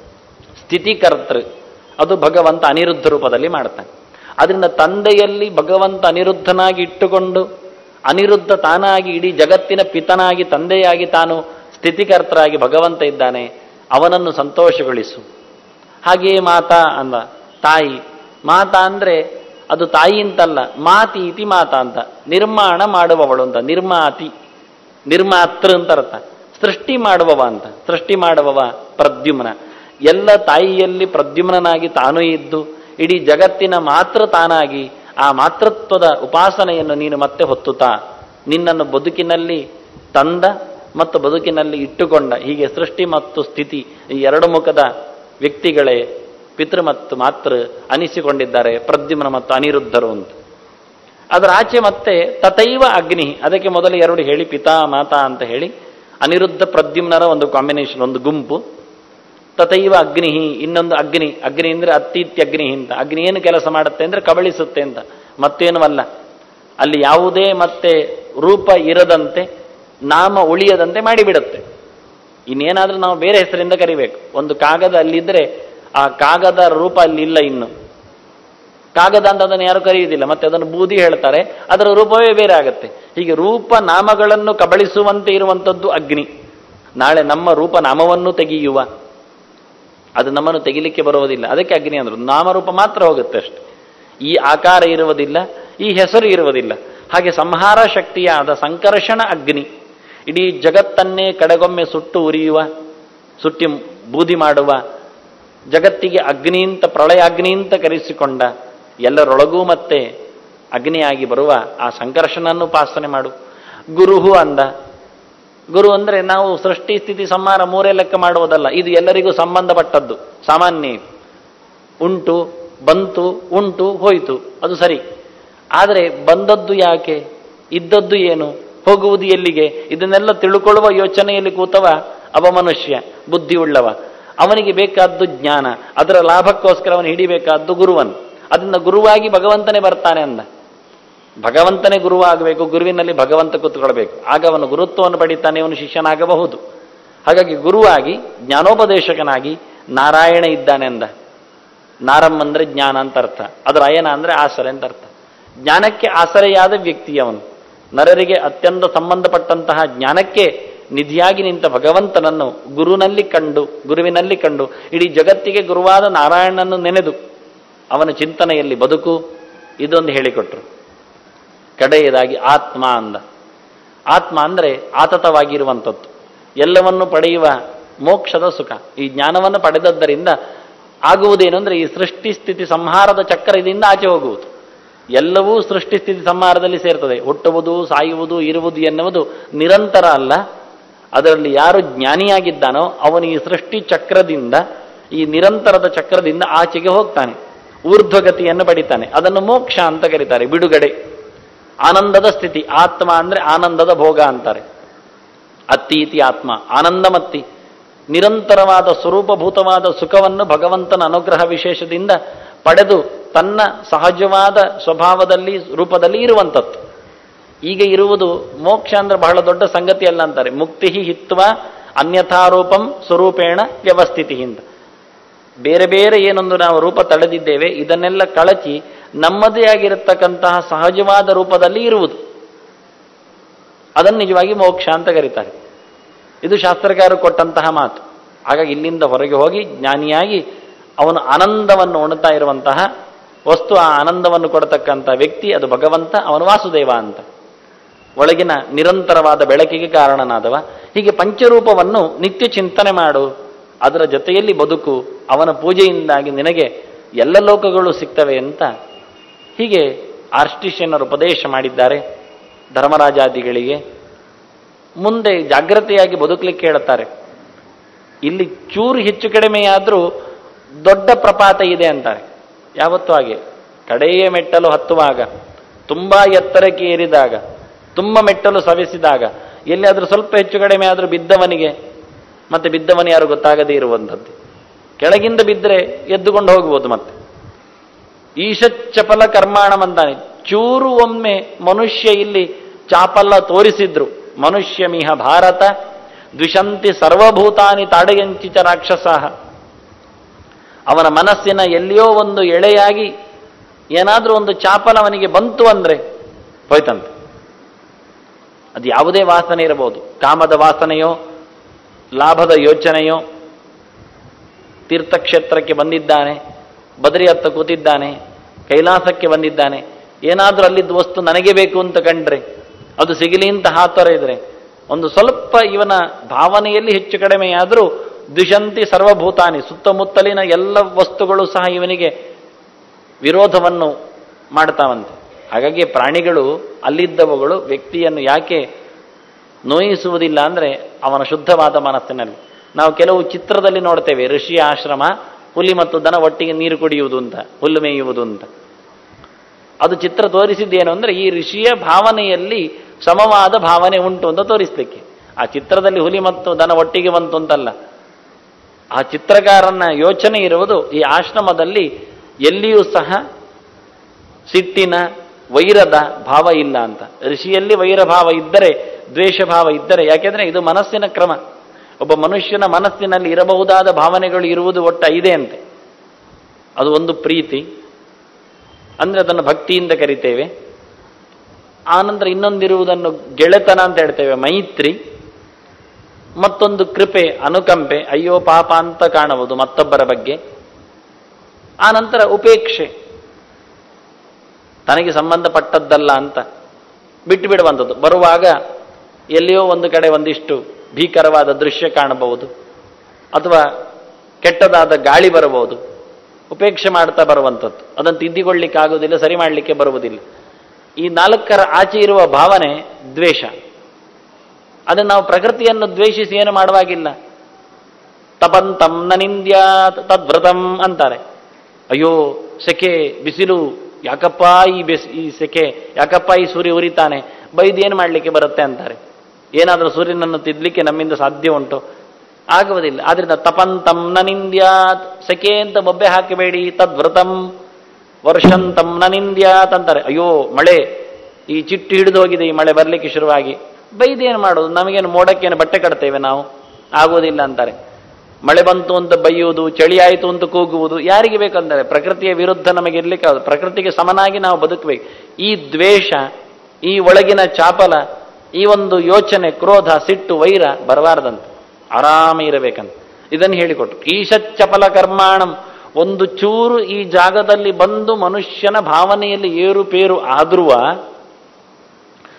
ಸ್ಥಿತಿಕರ್ತೃ ಅದು ಭಗವಂತ ಅನಿರುದ್ಧ ರೂಪದಲ್ಲಿ ಮಾಡ್ತಾನೆ ಅದರಿಂದ ತಂದೆಯಲ್ಲಿ ಭಗವಂತ ಅನಿರುದ್ಧನಾಗಿ ಇಟ್ಟುಕೊಂಡು ಅನಿರುದ್ಧ ತಾನಾಗಿ ಇಡೀ ಜಗತ್ತಿನ ಪಿತನಾಗಿ ತಂದೆಯಾಗಿ ತಾನು ಸ್ಥಿತಿಕರ್ತರಾಗಿ ಭಗವಂತ ಇದ್ದಾನೆ ಅವನನ್ನು ಸಂತೋಷಗೊಳಿಸು ಹಾಗೆಯೇ ಮಾತಾ ಅಂದ ತಾಯಿ ಮಾತಾ ಅಂದ್ರೆ ಅದು ತಾಯಿ ಅಂತಲ್ಲ ಮಾತಿ ಇತಿ ಮಾತಾ ಅಂತ ನಿರ್ಮಾಣ ಮಾಡುವವಳು ಅಂತ ನಿರ್ಮಾತಿ ನಿರ್ಮಾತೃ ಅಂತ ಅರ್ಥ ಸೃಷ್ಟಿ ಮಾಡುವವ ಅಂತ ಸೃಷ್ಟಿ ಮಾಡುವವ ಪ್ರದ್ಯುಮ್ನ ಎಲ್ಲ ತಾಯಿಯಲ್ಲಿ ಪ್ರದ್ಯುಮ್ನಾಗಿ ತಾನೂ ಇದ್ದು ಇಡೀ ಜಗತ್ತಿನ ಮಾತ್ರ ತಾನಾಗಿ ಆ ಮಾತೃತ್ವದ ಉಪಾಸನೆಯನ್ನು ನೀನು ಮತ್ತೆ ಹೊತ್ತುತ್ತಾ ನಿನ್ನನ್ನು ಬದುಕಿನಲ್ಲಿ ತಂದ ಮತ್ತು ಬದುಕಿನಲ್ಲಿ ಇಟ್ಟುಕೊಂಡ ಹೀಗೆ ಸೃಷ್ಟಿ ಮತ್ತು ಸ್ಥಿತಿ ಈ ಎರಡು ಮುಖದ ವ್ಯಕ್ತಿಗಳೇ ಪಿತೃ ಮತ್ತು ಮಾತೃ ಅನಿಸಿಕೊಂಡಿದ್ದಾರೆ ಪ್ರದ್ಯುಮ್ನ ಮತ್ತು ಅನಿರುದ್ಧರು ಅಂತ ಅದರ ಆಚೆ ಮತ್ತೆ ತಥೈವ ಅಗ್ನಿ ಅದಕ್ಕೆ ಮೊದಲು ಎರಡು ಹೇಳಿ ಪಿತಾ ಮಾತಾ ಅಂತ ಹೇಳಿ ಅನಿರುದ್ಧ ಪ್ರದ್ಯುಮ್ನರ ಒಂದು ಕಾಂಬಿನೇಷನ್ ಒಂದು ಗುಂಪು ತಥೈವ ಅಗ್ನಿ ಇನ್ನೊಂದು ಅಗ್ನಿ ಅಗ್ನಿ ಅಂದ್ರೆ ಅತ್ತೀತ್ಯ ಅಗ್ನಿ ಅಂತ ಅಗ್ನಿ ಏನು ಕೆಲಸ ಮಾಡುತ್ತೆ ಅಂದ್ರೆ ಕಬಳಿಸುತ್ತೆ ಅಂತ ಮತ್ತೇನೂ ಅಲ್ಲ ಅಲ್ಲಿ ಯಾವುದೇ ಮತ್ತೆ ರೂಪ ಇರದಂತೆ ನಾಮ ಉಳಿಯದಂತೆ ಮಾಡಿಬಿಡುತ್ತೆ ಇನ್ನೇನಾದ್ರೂ ನಾವು ಬೇರೆ ಹೆಸರಿಂದ ಕರಿಬೇಕು ಒಂದು ಕಾಗದ ಅಲ್ಲಿದ್ರೆ ಆ ಕಾಗದ ರೂಪ ಅಲ್ಲಿ ಇಲ್ಲ ಇನ್ನು ಕಾಗದ ಅಂತ ಅದನ್ನು ಯಾರು ಕರೆಯುವುದಿಲ್ಲ ಮತ್ತೆ ಅದನ್ನು ಬೂದಿ ಹೇಳ್ತಾರೆ ಅದರ ರೂಪವೇ ಬೇರೆ ಆಗುತ್ತೆ ಹೀಗೆ ರೂಪ ನಾಮಗಳನ್ನು ಕಬಳಿಸುವಂತೆ ಇರುವಂಥದ್ದು ಅಗ್ನಿ ನಾಳೆ ನಮ್ಮ ರೂಪ ನಾಮವನ್ನು ತೆಗೆಯುವ ಅದು ನಮ್ಮನ್ನು ತೆಗಿಲಿಕ್ಕೆ ಬರುವುದಿಲ್ಲ ಅದಕ್ಕೆ ಅಗ್ನಿ ಅಂದ್ರು ನಾಮರೂಪ ಮಾತ್ರ ಹೋಗುತ್ತೆ ಅಷ್ಟೆ ಈ ಆಕಾರ ಇರುವುದಿಲ್ಲ ಈ ಹೆಸರು ಇರುವುದಿಲ್ಲ ಹಾಗೆ ಸಂಹಾರ ಶಕ್ತಿಯಾದ ಸಂಕರ್ಷಣ ಅಗ್ನಿ ಇಡೀ ಜಗತ್ತನ್ನೇ ಕಡೆಗೊಮ್ಮೆ ಸುಟ್ಟು ಉರಿಯುವ ಸುಟ್ಟಿ ಬೂದಿ ಮಾಡುವ ಜಗತ್ತಿಗೆ ಅಗ್ನಿ ಅಂತ ಪ್ರಳಯ ಅಗ್ನಿ ಅಂತ ಕರೆಸಿಕೊಂಡ ಎಲ್ಲರೊಳಗೂ ಮತ್ತೆ ಅಗ್ನಿಯಾಗಿ ಬರುವ ಆ ಸಂಕರ್ಷಣನ್ನು ಉಪಾಸನೆ ಮಾಡು ಗುರುಹು ಅಂದ ಗುರು ಅಂದ್ರೆ ನಾವು ಸೃಷ್ಟಿ ಸ್ಥಿತಿ ಸಂಹಾರ ಮೂರೇ ಲೆಕ್ಕ ಮಾಡುವುದಲ್ಲ ಇದು ಎಲ್ಲರಿಗೂ ಸಂಬಂಧಪಟ್ಟದ್ದು ಸಾಮಾನ್ಯ ಇದು. ಉಂಟು ಬಂತು ಉಂಟು ಹೋಯಿತು ಅದು ಸರಿ ಆದರೆ ಬಂದದ್ದು ಯಾಕೆ ಇದ್ದದ್ದು ಏನು ಹೋಗುವುದು ಎಲ್ಲಿಗೆ ಇದನ್ನೆಲ್ಲ ತಿಳ್ಕೊಳ್ಳುವ ಯೋಚನೆಯಲ್ಲಿ ಕೂತವ ಅವ ಮನುಷ್ಯ ಬುದ್ಧಿ ಉಳ್ಳವ ಅವನಿಗೆ ಬೇಕಾದ್ದು ಜ್ಞಾನ ಅದರ ಲಾಭಕ್ಕೋಸ್ಕರ ಅವನು ಹಿಡಿಬೇಕಾದ್ದು ಗುರುವನು ಅದರಿಂದ ಗುರುವಾಗಿ ಭಗವಂತನೇ ಬರ್ತಾನೆ ಅಂದ ಭಗವಂತನೇ ಗುರುವಾಗಬೇಕು ಗುರುವಿನಲ್ಲಿ ಭಗವಂತ ಕೂತ್ಕೊಳ್ಬೇಕು ಆಗ ಅವನು ಗುರುತ್ವವನ್ನು ಪಡಿತಾನೆ ಅವನು ಶಿಷ್ಯನಾಗಬಹುದು ಹಾಗಾಗಿ ಗುರುವಾಗಿ ಜ್ಞಾನೋಪದೇಶಕನಾಗಿ ನಾರಾಯಣ ಇದ್ದಾನೆ ಅಂದ ನಾರಂ ಅಂದ್ರೆ ಜ್ಞಾನ ಅಂತ ಅರ್ಥ ಅದರ ಅಯನ ಅಂದ್ರೆ ಆಸರೆ ಅಂತ ಅರ್ಥ ಜ್ಞಾನಕ್ಕೆ ಆಸರೆಯಾದ ವ್ಯಕ್ತಿ ಅವನು ನರರಿಗೆ ಅತ್ಯಂತ ಸಂಬಂಧಪಟ್ಟಂತಹ ಜ್ಞಾನಕ್ಕೆ ನಿಧಿಯಾಗಿ ನಿಂತ ಭಗವಂತನನ್ನು ಗುರುನಲ್ಲಿ ಕಂಡು ಗುರುವಿನಲ್ಲಿ ಕಂಡು ಇಡೀ ಜಗತ್ತಿಗೆ ಗುರುವಾದ ನಾರಾಯಣನನ್ನು ನೆನೆದು ಅವನ ಚಿಂತನೆಯಲ್ಲಿ ಬದುಕು ಇದೊಂದು ಹೇಳಿಕೊಟ್ರು ಕಡೆಯದಾಗಿ ಆತ್ಮ ಅಂದ ಆತ್ಮ ಅಂದರೆ ಆತತವಾಗಿರುವಂಥದ್ದು ಎಲ್ಲವನ್ನು ಪಡೆಯುವ ಮೋಕ್ಷದ ಸುಖ ಈ ಜ್ಞಾನವನ್ನು ಪಡೆದದ್ದರಿಂದ ಆಗುವುದೇನು ಅಂದರೆ ಈ ಸೃಷ್ಟಿ ಸ್ಥಿತಿ ಸಂಹಾರದ ಚಕ್ರದಿಂದ ಆಚೆ ಹೋಗುವುದು ಎಲ್ಲವೂ ಸೃಷ್ಟಿ ಸ್ಥಿತಿ ಸಂಹಾರದಲ್ಲಿ ಸೇರ್ತದೆ ಹುಟ್ಟುವುದು ಸಾಯುವುದು ಇರುವುದು ಎನ್ನುವುದು ನಿರಂತರ ಅಲ್ಲ ಅದರಲ್ಲಿ ಯಾರು ಜ್ಞಾನಿಯಾಗಿದ್ದಾನೋ ಅವನು ಈ ಸೃಷ್ಟಿ ಚಕ್ರದಿಂದ ಈ ನಿರಂತರದ ಚಕ್ರದಿಂದ ಆಚೆಗೆ ಹೋಗ್ತಾನೆ ಊರ್ಧ್ವಗತಿಯನ್ನು ಪಡಿತಾನೆ ಅದನ್ನು ಮೋಕ್ಷ ಅಂತ ಕರೀತಾರೆ ಬಿಡುಗಡೆ ಆನಂದದ ಸ್ಥಿತಿ ಆತ್ಮ ಅಂದರೆ ಆನಂದದ ಭೋಗ ಅಂತಾರೆ ಅತ್ತಿ ಇತಿ ಆತ್ಮ ಆನಂದಮತ್ತಿ ನಿರಂತರವಾದ ಸ್ವರೂಪಭೂತವಾದ ಸುಖವನ್ನು ಭಗವಂತನ ಅನುಗ್ರಹ ವಿಶೇಷದಿಂದ ಪಡೆದು ತನ್ನ ಸಹಜವಾದ ಸ್ವಭಾವದಲ್ಲಿ ರೂಪದಲ್ಲಿ ಇರುವಂಥದ್ದು ಈಗ ಇರುವುದು ಮೋಕ್ಷ ಅಂದ್ರೆ ಬಹಳ ದೊಡ್ಡ ಸಂಗತಿ ಅಲ್ಲ ಅಂತಾರೆ ಮುಕ್ತಿ ಹಿತ್ವ ಅನ್ಯಥಾರೂಪಂ ಸ್ವರೂಪೇಣ ವ್ಯವಸ್ಥಿತಿಯಿಂದ ಬೇರೆ ಬೇರೆ ಏನೊಂದು ನಾವು ರೂಪ ತಳೆದಿದ್ದೇವೆ ಇದನ್ನೆಲ್ಲ ಕಳಚಿ ನಮ್ಮದೇ ಆಗಿರತಕ್ಕಂತಹ ಸಹಜವಾದ ರೂಪದಲ್ಲಿ ಇರುವುದು ಅದನ್ನು ನಿಜವಾಗಿ ಮೋಕ್ಷ ಅಂತ ಕರೀತಾರೆ ಇದು ಶಾಸ್ತ್ರಕಾರರು ಕೊಟ್ಟಂತಹ ಮಾತು ಹಾಗಾಗಿ ಇಲ್ಲಿಂದ ಹೊರಗೆ ಹೋಗಿ ಜ್ಞಾನಿಯಾಗಿ ಅವನು ಆನಂದವನ್ನು ಉಣ್ತಾ ಇರುವಂತಹ ವಸ್ತು ಆ ಆನಂದವನ್ನು ಕೊಡತಕ್ಕಂಥ ವ್ಯಕ್ತಿ ಅದು ಭಗವಂತ ಅವನು ವಾಸುದೇವ ಅಂತ ಒಳಗಿನ ನಿರಂತರವಾದ ಬೆಳಕಿಗೆ ಕಾರಣನಾದವ ಹೀಗೆ ಪಂಚರೂಪವನ್ನು ನಿತ್ಯ ಚಿಂತನೆ ಮಾಡು ಅದರ ಜೊತೆಯಲ್ಲಿ ಬದುಕು ಅವನ ಪೂಜೆಯಿಂದಾಗಿ ನಿನಗೆ ಎಲ್ಲ ಲೋಕಗಳು ಸಿಗ್ತವೆ ಅಂತ ಹೀಗೆ ಆರ್ಸ್ಟಿಷಿಯನ್ನರು ಉಪದೇಶ ಮಾಡಿದ್ದಾರೆ ಧರ್ಮರಾಜಾದಿಗಳಿಗೆ ಮುಂದೆ ಜಾಗ್ರತೆಯಾಗಿ ಬದುಕಲಿಕ್ಕೆ ಹೇಳುತ್ತಾರೆ ಇಲ್ಲಿ ಚೂರು ಹೆಚ್ಚು ಕಡಿಮೆಯಾದರೂ ದೊಡ್ಡ ಪ್ರಪಾತ ಇದೆ ಅಂತಾರೆ ಯಾವತ್ತೂ ಹಾಗೆ ಕಡೆಯ ಮೆಟ್ಟಲು ಹತ್ತುವಾಗ ತುಂಬಾ ಎತ್ತರಕ್ಕೆ ಏರಿದಾಗ ತುಂಬ ಮೆಟ್ಟಲು ಸವೆಸಿದಾಗ ಎಲ್ಲಿಯಾದರೂ ಸ್ವಲ್ಪ ಹೆಚ್ಚು ಕಡಿಮೆ ಆದರೂ ಬಿದ್ದವನಿಗೆ ಮತ್ತೆ ಬಿದ್ದವನು ಯಾರು ಗೊತ್ತಾಗದೇ ಇರುವಂಥದ್ದು ಕೆಳಗಿಂದ ಬಿದ್ದರೆ ಎದ್ದುಕೊಂಡು ಹೋಗ್ಬೋದು ಮತ್ತೆ ಈಶಚ್ಚಪಲ ಕರ್ಮಾಣಂ ಅಂತಾನೆ ಚೂರು ಒಮ್ಮೆ ಮನುಷ್ಯ ಇಲ್ಲಿ ಚಾಪಲ್ಲ ತೋರಿಸಿದ್ರು ಮನುಷ್ಯ ಮಿಹ ಭಾರತ ದ್ವಿಷಂತಿ ಸರ್ವಭೂತಾನಿ ತಾಡಯಂಚಿಚ ರಾಕ್ಷಸಾಹ ಅವನ ಮನಸ್ಸಿನ ಎಲ್ಲಿಯೋ ಒಂದು ಎಳೆಯಾಗಿ ಏನಾದರೂ ಒಂದು ಚಾಪಲ ಅವನಿಗೆ ಬಂತು ಅಂದ್ರೆ ಹೋಯ್ತಂತೆ ಅದು ಯಾವುದೇ ವಾಸನೆ ಇರಬಹುದು ಕಾಮದ ವಾಸನೆಯೋ ಲಾಭದ ಯೋಚನೆಯೋ ತೀರ್ಥಕ್ಷೇತ್ರಕ್ಕೆ ಬಂದಿದ್ದಾನೆ ಬದರಿ ಹತ್ತ ಕೂತಿದ್ದಾನೆ ಕೈಲಾಸಕ್ಕೆ ಬಂದಿದ್ದಾನೆ ಏನಾದರೂ ಅಲ್ಲಿದ್ದ ವಸ್ತು ನನಗೆ ಬೇಕು ಅಂತ ಕಂಡ್ರೆ ಅದು ಸಿಗಲಿ ಅಂತ ಹಾತರ ಇದ್ರೆ ಒಂದು ಸ್ವಲ್ಪ ಇವನ ಭಾವನೆಯಲ್ಲಿ ಹೆಚ್ಚು ಕಡಿಮೆಯಾದರೂ ದ್ವಿಷಂತಿ ಸರ್ವಭೂತಾನಿ ಸುತ್ತಮುತ್ತಲಿನ ಎಲ್ಲ ವಸ್ತುಗಳು ಸಹ ಇವನಿಗೆ ವಿರೋಧವನ್ನು ಮಾಡ್ತಾವಂತೆ ಹಾಗಾಗಿ ಪ್ರಾಣಿಗಳು ಅಲ್ಲಿದ್ದವುಗಳು ವ್ಯಕ್ತಿಯನ್ನು ಯಾಕೆ ನೋಯಿಸುವುದಿಲ್ಲ ಅಂದರೆ ಅವನ ಶುದ್ಧವಾದ ಮನಸ್ಸಿನಲ್ಲಿ ನಾವು ಕೆಲವು ಚಿತ್ರದಲ್ಲಿ ನೋಡ್ತೇವೆ ಋಷಿಯ ಆಶ್ರಮ ಹುಲಿ ಮತ್ತು ದನ ಒಟ್ಟಿಗೆ ನೀರು ಕುಡಿಯುವುದು ಅಂತ ಹುಲ್ಲು ಮೇಯುವುದು ಅಂತ ಅದು ಚಿತ್ರ ತೋರಿಸಿದ್ದೇನು ಅಂದರೆ ಈ ಋಷಿಯ ಭಾವನೆಯಲ್ಲಿ ಸಮವಾದ ಭಾವನೆ ಉಂಟು ಅಂತ ತೋರಿಸ್ಲಿಕ್ಕೆ ಆ ಚಿತ್ರದಲ್ಲಿ ಹುಲಿ ಮತ್ತು ದನ ಒಟ್ಟಿಗೆ ಬಂತು ಅಂತಲ್ಲ ಆ ಚಿತ್ರಕಾರನ ಯೋಚನೆ ಇರುವುದು ಈ ಆಶ್ರಮದಲ್ಲಿ ಎಲ್ಲಿಯೂ ಸಹ ಸಿಟ್ಟಿನ ವೈರದ ಭಾವ ಇಲ್ಲ ಅಂತ ಋಷಿಯಲ್ಲಿ ವೈರ ಭಾವ ಇದ್ದರೆ ದ್ವೇಷ ಭಾವ ಇದ್ದರೆ ಯಾಕೆಂದ್ರೆ ಇದು ಮನಸ್ಸಿನ ಕ್ರಮ ಒಬ್ಬ ಮನುಷ್ಯನ ಮನಸ್ಸಿನಲ್ಲಿ ಇರಬಹುದಾದ ಭಾವನೆಗಳು ಇರುವುದು ಒಟ್ಟು ಐದೇ ಅಂತೆ ಅದು ಒಂದು ಪ್ರೀತಿ ಅಂದ್ರೆ ಅದನ್ನು ಭಕ್ತಿಯಿಂದ ಕರಿತೇವೆ ಆನಂತರ ಇನ್ನೊಂದಿರುವುದನ್ನು ಗೆಳೆತನ ಅಂತ ಹೇಳ್ತೇವೆ ಮೈತ್ರಿ ಮತ್ತೊಂದು ಕೃಪೆ ಅನುಕಂಪೆ ಅಯ್ಯೋ ಪಾಪ ಅಂತ ಕಾಣುವುದು ಮತ್ತೊಬ್ಬರ ಬಗ್ಗೆ ಆನಂತರ ಉಪೇಕ್ಷೆ ತನಗೆ ಸಂಬಂಧಪಟ್ಟದ್ದಲ್ಲ ಅಂತ ಬಿಟ್ಟು ಬಿಡುವಂಥದ್ದು ಬರುವಾಗ ಎಲ್ಲಿಯೋ ಒಂದು ಕಡೆ ಒಂದಿಷ್ಟು ಭೀಕರವಾದ ದೃಶ್ಯ ಕಾಣಬಹುದು ಅಥವಾ ಕೆಟ್ಟದಾದ ಗಾಳಿ ಬರಬಹುದು ಉಪೇಕ್ಷೆ ಮಾಡ್ತಾ ಬರುವಂಥದ್ದು ಅದನ್ನು ತಿದ್ದಿಕೊಳ್ಳಿಕ್ಕಾಗುವುದಿಲ್ಲ ಸರಿ ಮಾಡಲಿಕ್ಕೆ ಬರುವುದಿಲ್ಲ ಈ ನಾಲ್ಕರ ಆಚೆ ಇರುವ ಭಾವನೆ ದ್ವೇಷ ಅದನ್ನು ನಾವು ಪ್ರಕೃತಿಯನ್ನು ದ್ವೇಷಿಸಿ ಏನು ಮಾಡುವಾಗಿಲ್ಲ ತಪಂತಂ ನನಿಂದ್ಯಾ ತದ್ವ್ರತಂ ಅಂತಾರೆ ಅಯ್ಯೋ ಸೆಕೆ ಬಿಸಿಲು ಯಾಕಪ್ಪ ಈ ಬೆಸ್ ಈ ಸೆಕೆ ಯಾಕಪ್ಪ ಈ ಸೂರ್ಯ ಉರಿತಾನೆ ಬೈದು ಏನು ಮಾಡಲಿಕ್ಕೆ ಬರುತ್ತೆ ಅಂತಾರೆ ಏನಾದರೂ ಸೂರ್ಯನನ್ನು ತಿದ್ದಲಿಕ್ಕೆ ನಮ್ಮಿಂದ ಸಾಧ್ಯ ಉಂಟು ಆಗುವುದಿಲ್ಲ ಆದ್ರಿಂದ ತಪಂತಂ ನನಿಂದ್ಯಾತ್ ಸೆಕೆ ಅಂತ ಬೊಬ್ಬೆ ಹಾಕಬೇಡಿ ತದ್ವ್ರತಂ ವರ್ಷಂತಂ ನನಿಂದ್ಯಾತ್ ಅಂತಾರೆ ಅಯ್ಯೋ ಮಳೆ ಈ ಚಿಟ್ಟು ಹಿಡಿದು ಹೋಗಿದೆ ಈ ಮಳೆ ಬರಲಿಕ್ಕೆ ಶುರುವಾಗಿ ಬೈದೇನು ಮಾಡೋದು ನಮಗೇನು ಮೋಡಕ್ಕೇನು ಬಟ್ಟೆ ಕಟ್ತೇವೆ ನಾವು ಆಗೋದಿಲ್ಲ ಅಂತಾರೆ ಮಳೆ ಬಂತು ಅಂತ ಬೈಯುವುದು ಚಳಿ ಆಯಿತು ಅಂತ ಕೂಗುವುದು ಯಾರಿಗೆ ಬೇಕಂದರೆ ಪ್ರಕೃತಿಯ ವಿರುದ್ಧ ನಮಗೆ ಇರ್ಲಿಕ್ಕೆ ಪ್ರಕೃತಿಗೆ ಸಮನಾಗಿ ನಾವು ಬದುಕಬೇಕು ಈ ದ್ವೇಷ ಈ ಒಳಗಿನ ಚಾಪಲ ಈ ಒಂದು ಯೋಚನೆ ಕ್ರೋಧ ಸಿಟ್ಟು ವೈರ ಬರಬಾರ್ದಂತ ಆರಾಮ ಇರಬೇಕಂತ ಇದನ್ನು ಹೇಳಿಕೊಟ್ರು ಈಶಚ್ಚಪಲ ಕರ್ಮಾಣಂ ಒಂದು ಚೂರು ಈ ಜಾಗದಲ್ಲಿ ಬಂದು ಮನುಷ್ಯನ ಭಾವನೆಯಲ್ಲಿ ಏರುಪೇರು ಆದ್ರುವ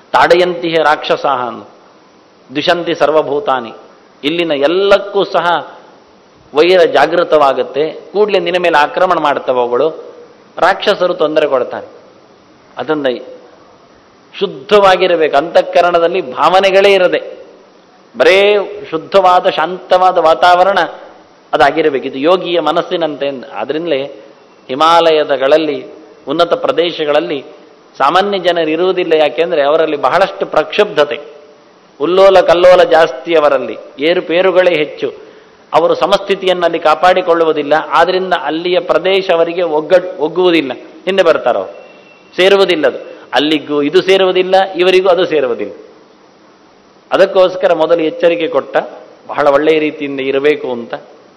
ತಾಡಯಂತಿಹ ರಾಕ್ಷಸಾಹ ದ್ವಿಷಂತಿ ಸರ್ವಭೂತಾನಿ ಇಲ್ಲಿನ ಎಲ್ಲಕ್ಕೂ ಸಹ ವೈರ ಜಾಗೃತವಾಗುತ್ತೆ ಕೂಡಲೇ ನಿನ್ನ ಮೇಲೆ ಆಕ್ರಮಣ ಮಾಡ್ತವೆ ಅವುಗಳು ರಾಕ್ಷಸರು ತೊಂದರೆ ಕೊಡ್ತಾರೆ ಅದನ್ನ ಶುದ್ಧವಾಗಿರಬೇಕು ಅಂತಃಕರಣದಲ್ಲಿ ಭಾವನೆಗಳೇ ಇರದೆ ಬರೇ ಶುದ್ಧವಾದ ಶಾಂತವಾದ ವಾತಾವರಣ ಅದಾಗಿರಬೇಕು ಇದು ಯೋಗಿಯ ಮನಸ್ಸಿನಂತೆ ಆದ್ರಿಂದಲೇ ಹಿಮಾಲಯದಗಳಲ್ಲಿ ಉನ್ನತ ಪ್ರದೇಶಗಳಲ್ಲಿ ಸಾಮಾನ್ಯ ಜನರು ಇರುವುದಿಲ್ಲ ಯಾಕೆಂದ್ರೆ ಅವರಲ್ಲಿ ಬಹಳಷ್ಟು ಪ್ರಕ್ಷುಬ್ಧತೆ ಉಲ್ಲೋಲ ಕಲ್ಲೋಲ ಜಾಸ್ತಿ ಅವರಲ್ಲಿ ಏರುಪೇರುಗಳೇ ಹೆಚ್ಚು ಅವರು ಸಮಸ್ಥಿತಿಯನ್ನಲ್ಲಿ ಕಾಪಾಡಿಕೊಳ್ಳುವುದಿಲ್ಲ ಆದ್ರಿಂದ ಅಲ್ಲಿಯ ಪ್ರದೇಶ ಅವರಿಗೆ ಒಗ್ಗ ಒಗ್ಗುವುದಿಲ್ಲ ಹಿಂದೆ ಬರ್ತಾರವರು ಸೇರುವುದಿಲ್ಲದು ಅಲ್ಲಿಗೂ ಇದು ಸೇರುವುದಿಲ್ಲ ಇವರಿಗೂ ಅದು ಸೇರುವುದಿಲ್ಲ ಅದಕ್ಕೋಸ್ಕರ ಮೊದಲು ಎಚ್ಚರಿಕೆ ಕೊಟ್ಟ ಬಹಳ ಒಳ್ಳೆಯ ರೀತಿಯಿಂದ ಇರಬೇಕು ಅಂತ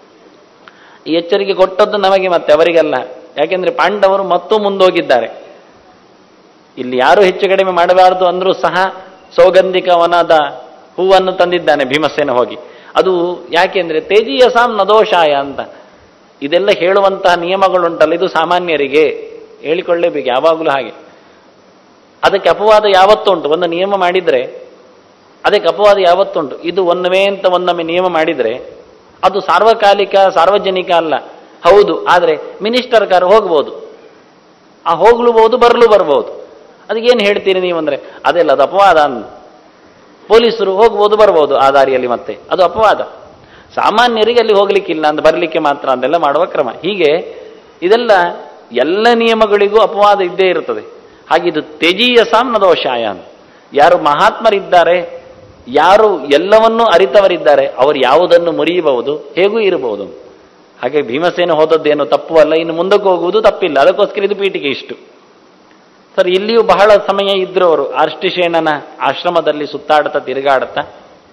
ಈ ಎಚ್ಚರಿಕೆ ಕೊಟ್ಟದ್ದು ನಮಗೆ ಮತ್ತೆ ಅವರಿಗೆಲ್ಲ ಯಾಕೆಂದ್ರೆ ಪಾಂಡವರು ಮತ್ತೂ ಮುಂದೋಗಿದ್ದಾರೆ ಇಲ್ಲಿ ಯಾರು ಹೆಚ್ಚು ಕಡಿಮೆ ಮಾಡಬಾರದು ಅಂದ್ರೂ ಸಹ ಸೌಗಂಧಿಕ ವನದ ಹೂವನ್ನು ತಂದಿದ್ದಾನೆ ಭೀಮಸೇನ ಹೋಗಿ ಅದು ಯಾಕೆಂದ್ರೆ ತೇಜಿಯ ಸಾಮ್ ನದೋಷಾಯ ಅಂತ ಇದೆಲ್ಲ ಹೇಳುವಂತಹ ನಿಯಮಗಳುಂಟಲ್ಲ ಇದು ಸಾಮಾನ್ಯರಿಗೆ ಹೇಳಿಕೊಳ್ಳೇಬೇಕು ಯಾವಾಗಲೂ ಹಾಗೆ ಅದಕ್ಕೆ ಅಪವಾದ ಯಾವತ್ತುಂಟು ಒಂದು ನಿಯಮ ಮಾಡಿದ್ರೆ ಅದಕ್ಕೆ ಅಪವಾದ ಯಾವತ್ತುಂಟು ಇದು ಒನ್ನವೇ ಅಂತ ಒಂದೊಮ್ಮೆ ನಿಯಮ ಮಾಡಿದ್ರೆ ಅದು ಸಾರ್ವಕಾಲಿಕ ಸಾರ್ವಜನಿಕ ಅಲ್ಲ ಹೌದು ಆದರೆ ಮಿನಿಸ್ಟರ್ ಕಾರ್ ಹೋಗ್ಬೋದು ಆ ಹೋಗ್ಲೂಬಹುದು ಬರಲು ಬರ್ಬೋದು ಅದಕ್ಕೇನು ಹೇಳ್ತೀರಿ ನೀವು ಅಂದ್ರೆ ಅದೆಲ್ಲ ಅದು ಅಪವಾದ ಅಂದ್ ಪೊಲೀಸರು ಹೋಗ್ಬೋದು ಬರ್ಬೋದು ಆ ದಾರಿಯಲ್ಲಿ ಮತ್ತೆ ಅದು ಅಪವಾದ ಸಾಮಾನ್ಯರಿಗೆ ಅಲ್ಲಿ ಹೋಗ್ಲಿಕ್ಕಿಲ್ಲ ಅಂತ ಬರಲಿಕ್ಕೆ ಮಾತ್ರ ಅಂತೆಲ್ಲ ಮಾಡುವ ಕ್ರಮ ಹೀಗೆ ಇದೆಲ್ಲ ಎಲ್ಲ ನಿಯಮಗಳಿಗೂ ಅಪವಾದ ಇದ್ದೇ ಇರುತ್ತದೆ ಹಾಗೆ ಇದು ತ್ಯಜೀಯ ಸಾಮ್ನದೋಷಾಯ ಅಂತ ಯಾರು ಮಹಾತ್ಮರಿದ್ದಾರೆ ಯಾರು ಎಲ್ಲವನ್ನೂ ಅರಿತವರಿದ್ದಾರೆ ಅವರು ಯಾವುದನ್ನು ಮುರಿಯಬಹುದು ಹೇಗೂ ಇರಬಹುದು ಹಾಗೆ ಭೀಮಸೇನ ಹೋದದ್ದೇನು ತಪ್ಪು ಅಲ್ಲ ಇನ್ನು ಮುಂದಕ್ಕೆ ಹೋಗುವುದು ತಪ್ಪಿಲ್ಲ ಅದಕ್ಕೋಸ್ಕರ ಇದು ಪೀಠಿಗೆ ಇಷ್ಟು ಸರ್ ಇಲ್ಲಿಯೂ ಬಹಳ ಸಮಯ ಇದ್ರು ಅವರು ಆರ್ಷ್ಟಿಶೇಣನ ಆಶ್ರಮದಲ್ಲಿ ಸುತ್ತಾಡುತ್ತಾ ತಿರುಗಾಡುತ್ತಾ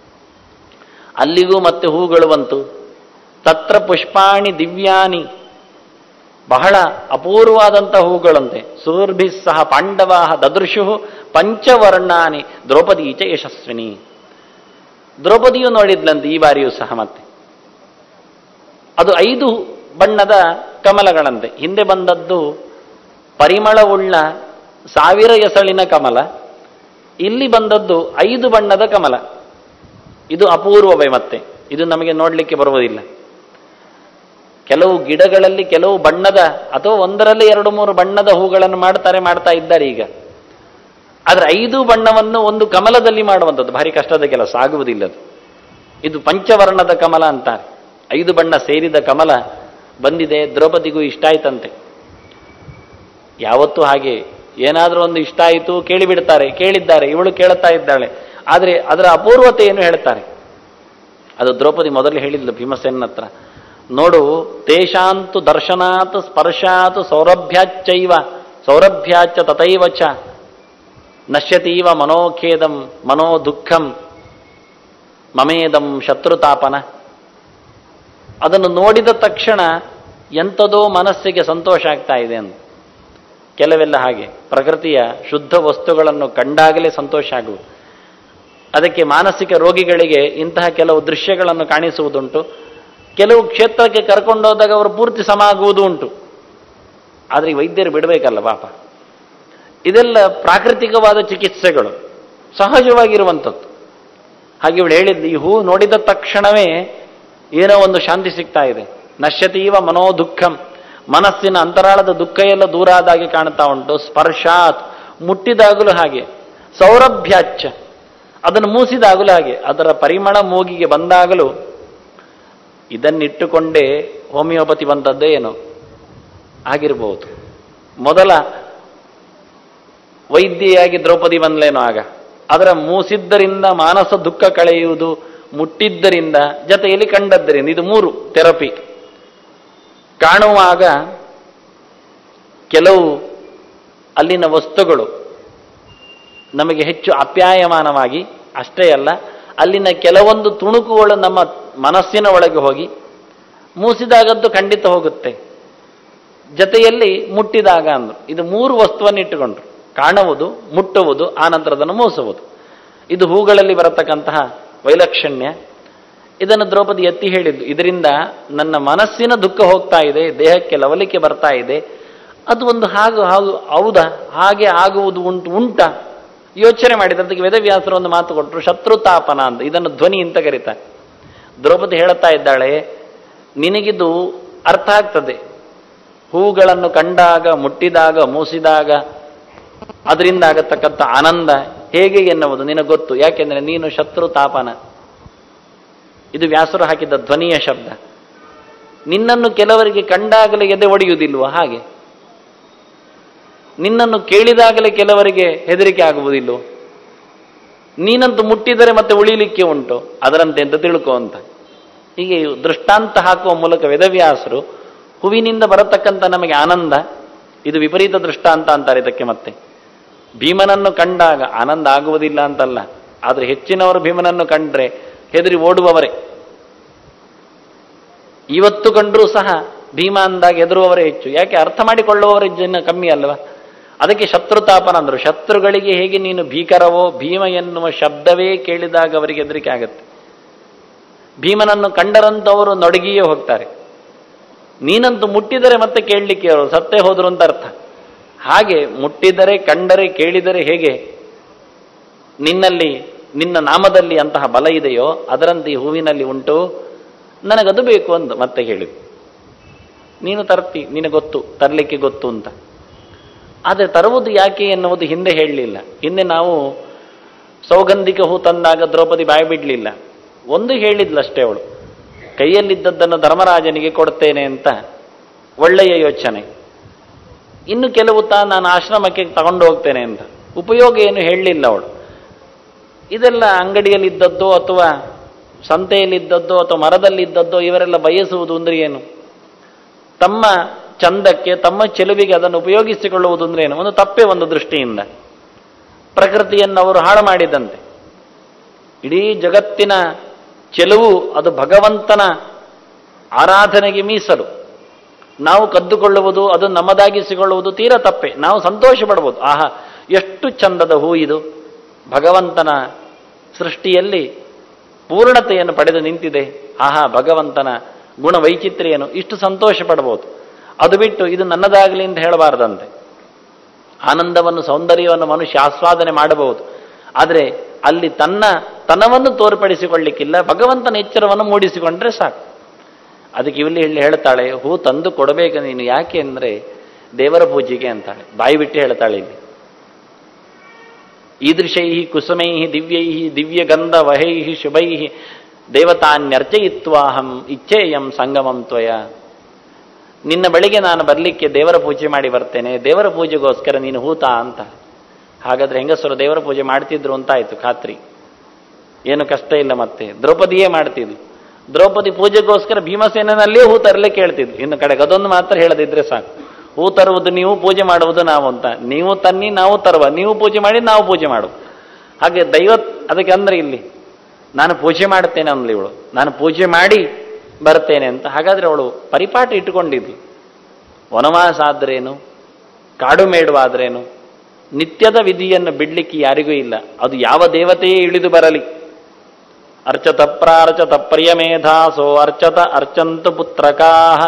ಅಲ್ಲಿಗೂ ಮತ್ತೆ ಹೂಗಳು ಬಂತು ತತ್ರ ಪುಷ್ಪಾಣಿ ದಿವ್ಯಾನಿ ಬಹಳ ಅಪೂರ್ವವಾದಂಥ ಹೂಗಳಂತೆ ಸೂರ್ಭಿ ಸಹ ಪಾಂಡವ ದದೃಶು ಪಂಚವರ್ಣಾನಿ ದ್ರೌಪದಿ ಚ ಯಶಸ್ವಿನಿ ದ್ರೌಪದಿಯು ನೋಡಿದ್ಲಂತೆ ಈ ಬಾರಿಯೂ ಸಹ ಮತ್ತೆ ಅದು ಐದು ಬಣ್ಣದ ಕಮಲಗಳಂತೆ ಹಿಂದೆ ಬಂದದ್ದು ಪರಿಮಳವುಳ್ಳ ಸಾವಿರ ಎಸಳಿನ ಕಮಲ ಇಲ್ಲಿ ಬಂದದ್ದು ಐದು ಬಣ್ಣದ ಕಮಲ ಇದು ಅಪೂರ್ವವೇ ಮತ್ತೆ ಇದು ನಮಗೆ ನೋಡಲಿಕ್ಕೆ ಬರುವುದಿಲ್ಲ ಕೆಲವು ಗಿಡಗಳಲ್ಲಿ ಕೆಲವು ಬಣ್ಣದ ಅಥವಾ ಒಂದರಲ್ಲಿ ಎರಡು ಮೂರು ಬಣ್ಣದ ಹೂಗಳನ್ನು ಮಾಡ್ತಾರೆ ಮಾಡ್ತಾ ಇದ್ದಾರೆ ಈಗ ಆದ್ರೆ ಐದು ಬಣ್ಣವನ್ನು ಒಂದು ಕಮಲದಲ್ಲಿ ಮಾಡುವಂಥದ್ದು ಭಾರಿ ಕಷ್ಟದ ಕೆಲಸ ಆಗುವುದಿಲ್ಲ ಅದು ಇದು ಪಂಚವರ್ಣದ ಕಮಲ ಅಂತಾರೆ ಐದು ಬಣ್ಣ ಸೇರಿದ ಕಮಲ ಬಂದಿದೆ ದ್ರೌಪದಿಗೂ ಇಷ್ಟ ಆಯ್ತಂತೆ ಯಾವತ್ತೂ ಹಾಗೆ ಏನಾದರೂ ಒಂದು ಇಷ್ಟ ಆಯಿತು ಕೇಳಿಬಿಡ್ತಾರೆ ಕೇಳಿದ್ದಾರೆ ಇವಳು ಕೇಳುತ್ತಾ ಇದ್ದಾಳೆ ಆದರೆ ಅದರ ಅಪೂರ್ವತೆಯನ್ನು ಹೇಳ್ತಾರೆ ಅದು ದ್ರೌಪದಿ ಮೊದಲು ಹೇಳಿದ್ಲು ಭೀಮಸೇನ ಹತ್ರ ನೋಡು ತೇಷಾಂತು ದರ್ಶನಾತ್ ಸ್ಪರ್ಶಾತ್ ಸೌರಭ್ಯಾಚ್ಚೈವ ಸೌರಭ್ಯಾಚ್ಚ ತಥೈವ ಚ ನಶ್ಯತೀವ ಮನೋಖೇದಂ ಮನೋ ದುಃಖಂ ಮಮೇದಂ ಶತ್ರುತಾಪನ ಅದನ್ನು ನೋಡಿದ ತಕ್ಷಣ ಎಂಥದೋ ಮನಸ್ಸಿಗೆ ಸಂತೋಷ ಆಗ್ತಾ ಇದೆ ಅಂತ ಕೆಲವೆಲ್ಲ ಹಾಗೆ ಪ್ರಕೃತಿಯ ಶುದ್ಧ ವಸ್ತುಗಳನ್ನು ಕಂಡಾಗಲೇ ಸಂತೋಷ ಆಗುವುದು ಅದಕ್ಕೆ ಮಾನಸಿಕ ರೋಗಿಗಳಿಗೆ ಇಂತಹ ಕೆಲವು ದೃಶ್ಯಗಳನ್ನು ಕಾಣಿಸುವುದುಂಟು ಕೆಲವು ಕ್ಷೇತ್ರಕ್ಕೆ ಕರ್ಕೊಂಡೋದಾಗ ಅವರು ಪೂರ್ತಿ ಸಮ ಆಗುವುದು ಉಂಟು ಆದರೆ ಈ ವೈದ್ಯರು ಬಿಡಬೇಕಲ್ಲ ಪಾಪ ಇದೆಲ್ಲ ಪ್ರಾಕೃತಿಕವಾದ ಚಿಕಿತ್ಸೆಗಳು ಸಹಜವಾಗಿರುವಂಥದ್ದು ಹಾಗೆ ಇವಳು ಹೇಳಿದ್ದು ಈ ಹೂ ನೋಡಿದ ತಕ್ಷಣವೇ ಏನೋ ಒಂದು ಶಾಂತಿ ಸಿಗ್ತಾ ಇದೆ ನಶ್ಯತೀವ ಮನೋ ದುಃಖಂ ಮನಸ್ಸಿನ ಅಂತರಾಳದ ದುಃಖ ಎಲ್ಲ ದೂರ ಆದಾಗೆ ಕಾಣ್ತಾ ಉಂಟು ಸ್ಪರ್ಶಾತ್ ಮುಟ್ಟಿದಾಗಲೂ ಹಾಗೆ ಸೌರಭ್ಯಾಚ್ಚ ಅದನ್ನು ಮೂಸಿದಾಗಲೂ ಹಾಗೆ ಅದರ ಪರಿಮಳ ಮೂಗಿಗೆ ಬಂದಾಗಲೂ ಇದನ್ನಿಟ್ಟುಕೊಂಡೇ ಹೋಮಿಯೋಪತಿ ಬಂದದ್ದೇ ಏನೋ ಆಗಿರ್ಬೋದು ಮೊದಲ ವೈದ್ಯೆಯಾಗಿ ದ್ರೌಪದಿ ಬಂದ್ಲೇನೋ ಆಗ ಅದರ ಮೂಸಿದ್ದರಿಂದ ಮಾನಸ ದುಃಖ ಕಳೆಯುವುದು ಮುಟ್ಟಿದ್ದರಿಂದ ಜೊತೆಯಲ್ಲಿ ಕಂಡದ್ದರಿಂದ ಇದು ಮೂರು ಥೆರಪಿ ಕಾಣುವಾಗ ಕೆಲವು ಅಲ್ಲಿನ ವಸ್ತುಗಳು ನಮಗೆ ಹೆಚ್ಚು ಅಪ್ಯಾಯಮಾನವಾಗಿ ಅಷ್ಟೇ ಅಲ್ಲ ಅಲ್ಲಿನ ಕೆಲವೊಂದು ತುಣುಕುಗಳು ನಮ್ಮ ಮನಸ್ಸಿನ ಒಳಗೆ ಹೋಗಿ ಮೂಸಿದಾಗದ್ದು ಖಂಡಿತ ಹೋಗುತ್ತೆ ಜೊತೆಯಲ್ಲಿ ಮುಟ್ಟಿದಾಗ ಅಂದ್ರು ಇದು ಮೂರು ವಸ್ತುವನ್ನು ಇಟ್ಟುಕೊಂಡ್ರು ಕಾಣುವುದು ಮುಟ್ಟುವುದು ಆನಂತರ ಅದನ್ನು ಮೂಸುವುದು ಇದು ಹೂಗಳಲ್ಲಿ ಬರತಕ್ಕಂತಹ ವೈಲಕ್ಷಣ್ಯ ಇದನ್ನು ದ್ರೌಪದಿ ಎತ್ತಿ ಹೇಳಿದ್ದು ಇದರಿಂದ ನನ್ನ ಮನಸ್ಸಿನ ದುಃಖ ಹೋಗ್ತಾ ಇದೆ ದೇಹಕ್ಕೆ ಲವಲಿಕೆ ಬರ್ತಾ ಇದೆ ಅದು ಒಂದು ಹಾಗು ಹಾಗು ಹೌದಾ ಹಾಗೆ ಆಗುವುದು ಉಂಟು ಉಂಟ ಯೋಚನೆ ಮಾಡಿದ್ರೆ ಅದಕ್ಕೆ ವೇದವ್ಯಾಸರು ಒಂದು ಮಾತು ಕೊಟ್ಟರು ಶತ್ರುತಾಪನ ಅಂತ ಇದನ್ನು ಧ್ವನಿ ಅಂತ ಕರೀತಾರೆ ದ್ರೌಪದಿ ಹೇಳುತ್ತಾ ಇದ್ದಾಳೆ ನಿನಗಿದು ಅರ್ಥ ಆಗ್ತದೆ ಹೂಗಳನ್ನು ಕಂಡಾಗ ಮುಟ್ಟಿದಾಗ ಮೂಸಿದಾಗ ಅದರಿಂದ ಆಗತಕ್ಕಂಥ ಆನಂದ ಹೇಗೆ ಎನ್ನುವುದು ನಿನಗೆ ಗೊತ್ತು ಯಾಕೆಂದ್ರೆ ನೀನು ಶತ್ರು ತಾಪನ ಇದು ವ್ಯಾಸರು ಹಾಕಿದ ಧ್ವನಿಯ ಶಬ್ದ ನಿನ್ನನ್ನು ಕೆಲವರಿಗೆ ಕಂಡಾಗಲೇ ಎದೆ ಒಡೆಯುವುದಿಲ್ವ ಹಾಗೆ ನಿನ್ನನ್ನು ಕೇಳಿದಾಗಲೇ ಕೆಲವರಿಗೆ ಹೆದರಿಕೆ ಆಗುವುದಿಲ್ಲೋ ನೀನಂತೂ ಮುಟ್ಟಿದರೆ ಮತ್ತೆ ಉಳಿಲಿಕ್ಕೆ ಉಂಟು ಅದರಂತೆ ಅಂತ ತಿಳ್ಕೊ ಅಂತ ಹೀಗೆ ದೃಷ್ಟಾಂತ ಹಾಕುವ ಮೂಲಕ ವೇದವ್ಯಾಸರು ಹೂವಿನಿಂದ ಬರತಕ್ಕಂಥ ನಮಗೆ ಆನಂದ ಇದು ವಿಪರೀತ ದೃಷ್ಟಾಂತ ಅಂತಾರೆ ಇದಕ್ಕೆ ಮತ್ತೆ ಭೀಮನನ್ನು ಕಂಡಾಗ ಆನಂದ ಆಗುವುದಿಲ್ಲ ಅಂತಲ್ಲ ಆದರೆ ಹೆಚ್ಚಿನವರು ಭೀಮನನ್ನು ಕಂಡ್ರೆ ಹೆದರಿ ಓಡುವವರೇ ಇವತ್ತು ಕಂಡರೂ ಸಹ ಭೀಮ ಅಂದಾಗ ಹೆದರುವವರೇ ಹೆಚ್ಚು ಯಾಕೆ ಅರ್ಥ ಮಾಡಿಕೊಳ್ಳುವವರ ಜನ ಕಮ್ಮಿ ಅಲ್ವಾ ಅದಕ್ಕೆ ಶತ್ರುತಾಪನ ಅಂದರು ಶತ್ರುಗಳಿಗೆ ಹೇಗೆ ನೀನು ಭೀಕರವೋ ಭೀಮ ಎನ್ನುವ ಶಬ್ದವೇ ಕೇಳಿದಾಗ ಅವರಿಗೆ ಹೆದರಿಕೆ ಆಗುತ್ತೆ ಭೀಮನನ್ನು ಕಂಡರಂತವರು ನೊಡಗಿಯೇ ಹೋಗ್ತಾರೆ ನೀನಂತೂ ಮುಟ್ಟಿದರೆ ಮತ್ತೆ ಕೇಳಲಿಕ್ಕೆ ಅವರು ಸತ್ತೇ ಹೋದ್ರು ಅಂತ ಅರ್ಥ ಹಾಗೆ ಮುಟ್ಟಿದರೆ ಕಂಡರೆ ಕೇಳಿದರೆ ಹೇಗೆ ನಿನ್ನಲ್ಲಿ ನಿನ್ನ ನಾಮದಲ್ಲಿ ಅಂತಹ ಬಲ ಇದೆಯೋ ಅದರಂತೆ ಈ ಹೂವಿನಲ್ಲಿ ಉಂಟು ನನಗದು ಬೇಕು ಅಂತ ಮತ್ತೆ ಹೇಳಿದ್ರು ನೀನು ತರ್ತಿ ನಿನಗೆ ಗೊತ್ತು ತರಲಿಕ್ಕೆ ಗೊತ್ತು ಅಂತ ಆದರೆ ತರುವುದು ಯಾಕೆ ಎನ್ನುವುದು ಹಿಂದೆ ಹೇಳಲಿಲ್ಲ ಹಿಂದೆ ನಾವು ಸೌಗಂಧಿಕ ಹೂ ತಂದಾಗ ದ್ರೌಪದಿ ಬಾಯಿ ಬಿಡಲಿಲ್ಲ ಒಂದು ಹೇಳಿದ್ಲಷ್ಟೇ ಅವಳು ಕೈಯಲ್ಲಿದ್ದದ್ದನ್ನು ಧರ್ಮರಾಜನಿಗೆ ಕೊಡ್ತೇನೆ ಅಂತ ಒಳ್ಳೆಯ ಯೋಚನೆ ಇನ್ನು ಕೆಲವು ತಾ ನಾನು ಆಶ್ರಮಕ್ಕೆ ತಗೊಂಡು ಹೋಗ್ತೇನೆ ಅಂತ ಉಪಯೋಗ ಏನು ಹೇಳಲಿಲ್ಲ ಅವಳು ಇದೆಲ್ಲ ಅಂಗಡಿಯಲ್ಲಿದ್ದದ್ದೋ ಅಥವಾ ಸಂತೆಯಲ್ಲಿದ್ದದ್ದೋ ಅಥವಾ ಮರದಲ್ಲಿದ್ದದ್ದೋ ಇವರೆಲ್ಲ ಬಯಸುವುದು ಅಂದ್ರೆ ಏನು ತಮ್ಮ ಚಂದಕ್ಕೆ ತಮ್ಮ ಚೆಲುವಿಗೆ ಅದನ್ನು ಉಪಯೋಗಿಸಿಕೊಳ್ಳುವುದು ಅಂದ್ರೆ ಏನು ಒಂದು ತಪ್ಪೇ ಒಂದು ದೃಷ್ಟಿಯಿಂದ ಪ್ರಕೃತಿಯನ್ನು ಅವರು ಹಾಳು ಮಾಡಿದಂತೆ ಇಡೀ ಜಗತ್ತಿನ ಚೆಲುವು ಅದು ಭಗವಂತನ ಆರಾಧನೆಗೆ ಮೀಸಲು ನಾವು ಕದ್ದುಕೊಳ್ಳುವುದು ಅದು ನಮ್ಮದಾಗಿಸಿಕೊಳ್ಳುವುದು ತೀರಾ ತಪ್ಪೆ ನಾವು ಸಂತೋಷ ಪಡ್ಬೋದು ಆಹಾ ಎಷ್ಟು ಚಂದದ ಹೂ ಇದು ಭಗವಂತನ ಸೃಷ್ಟಿಯಲ್ಲಿ ಪೂರ್ಣತೆಯನ್ನು ಪಡೆದು ನಿಂತಿದೆ ಆಹಾ ಭಗವಂತನ ಗುಣ ವೈಚಿತ್ರ್ಯನು ಇಷ್ಟು ಸಂತೋಷ ಪಡಬಹುದು ಅದು ಬಿಟ್ಟು ಇದು ನನ್ನದಾಗಲಿ ಅಂತ ಹೇಳಬಾರದಂತೆ ಆನಂದವನ್ನು ಸೌಂದರ್ಯವನ್ನು ಮನುಷ್ಯ ಆಸ್ವಾದನೆ ಮಾಡಬಹುದು ಆದರೆ ಅಲ್ಲಿ ತನ್ನ ತನವನ್ನು ತೋರ್ಪಡಿಸಿಕೊಳ್ಳಿಕ್ಕಿಲ್ಲ ಭಗವಂತನ ಎಚ್ಚರವನ್ನು ಮೂಡಿಸಿಕೊಂಡ್ರೆ ಸಾಕು ಅದಕ್ಕೆ ಇಲ್ಲಿ ಇಲ್ಲಿ ಹೇಳ್ತಾಳೆ ಹೂ ತಂದು ಕೊಡಬೇಕು ನೀನು ಯಾಕೆ ಅಂದರೆ ದೇವರ ಪೂಜೆಗೆ ಅಂತಾಳೆ ಬಾಯಿ ಬಿಟ್ಟು ಹೇಳ್ತಾಳೆ ಇಲ್ಲಿ ಈದೃಶೈ ಕುಸುಮೈ ದಿವ್ಯೈ ದಿವ್ಯಗಂಧ ವಹೈ ಶುಭೈ ದೇವತಾನ್ಯರ್ಚಯಿತ್ವಾಹಂ ಇಚ್ಛೇಯಂ ಸಂಗಮಂ ತ್ವಯ ನಿನ್ನ ಬಳಿಗೆ ನಾನು ಬರಲಿಕ್ಕೆ ದೇವರ ಪೂಜೆ ಮಾಡಿ ಬರ್ತೇನೆ ದೇವರ ಪೂಜೆಗೋಸ್ಕರ ನೀನು ಹೂತ ಅಂತ ಹಾಗಾದ್ರೆ ಹೆಂಗಸರು ದೇವರ ಪೂಜೆ ಮಾಡ್ತಿದ್ರು ಅಂತಾಯ್ತು ಖಾತ್ರಿ ಏನು ಕಷ್ಟ ಇಲ್ಲ ಮತ್ತೆ ದ್ರೌಪದಿಯೇ ಮಾಡ್ತಿದ್ಲು ದ್ರೌಪದಿ ಪೂಜೆಗೋಸ್ಕರ ಭೀಮಸೇನಲ್ಲಿಯೇ ಹೂ ತರಲೇ ಕೇಳ್ತಿದ್ಲು ಇನ್ನು ಕಡೆಗೆ ಅದೊಂದು ಮಾತ್ರ ಹೇಳದಿದ್ರೆ ಸಾಕು ಹೂ ತರುವುದು ನೀವು ಪೂಜೆ ಮಾಡುವುದು ನಾವು ಅಂತ ನೀವು ತನ್ನಿ ನಾವು ತರುವ ನೀವು ಪೂಜೆ ಮಾಡಿ ನಾವು ಪೂಜೆ ಮಾಡು ಹಾಗೆ ದೈವ ಅದಕ್ಕೆ ಅಂದ್ರೆ ಇಲ್ಲಿ ನಾನು ಪೂಜೆ ಮಾಡುತ್ತೇನೆ ಅಂದ್ಲಿ ಇವಳು ನಾನು ಪೂಜೆ ಮಾಡಿ ಬರ್ತೇನೆ ಅಂತ ಹಾಗಾದ್ರೆ ಅವಳು ಪರಿಪಾಠ ಇಟ್ಟುಕೊಂಡಿದ್ಲು ವನವಾಸ ಆದ್ರೇನು ಕಾಡು ಮೇಡುವಾದ್ರೇನು ನಿತ್ಯದ ವಿಧಿಯನ್ನು ಬಿಡ್ಲಿಕ್ಕೆ ಯಾರಿಗೂ ಇಲ್ಲ ಅದು ಯಾವ ದೇವತೆಯೇ ಇಳಿದು ಬರಲಿ ಅರ್ಚತ ಪ್ರಾರ್ಚತ ಪ್ರಿಯಮೇಧಾಸೋ ಅರ್ಚತ ಅರ್ಚಂತು ಪುತ್ರಕಾಹ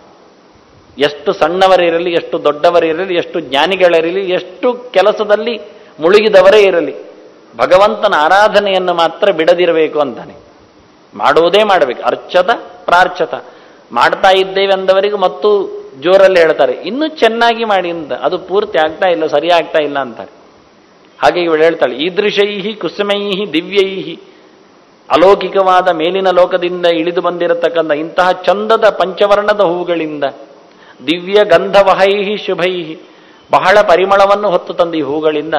ಎಷ್ಟು ಸಣ್ಣವರಿರಲಿ ಎಷ್ಟು ದೊಡ್ಡವರಿರಲಿ ಎಷ್ಟು ಜ್ಞಾನಿಗಳಿರಲಿ ಎಷ್ಟು ಕೆಲಸದಲ್ಲಿ ಮುಳುಗಿದವರೇ ಇರಲಿ ಭಗವಂತನ ಆರಾಧನೆಯನ್ನು ಮಾತ್ರ ಬಿಡದಿರಬೇಕು ಅಂತಾನೆ ಮಾಡುವುದೇ ಮಾಡಬೇಕು ಅರ್ಚತ ಪ್ರಾರ್ಚತ ಮಾಡ್ತಾ ಇದ್ದೇವೆ ಅಂದವರಿಗೂ ಮತ್ತು ಜೋರಲ್ಲಿ ಹೇಳ್ತಾರೆ ಇನ್ನೂ ಚೆನ್ನಾಗಿ ಮಾಡಿ ಅಂತ ಅದು ಪೂರ್ತಿ ಆಗ್ತಾ ಇಲ್ಲ ಸರಿ ಆಗ್ತಾ ಇಲ್ಲ ಅಂತಾರೆ ಹಾಗೆ ಇವಳು ಹೇಳ್ತಾಳೆ ಈದೃಶೈಹಿ ಕುಸುಮೈಹಿ ದಿವ್ಯೈಹಿ ಅಲೌಕಿಕವಾದ ಮೇಲಿನ ಲೋಕದಿಂದ ಇಳಿದು ಬಂದಿರತಕ್ಕಂಥ ಇಂತಹ ಚಂದದ ಪಂಚವರ್ಣದ ಹೂಗಳಿಂದ ದಿವ್ಯ ಗಂಧವಹೈಹಿ ಶುಭೈಹಿ ಬಹಳ ಪರಿಮಳವನ್ನು ಹೊತ್ತು ತಂದ ಈ ಹೂಗಳಿಂದ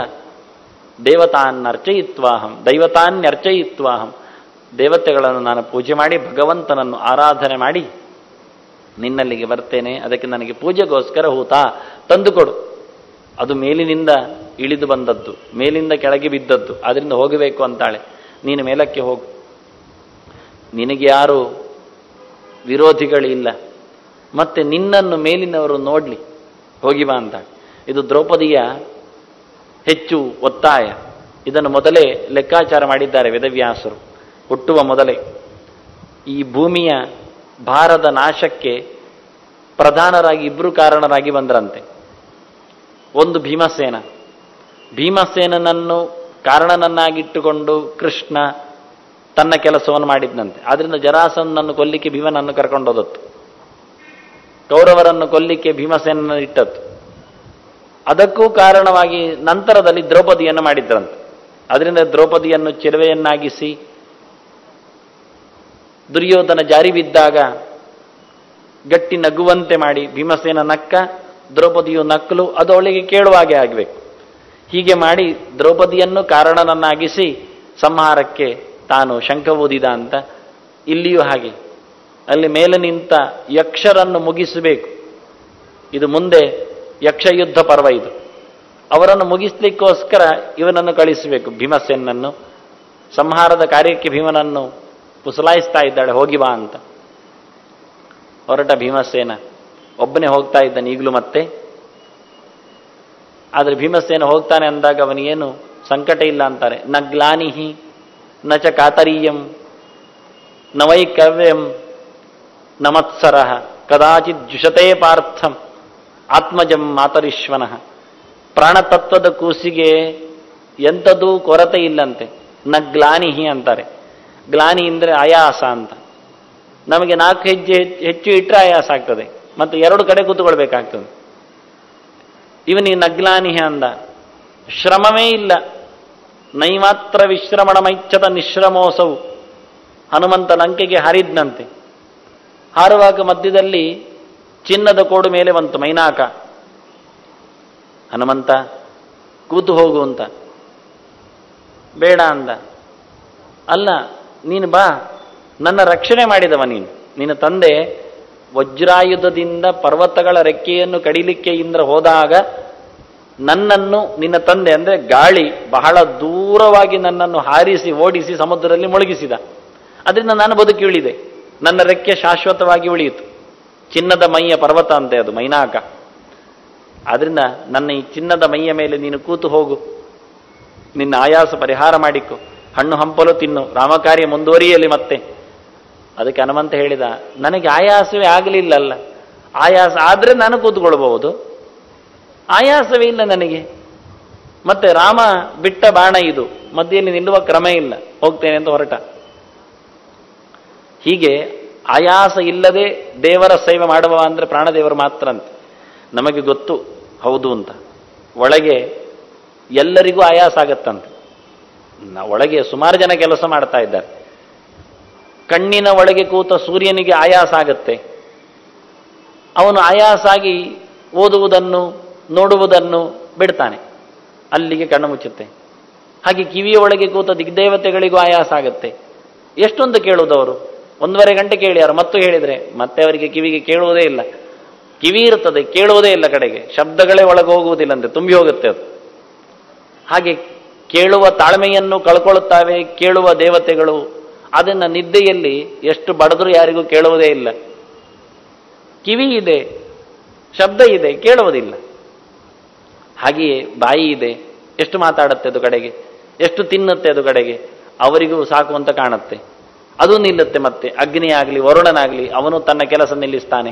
ದೇವತಾನ್ನರ್ಚಯಿತ್ವಾಹಂ ದೈವತಾನ್ಯರ್ಚಯಿತ್ವಾಹಂ ದೇವತೆಗಳನ್ನು ನಾನು ಪೂಜೆ ಮಾಡಿ ಭಗವಂತನನ್ನು ಆರಾಧನೆ ಮಾಡಿ ನಿನ್ನಲ್ಲಿಗೆ ಬರ್ತೇನೆ ಅದಕ್ಕೆ ನನಗೆ ಪೂಜೆಗೋಸ್ಕರ ಹೂತ ತಂದುಕೊಡು ಅದು ಮೇಲಿನಿಂದ ಇಳಿದು ಬಂದದ್ದು ಮೇಲಿಂದ ಕೆಳಗೆ ಬಿದ್ದದ್ದು ಅದರಿಂದ ಹೋಗಬೇಕು ಅಂತಾಳೆ ನೀನು ಮೇಲಕ್ಕೆ ಹೋಗು ನಿನಗೆ ಯಾರು ವಿರೋಧಿಗಳಿಲ್ಲ ಮತ್ತೆ ನಿನ್ನನ್ನು ಮೇಲಿನವರು ನೋಡ್ಲಿ ಹೋಗಿ ಬಾ ಅಂತ ಇದು ದ್ರೌಪದಿಯ ಹೆಚ್ಚು ಒತ್ತಾಯ ಇದನ್ನು ಮೊದಲೇ ಲೆಕ್ಕಾಚಾರ ಮಾಡಿದ್ದಾರೆ ವೇದವ್ಯಾಸರು ಹುಟ್ಟುವ ಮೊದಲೇ ಈ ಭೂಮಿಯ ಭಾರದ ನಾಶಕ್ಕೆ ಪ್ರಧಾನರಾಗಿ ಇಬ್ಬರು ಕಾರಣರಾಗಿ ಬಂದ್ರಂತೆ ಒಂದು ಭೀಮಸೇನ ಭೀಮಸೇನನನ್ನು ಕಾರಣನನ್ನಾಗಿಟ್ಟುಕೊಂಡು ಕೃಷ್ಣ ತನ್ನ ಕೆಲಸವನ್ನು ಮಾಡಿದ್ನಂತೆ ಆದ್ರಿಂದ ಜರಾಸನನ್ನು ಕೊಲ್ಲಿಕ್ಕೆ ಭೀಮನನ್ನು ಕರ್ಕೊಂಡೋದತ್ತು ಕೌರವರನ್ನು ಕೊಲ್ಲಿಕ್ಕೆ ಭೀಮಸೇನನ್ನು ಇಟ್ಟದ್ದು ಅದಕ್ಕೂ ಕಾರಣವಾಗಿ ನಂತರದಲ್ಲಿ ದ್ರೌಪದಿಯನ್ನು ಮಾಡಿದ್ರಂತೆ ಅದರಿಂದ ದ್ರೌಪದಿಯನ್ನು ಚಿರವೆಯನ್ನಾಗಿಸಿ ದುರ್ಯೋಧನ ಜಾರಿ ಬಿದ್ದಾಗ ಗಟ್ಟಿ ನಗುವಂತೆ ಮಾಡಿ ಭೀಮಸೇನ ನಕ್ಕ ದ್ರೌಪದಿಯು ನಕ್ಕಲು ಅದು ಅವಳಿಗೆ ಕೇಳುವಾಗೆ ಆಗಬೇಕು ಹೀಗೆ ಮಾಡಿ ದ್ರೌಪದಿಯನ್ನು ಕಾರಣನನ್ನಾಗಿಸಿ ಸಂಹಾರಕ್ಕೆ ತಾನು ಶಂಖ ಓದಿದ ಅಂತ ಇಲ್ಲಿಯೂ ಹಾಗೆ ಅಲ್ಲಿ ಮೇಲೆ ನಿಂತ ಯಕ್ಷರನ್ನು ಮುಗಿಸಬೇಕು ಇದು ಮುಂದೆ ಯಕ್ಷಯುದ್ಧ ಪರ್ವ ಇದು ಅವರನ್ನು ಮುಗಿಸ್ಲಿಕ್ಕೋಸ್ಕರ ಇವನನ್ನು ಕಳಿಸಬೇಕು ಭೀಮಸೇನನ್ನು ಸಂಹಾರದ ಕಾರ್ಯಕ್ಕೆ ಭೀಮನನ್ನು ಪುಸಲಾಯಿಸ್ತಾ ಇದ್ದಾಳೆ ಹೋಗಿ ಬಾ ಅಂತ ಹೊರಟ ಭೀಮಸೇನ ಒಬ್ಬನೇ ಹೋಗ್ತಾ ಇದ್ದಾನೆ ಈಗಲೂ ಮತ್ತೆ ಆದರೆ ಭೀಮಸೇನ ಹೋಗ್ತಾನೆ ಅಂದಾಗ ಅವನಿಗೇನು ಸಂಕಟ ಇಲ್ಲ ಅಂತಾರೆ ನ ಗ್ಲಾನಿಹಿ ನ ಚ ಕಾತರೀಯಂ ನ ವೈ ಕವ್ಯಂ ನ ಮತ್ಸರ ಕದಾಚಿತ್ ಜುಷತೆ ಪಾರ್ಥಂ ಆತ್ಮಜಂ ಮಾತರಿಶ್ವನಃ ಪ್ರಾಣತತ್ವದ ಕೂಸಿಗೆ ಎಂಥದೂ ಕೊರತೆ ಇಲ್ಲಂತೆ ನ ಗ್ಲಾನಿಹಿ ಅಂತಾರೆ ಗ್ಲಾನಿ ಅಂದರೆ ಆಯಾಸ ಅಂತ ನಮಗೆ ನಾಲ್ಕು ಹೆಜ್ಜೆ ಹೆಚ್ಚು ಇಟ್ಟರೆ ಆಯಾಸ ಆಗ್ತದೆ ಮತ್ತು ಎರಡು ಕಡೆ ಕೂತ್ಕೊಳ್ಬೇಕಾಗ್ತದೆ ಇವನಿಗೆ ನಗ್ಲಾನಿಹ ಅಂದ ಶ್ರಮವೇ ಇಲ್ಲ ನೈಮಾತ್ರ ವಿಶ್ರಮಣ ಮೈಚ್ಛತ ನಿಶ್ರಮೋಸವು ಹನುಮಂತ ಲಂಕೆಗೆ ಹಾರಿದ್ನಂತೆ ಹಾರುವಾಗ ಮಧ್ಯದಲ್ಲಿ ಚಿನ್ನದ ಕೋಡು ಮೇಲೆ ಬಂತು ಮೈನಾಕ ಹನುಮಂತ ಕೂತು ಹೋಗು ಅಂತ ಬೇಡ ಅಂದ ಅಲ್ಲ ನೀನು ಬಾ ನನ್ನ ರಕ್ಷಣೆ ಮಾಡಿದವ ನೀನು ನಿನ್ನ ತಂದೆ ವಜ್ರಾಯುಧದಿಂದ ಪರ್ವತಗಳ ರೆಕ್ಕೆಯನ್ನು ಕಡಿಲಿಕ್ಕೆ ಇಂದ್ರ ಹೋದಾಗ ನನ್ನನ್ನು ನಿನ್ನ ತಂದೆ ಅಂದರೆ ಗಾಳಿ ಬಹಳ ದೂರವಾಗಿ ನನ್ನನ್ನು ಹಾರಿಸಿ ಓಡಿಸಿ ಸಮುದ್ರದಲ್ಲಿ ಮುಳುಗಿಸಿದ ಅದರಿಂದ ನಾನು ಬದುಕಿ ಉಳಿದೆ ನನ್ನ ರೆಕ್ಕೆ ಶಾಶ್ವತವಾಗಿ ಉಳಿಯಿತು ಚಿನ್ನದ ಮೈಯ ಪರ್ವತ ಅಂತೆ ಅದು ಮೈನಾಕ ಆದ್ರಿಂದ ನನ್ನ ಈ ಚಿನ್ನದ ಮೈಯ ಮೇಲೆ ನೀನು ಕೂತು ಹೋಗು ನಿನ್ನ ಆಯಾಸ ಪರಿಹಾರ ಮಾಡಿಕೊ ಹಣ್ಣು ಹಂಪಲು ತಿನ್ನು ರಾಮಕಾರ್ಯ ಮುಂದುವರಿಯಲಿ ಮತ್ತೆ ಅದಕ್ಕೆ ಹನುಮಂತ ಹೇಳಿದ ನನಗೆ ಆಯಾಸವೇ ಆಗಲಿಲ್ಲಲ್ಲ ಆಯಾಸ ಆದರೆ ನಾನು ಕೂತ್ಕೊಳ್ಬಹುದು ಆಯಾಸವೇ ಇಲ್ಲ ನನಗೆ ಮತ್ತೆ ರಾಮ ಬಿಟ್ಟ ಬಾಣ ಇದು ಮಧ್ಯೆಯಲ್ಲಿ ನಿಲ್ಲುವ ಕ್ರಮ ಇಲ್ಲ ಹೋಗ್ತೇನೆ ಅಂತ ಹೊರಟ ಹೀಗೆ ಆಯಾಸ ಇಲ್ಲದೆ ದೇವರ ಸೇವೆ ಮಾಡುವ ಅಂದರೆ ಪ್ರಾಣದೇವರು ಮಾತ್ರ ಅಂತ ನಮಗೆ ಗೊತ್ತು ಹೌದು ಅಂತ ಒಳಗೆ ಎಲ್ಲರಿಗೂ ಆಯಾಸ ಆಗತ್ತಂತೆ ನ- ಒಳಗೆ ಸುಮಾರು ಜನ ಕೆಲಸ ಮಾಡ್ತಾ ಇದ್ದಾರೆ ಕಣ್ಣಿನ ಒಳಗೆ ಕೂತ ಸೂರ್ಯನಿಗೆ ಆಯಾಸ ಆಗತ್ತೆ ಅವನು ಆಯಾಸ ಆಗಿ ಓದುವುದನ್ನು ನೋಡುವುದನ್ನು ಬಿಡ್ತಾನೆ ಅಲ್ಲಿಗೆ ಕಣ್ಣು ಮುಚ್ಚುತ್ತೆ ಹಾಗೆ ಕಿವಿಯ ಒಳಗೆ ಕೂತ ದಿಗ್ದೇವತೆಗಳಿಗೂ ಆಯಾಸ ಆಗತ್ತೆ ಎಷ್ಟೊಂದು ಕೇಳುವುದವರು ಒಂದೂವರೆ ಗಂಟೆ ಕೇಳಿಯಾರು ಮತ್ತು ಹೇಳಿದರೆ ಮತ್ತೆ ಅವರಿಗೆ ಕಿವಿಗೆ ಕೇಳುವುದೇ ಇಲ್ಲ ಕಿವಿ ಇರುತ್ತದೆ ಕೇಳುವುದೇ ಇಲ್ಲ ಕಡೆಗೆ ಶಬ್ದಗಳೇ ಒಳಗೆ ಹೋಗುವುದಿಲ್ಲಂತೆ ತುಂಬಿ ಹೋಗುತ್ತೆ ಅದು ಹಾಗೆ ಕೇಳುವ ತಾಳ್ಮೆಯನ್ನು ಕಳ್ಕೊಳ್ಳುತ್ತಾವೆ ಕೇಳುವ ದೇವತೆಗಳು ಅದನ್ನ ನಿದ್ದೆಯಲ್ಲಿ ಎಷ್ಟು ಬಡದರೂ ಯಾರಿಗೂ ಕೇಳುವುದೇ ಇಲ್ಲ ಕಿವಿ ಇದೆ ಶಬ್ದ ಇದೆ ಕೇಳುವುದಿಲ್ಲ ಹಾಗೆಯೇ ಬಾಯಿ ಇದೆ ಎಷ್ಟು ಮಾತಾಡುತ್ತೆ ಅದು ಕಡೆಗೆ ಎಷ್ಟು ತಿನ್ನುತ್ತೆ ಅದು ಕಡೆಗೆ ಅವರಿಗೂ ಸಾಕು ಅಂತ ಕಾಣುತ್ತೆ ಅದು ನಿಲ್ಲುತ್ತೆ ಮತ್ತೆ ಅಗ್ನಿ ಆಗಲಿ ವರುಣನಾಗಲಿ ಅವನು ತನ್ನ ಕೆಲಸ ನಿಲ್ಲಿಸ್ತಾನೆ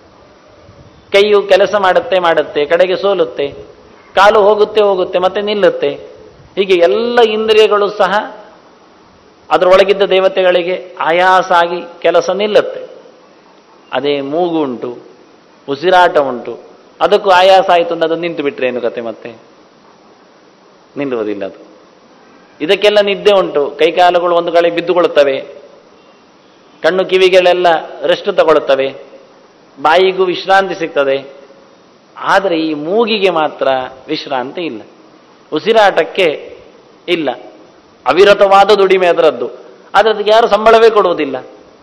ಕೈಯು ಕೆಲಸ ಮಾಡುತ್ತೆ ಮಾಡುತ್ತೆ ಕಡೆಗೆ ಸೋಲುತ್ತೆ ಕಾಲು ಹೋಗುತ್ತೆ ಹೋಗುತ್ತೆ ಮತ್ತೆ ನಿಲ್ಲುತ್ತೆ ಹೀಗೆ ಎಲ್ಲ ಇಂದ್ರಿಯಗಳು ಸಹ ಅದರೊಳಗಿದ್ದ ದೇವತೆಗಳಿಗೆ ಆಯಾಸ ಆಗಿ ಕೆಲಸ ನಿಲ್ಲುತ್ತೆ ಅದೇ ಮೂಗು ಉಂಟು ಉಸಿರಾಟ ಉಂಟು ಅದಕ್ಕೂ ಆಯಾಸ ಆಯಿತು ಅಂದ್ರೆ ಅದು ನಿಂತು ಬಿಟ್ರೆ ಏನು ಕತೆ ಮತ್ತೆ ನಿಲ್ಲುವುದಿಲ್ಲ ಅದು ಇದಕ್ಕೆಲ್ಲ ನಿದ್ದೆ ಉಂಟು ಕೈಕಾಲುಗಳು ಒಂದು ಕಡೆ ಬಿದ್ದುಕೊಳ್ಳುತ್ತವೆ ಕಣ್ಣು ಕಿವಿಗಳೆಲ್ಲ ರೆಸ್ಟ್ ತಗೊಳ್ಳುತ್ತವೆ ಬಾಯಿಗೂ ವಿಶ್ರಾಂತಿ ಸಿಗ್ತದೆ ಆದರೆ ಈ ಮೂಗಿಗೆ ಮಾತ್ರ ವಿಶ್ರಾಂತಿ ಇಲ್ಲ ಉಸಿರಾಟಕ್ಕೆ ಇಲ್ಲ ಅವಿರತವಾದ ದುಡಿಮೆ ಅದರದ್ದು ಆದರೆ ಅದಕ್ಕೆ ಯಾರು ಸಂಬಳವೇ ಕೊಡುವುದಿಲ್ಲ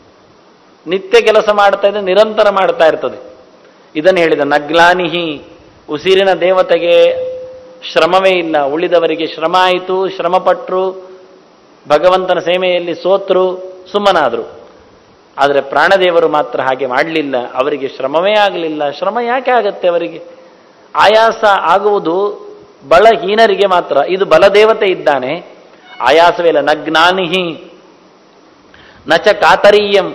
ನಿತ್ಯ ಕೆಲಸ ಮಾಡ್ತಾ ಇದ್ರೆ ನಿರಂತರ ಮಾಡ್ತಾ ಇರ್ತದೆ ಇದನ್ನು ಹೇಳಿದ ನಗ್ಲಾನಿಹಿ ಉಸಿರಿನ ದೇವತೆಗೆ ಶ್ರಮವೇ ಇಲ್ಲ ಉಳಿದವರಿಗೆ ಶ್ರಮ ಆಯಿತು ಶ್ರಮಪಟ್ಟರು ಭಗವಂತನ ಸೇವೆಯಲ್ಲಿ ಸೋತರು ಸುಮ್ಮನಾದರು ಆದರೆ ಪ್ರಾಣದೇವರು ಮಾತ್ರ ಹಾಗೆ ಮಾಡಲಿಲ್ಲ ಅವರಿಗೆ ಶ್ರಮವೇ ಆಗಲಿಲ್ಲ ಶ್ರಮ ಯಾಕೆ ಆಗತ್ತೆ ಅವರಿಗೆ ಆಯಾಸ ಆಗುವುದು ಬಲಹೀನರಿಗೆ ಮಾತ್ರ ಇದು ಬಲದೇವತೆ ಇದ್ದಾನೆ ಆಯಾಸವೇ ಇಲ್ಲ ನಗ್ನಾನಿಹಿ ನಚ ಕಾತರೀಯಂ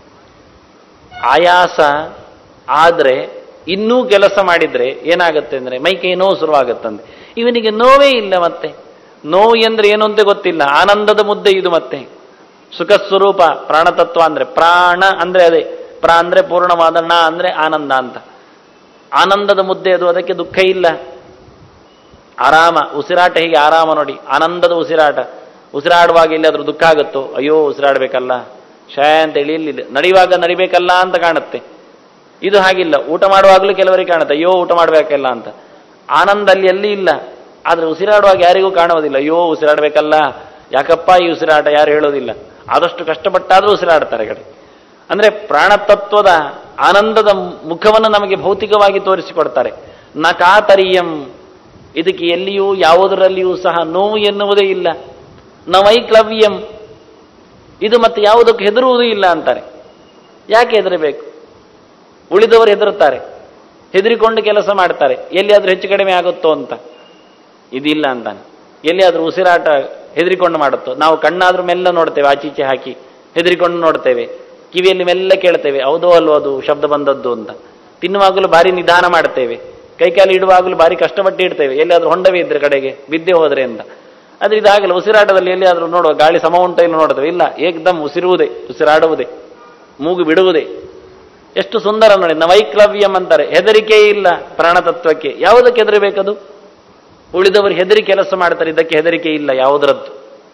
ಆಯಾಸ ಆದರೆ ಇನ್ನೂ ಕೆಲಸ ಮಾಡಿದ್ರೆ ಏನಾಗುತ್ತೆ ಅಂದ್ರೆ ಮೈ ಕೈ ನೋವು ಶುರುವಾಗುತ್ತಂತೆ ಇವನಿಗೆ ನೋವೇ ಇಲ್ಲ ಮತ್ತೆ ನೋವು ಎಂದ್ರೆ ಏನು ಅಂತ ಗೊತ್ತಿಲ್ಲ ಆನಂದದ ಮುದ್ದೆ ಇದು ಮತ್ತೆ ಸುಖ ಸ್ವರೂಪ ಪ್ರಾಣತತ್ವ ಅಂದ್ರೆ ಪ್ರಾಣ ಅಂದ್ರೆ ಅದೇ ಪ್ರ ಅಂದ್ರೆ ಪೂರ್ಣವಾದ ಣ ಅಂದ್ರೆ ಆನಂದ ಅಂತ ಆನಂದದ ಮುದ್ದೆ ಅದು ಅದಕ್ಕೆ ದುಃಖ ಇಲ್ಲ ಆರಾಮ ಉಸಿರಾಟ ಹೀಗೆ ಆರಾಮ ನೋಡಿ ಆನಂದದ ಉಸಿರಾಟ ಉಸಿರಾಡುವಾಗ ಎಲ್ಲಿಯಾದ್ರೂ ದುಃಖ ಆಗುತ್ತೋ ಅಯ್ಯೋ ಉಸಿರಾಡಬೇಕಲ್ಲ ಶಯ ಅಂತ ಹೇಳಿ ಇಲ್ಲಿ ನಡೆಯುವಾಗ ನಡಿಬೇಕಲ್ಲ ಅಂತ ಕಾಣುತ್ತೆ ಇದು ಹಾಗಿಲ್ಲ ಊಟ ಮಾಡುವಾಗಲೂ ಕೆಲವರಿಗೆ ಕಾಣುತ್ತೆ ಅಯ್ಯೋ ಊಟ ಮಾಡಬೇಕಲ್ಲ ಅಂತ ಆನಂದ ಅಲ್ಲಿ ಎಲ್ಲಿ ಇಲ್ಲ ಆದ್ರೆ ಉಸಿರಾಡುವಾಗ ಯಾರಿಗೂ ಕಾಣುವುದಿಲ್ಲ ಅಯ್ಯೋ ಉಸಿರಾಡಬೇಕಲ್ಲ ಯಾಕಪ್ಪ ಈ ಉಸಿರಾಟ ಯಾರು ಹೇಳೋದಿಲ್ಲ ಆದಷ್ಟು ಕಷ್ಟಪಟ್ಟಾದ್ರೂ ಉಸಿರಾಡ್ತಾರೆ ಕಡೆ ಅಂದ್ರೆ ಪ್ರಾಣತತ್ವದ ಆನಂದದ ಮುಖವನ್ನು ನಮಗೆ ಭೌತಿಕವಾಗಿ ತೋರಿಸಿಕೊಡ್ತಾರೆ ನ ಕಾತರಿಯಂ ಇದಕ್ಕೆ ಎಲ್ಲಿಯೂ ಯಾವುದರಲ್ಲಿಯೂ ಸಹ ನೋವು ಎನ್ನುವುದೇ ಇಲ್ಲ ನ ವೈಕ್ಲವ್ಯಂ ಇದು ಮತ್ತೆ ಯಾವುದಕ್ಕೂ ಹೆದರುವುದೂ ಇಲ್ಲ ಅಂತಾರೆ ಯಾಕೆ ಹೆದರಬೇಕು ಉಳಿದವರು ಹೆದರುತ್ತಾರೆ ಹೆದರಿಕೊಂಡು ಕೆಲಸ ಮಾಡ್ತಾರೆ ಎಲ್ಲಿಯಾದ್ರೂ ಹೆಚ್ಚು ಕಡಿಮೆ ಆಗುತ್ತೋ ಅಂತ ಇದಿಲ್ಲ ಅಂತಾನೆ ಎಲ್ಲಿಯಾದ್ರೂ ಉಸಿರಾಟ ಹೆದರಿಕೊಂಡು ಮಾಡುತ್ತೋ ನಾವು ಕಣ್ಣಾದ್ರೂ ಮೆಲ್ಲ ನೋಡ್ತೇವೆ ಆಚೀಚೆ ಹಾಕಿ ಹೆದರಿಕೊಂಡು ನೋಡ್ತೇವೆ ಕಿವಿಯಲ್ಲಿ ಮೆಲ್ಲ ಕೇಳ್ತೇವೆ ಹೌದೋ ಅಲ್ವೋ ಅದು ಶಬ್ದ ಬಂದದ್ದು ಅಂತ ತಿನ್ನುವಾಗಲೂ ಭಾರಿ ನಿಧಾನ ಮಾಡ್ತೇವೆ ಕೈಕಾಲು ಇಡುವಾಗಲೂ ಭಾರಿ ಕಷ್ಟಪಟ್ಟು ಇಡ್ತೇವೆ ಎಲ್ಲಿಯಾದ್ರೂ ಹೊಂಡವೇ ಇದ್ರೆ ಕಡೆಗೆ ಬಿದ್ದೆ ಹೋದ್ರೆ ಅಂತ ಆದ್ರೆ ಇದಾಗಲ್ಲ ಉಸಿರಾಟದಲ್ಲಿ ಎಲ್ಲಿಯಾದ್ರೂ ನೋಡುವ ಗಾಳಿ ಸಮ ಉಂಟ ಇಲ್ಲ ನೋಡ್ತೇವೆ ಇಲ್ಲ ಏಕದಮ್ ಉಸಿರುವುದೇ ಉಸಿರಾಡುವುದೇ ಮೂಗು ಬಿಡುವುದೇ ಎಷ್ಟು ಸುಂದರ ನೋಡಿ ನವೈಕ್ಲವ್ಯಂ ಅಂತಾರೆ ಹೆದರಿಕೆ ಇಲ್ಲ ಪ್ರಾಣತತ್ವಕ್ಕೆ ಯಾವುದಕ್ಕೆ ಹೆದರಬೇಕದು ಉಳಿದವರು ಹೆದರಿ ಕೆಲಸ ಮಾಡ್ತಾರೆ ಇದಕ್ಕೆ ಹೆದರಿಕೆ ಇಲ್ಲ ಯಾವುದರದ್ದು